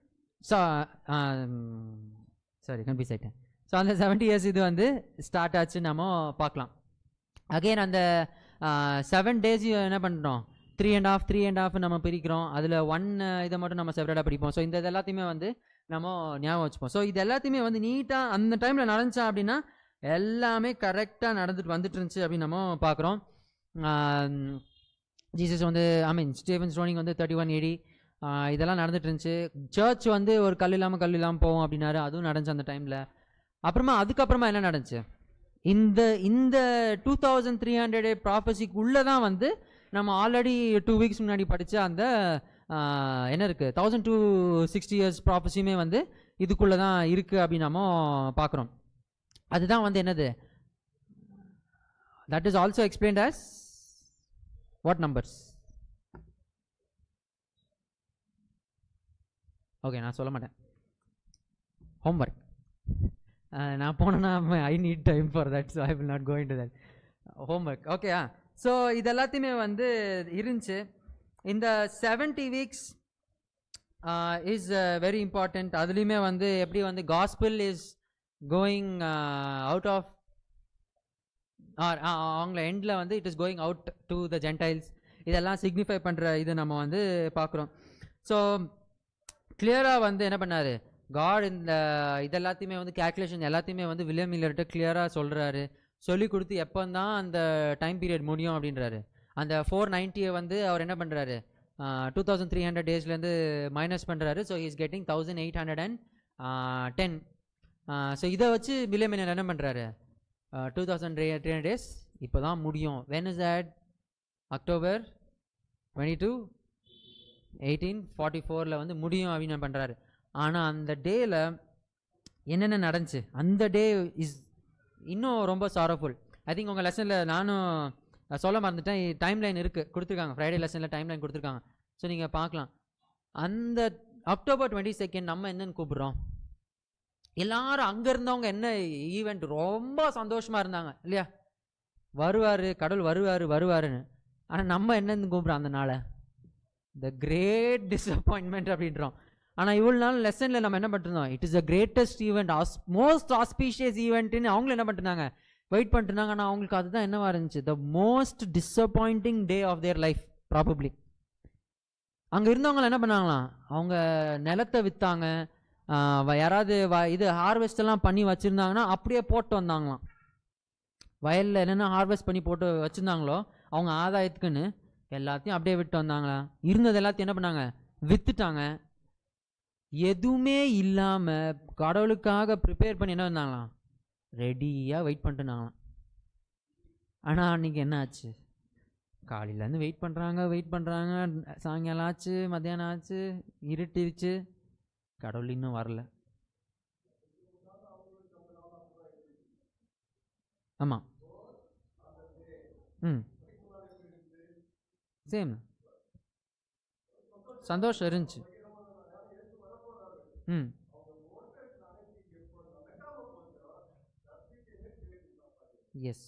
சாரி கன்ஃபியூஸ் ஆயிட்டேன் ஸோ அந்த செவன்ட்டி இயர்ஸ் இது வந்து ஸ்டார்ட் ஆச்சு நம்ம பார்க்கலாம் அகைன் அந்த செவன் டேஸ் என்ன பண்ணுறோம் three and half three and half நம்ம பிரிக்கிறோம் அதில் ஒன் இதை மட்டும் நம்ம செப்பரேட்டாக படிப்போம் ஸோ இந்த இது எல்லாத்தையுமே வந்து நம்ம ஞாபகம் வச்சுப்போம் ஸோ இது எல்லாத்தையுமே வந்து நீட்டாக அந்த டைமில் நடந்துச்சா அப்படின்னா எல்லாமே கரெக்டாக நடந்துட்டு வந்துட்டு இருந்துச்சு அப்படின்னு நம்ம பார்க்குறோம் ஜீசஸ் வந்து ஐ மீன் ஸ்டீவன் ஸ்டோனிங் வந்து தேர்ட்டி ஒன் எயிட்டி இதெல்லாம் நடந்துட்டு இருந்துச்சு சர்ச் வந்து ஒரு கல் இல்லாமல் கல் இல்லாமல் போவோம் அப்படின்னாரு அதுவும் நடந்துச்சு அந்த டைமில் அப்புறமா அதுக்கப்புறமா என்ன நடந்துச்சு இந்த இந்த டூ தௌசண்ட் த்ரீ ஹண்ட்ரட் ப்ராஃபஸிக்கு உள்ளே தான் வந்து நம்ம ஆல்ரெடி டூ வீக்ஸ் முன்னாடி படித்த அந்த ஆஹ், என்ன இருக்குது தௌசண்ட் டூ சிக்ஸ்டி இயர்ஸ் ப்ராஃபஸியுமே வந்து இதுக்குள்ளே தான் இருக்குது அப்படின்னு நம்ம பார்க்குறோம் அதுதான் வந்து என்னது that is also explained as what numbers okay நான் சொல்ல மாட்டேன் ஹோம்ஒர்க் நான் போனேன்னா I need time for that so I will not going to that homework ஓகேயா ஸோ இது எல்லாத்தையுமே வந்து இருந்துச்சு இந்த seventy weeks is very important அதுலேயுமே வந்து எப்படி வந்து gospel is going out of அவங்கள எண்டில் வந்து it is going out to the Gentiles இதெல்லாம் சிக்னிஃபை பண்ணுற இது நம்ம வந்து பார்க்குறோம் ஸோ கிளியராக வந்து என்ன பண்ணாரு காட் இந்த இது எல்லாத்தையுமே வந்து கேல்குலேஷன் எல்லாத்தையுமே வந்து வில்லியம் மில்லர்கிட்ட கிளியராக சொல்கிறாரு சொல்லி கொடுத்து எப்போ தான் அந்த டைம் பீரியட் முடியும் அப்படின்றாரு அந்த ஃபோர் நைன்ட்டியை வந்து அவர் என்ன பண்ணுறாரு டூ தௌசண்ட் த்ரீ ஹண்ட்ரட் டேஸ்லேருந்து மைனஸ் பண்ணுறாரு so is getting thousand eight hundred and ten so இதை வச்சு வில்லியம் மில்லர் என்ன பண்ணுறாரு two thousand three hundred days இப்போ தான் முடியும் when is that October twenty two eighteen forty ஃபோரில் வந்து முடியும் அப்படின்னு பண்ணுறாரு ஆனால் அந்த டேயில் என்னென்ன நடந்துச்சு அந்த டே இஸ் இன்னும் ரொம்ப சாரஃபுல் ஐ திங்க் உங்கள் லெசனில் நானும் அஹ், சொல்ல மறந்துட்டேன் டைம் லைன் இருக்குது கொடுத்துருக்காங்க ஃப்ரைடே லெசனில் டைம் லைன் கொடுத்துருக்காங்க ஸோ நீங்கள் பார்க்கலாம் அந்த அக்டோபர் டுவெண்ட்டி செகண்ட் நம்ம என்னன்னு கூப்பிடுறோம் எல்லாரும் அங்கே இருந்தவங்க என்ன ஈவெண்ட் ரொம்ப சந்தோஷமாக இருந்தாங்க இல்லையா வருவார் கடவுள் வருவார் வருவாருன்னு ஆனால் நம்ம என்னன்னு கூப்பிட்றோம் அந்த நாளை த கிரேட் டிசப்பாயின்மெண்ட் அப்படின்றோம் ஆனால் இவ்வளோ நாள் லெசனில் நம்ம என்ன பண்ணிருந்தோம் it is the greatest event as most auspicious ஈவெண்ட்னு அவங்களும் என்ன பண்ணிருந்தாங்க வெயிட் பண்ணிட்டுருந்தாங்க ஆனால் அவங்களுக்கு அதுதான் என்னவா இருந்துச்சு the most disappointing day of their life probably அங்கே இருந்தவங்க என்ன பண்ணாங்களாம் அவங்க நிலத்தை விற்றாங்க யாராவது வ- இது ஹார்வெஸ்ட் எல்லாம் பண்ணி வச்சுருந்தாங்கன்னா அப்படியே போட்டு வந்தாங்களாம் வயலில் என்னென்ன ஹார்வெஸ்ட் பண்ணி போட்டு வச்சுருந்தாங்களோ அவங்க ஆதாயத்துக்குன்னு எல்லாத்தையும் அப்படியே விட்டு வந்தாங்களா இருந்தது எல்லாத்தையும் என்ன பண்ணாங்க வித்துட்டாங்க எதுவுமே இல்லாமல் கடவுளுக்காக ப்ரிப்பேர் பண்ணி என்ன வந்தாங்களாம் ரெடியாக வெயிட் பண்ணிட்டு இருந்தாங்களாம் ஆனால் அன்றைக்கி என்ன ஆச்சு காலையிலேருந்து வெயிட் பண்ணுறாங்க வெயிட் பண்ணுறாங்க சாயங்காலம் ஆச்சு மத்தியானம் ஆச்சு இருட்டிருச்சு கடவுள் இன்னும் வரல ஆமாம் ம் சேம் சந்தோஷம் இருந்துச்சு ம் எஸ்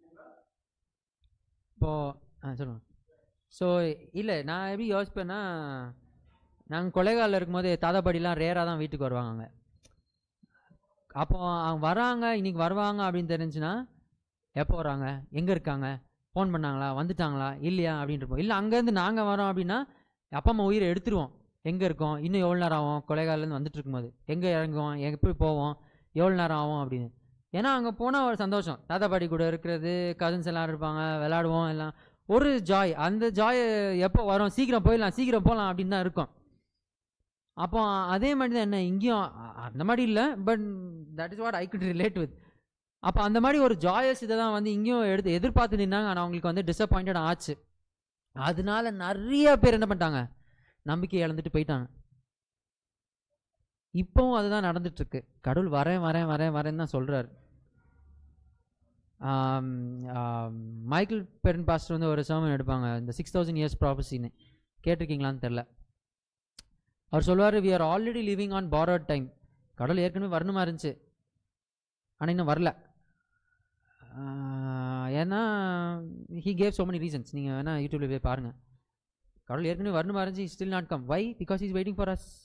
இப்போ ஆ சொல்லுங்க ஸோ இல்லை நான் எப்படி யோசிப்பேன்னா நாங்கள் கொலைகாலில் இருக்கும்போது தாத்தா பாட்டிலாம் ரேராக தான் வீட்டுக்கு வருவாங்க அங்கே அப்போ அவங்க வராங்க இன்னைக்கு வருவாங்க அப்படின்னு தெரிஞ்சுன்னா எப்போ வராங்க எங்கே இருக்காங்க ஃபோன் பண்ணாங்களா வந்துட்டாங்களா இல்லையா அப்படின்றப்போ இல்லை அங்கேருந்து நாங்கள் வரோம் அப்படின்னா அப்பா அம்மா உயிரை எடுத்துருவோம் எங்கே இருக்கோம் இன்னும் எவ்வளோ நேரம் ஆகும் கொலைகாலேருந்து வந்துட்டு இருக்கும்போது எங்கே இறங்குவோம் எப்படி போவோம் எவ்வளோ நேரம் ஆகும் அப்படின்னு ஏன்னா அங்கே போனால் ஒரு சந்தோஷம் தாத்தா பாட்டி கூட இருக்கிறது கசின்ஸ் எல்லாம் இருப்பாங்க விளாடுவோம் எல்லாம் ஒரு ஜாய் அந்த ஜாய் எப்போ வரும் சீக்கிரம் போயிடலாம் சீக்கிரம் போகலாம் அப்படின்னு தான் இருக்கும் அப்போ அதே மாதிரி தான் என்ன இங்கேயும் அ- அந்த மாதிரி இல்லை but that is what I could relate with அப்போ அந்த மாதிரி ஒரு ஜாயஸ் இதை தான் வந்து இங்கேயும் எடுத்து எதிர்பார்த்து நின்னாங்க ஆனால் அவங்களுக்கு வந்து டிசப்பாயிண்டட் ஆச்சு அதனால நிறைய பேர் என்ன பண்ணிட்டாங்க நம்பிக்கை இழந்துட்டு போயிட்டாங்க இப்போவும் அதுதான் நடந்துட்டு இருக்கு கடவுள் வரேன் வரேன் வரேன் வரேன்னு தான் சொல்றாரு ஆம், ஆம், மைக்கேல் பெரன் பாஸ்டர் வந்து ஒரு சர்மன் எடுப்பாங்க இந்த சிக்ஸ் தௌசண்ட் இயர்ஸ் ப்ராபஸின்னு கேட்டிருக்கீங்களான்னு தெரில அவர் சொல்லுவார் we are already living on borrowed time கடவுள் ஏற்கனவே வரணுமா இருந்துச்சு ஆனால் இன்னும் வரல ஆஹ், ஏன்னா he gave so many reasons நீங்கள் வேணால் யூடியூப்ல போய் பாருங்கள் கடவுள் ஏற்கனவே வரணுமா இருந்துச்சு still not come why because is waiting for us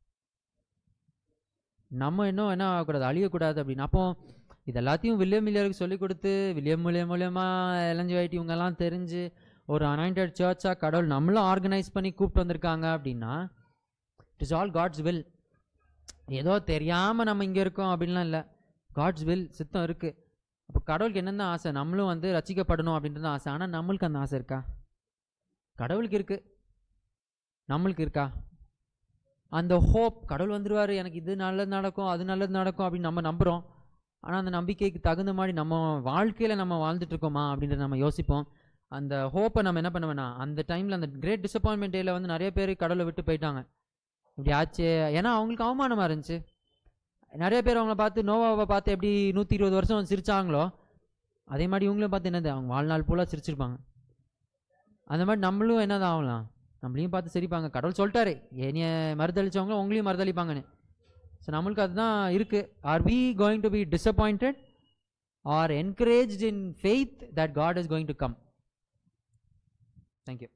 நம்ம இன்னும் என்ன ஆகக்கூடாது அழியக்கூடாது அப்படின்னு அப்போ இது எல்லாத்தையும் வில்லியம் மில்லியருக்கு சொல்லிக் கொடுத்து வில்லியம் மூலியம் மூலியமாக இளஞ்சி வைட்டி இவங்கெல்லாம் தெரிஞ்சு ஒரு அனாயிண்டட் சர்ச்சாக கடவுள் நம்மளும் ஆர்கனைஸ் பண்ணி கூப்பிட்டு வந்திருக்காங்க அப்படின்னா it is all God's will ஏதோ தெரியாமல் நம்ம இங்கே இருக்கோம் அப்படின்லாம் இல்லை காட்ஸ் வில் சித்தம் இருக்குது அப்போ கடவுளுக்கு என்னென்ன ஆசை நம்மளும் வந்து ரசிக்கப்படணும் அப்படின்றது தான் ஆசை ஆனால் நம்மளுக்கு அந்த ஆசை இருக்கா கடவுளுக்கு இருக்குது நம்மளுக்கு இருக்கா அந்த ஹோப் கடவுள் வந்துருவார் எனக்கு இது நல்லது நடக்கும் அது நல்லது நடக்கும் அப்படின்னு நம்ம நம்புகிறோம் ஆனால் அந்த நம்பிக்கைக்கு தகுந்த மாதிரி நம்ம வாழ்க்கையில் நம்ம வாழ்ந்துட்டு இருக்கோமா அப்படின்றத நம்ம யோசிப்போம் அந்த ஹோப்பை நம்ம என்ன பண்ண வேணாம் அந்த டைமில் அந்த கிரேட் டிசப்பாயின்மெண்ட் டேல வந்து நிறைய பேர் கடவுளை விட்டு போயிட்டாங்க இப்படி ஆச்சு ஏன்னா அவங்களுக்கு அவமானமாக இருந்துச்சு நிறைய பேர் அவங்கள பார்த்து நோவாவை பார்த்து எப்படி நூற்றி இருபது வருஷம் சிரிச்சாங்களோ அதே மாதிரி இவங்களும் பார்த்து என்னது அவங்க வாழ்நாள் பூரா சிரிச்சிருப்பாங்க அந்த மாதிரி நம்மளும் என்னதான் ஆகலாம் நம்மளையும் பார்த்து சிரிப்பாங்க கடவுள் சொல்லிட்டாரு என்னைய மறுதளிச்சவங்களும் உங்களையும் மறுதளிப்பாங்கன்னு ஸோ நம்மளுக்கு அதுதான் இருக்குது are we going to be disappointed or encouraged in faith that God is going to come thank you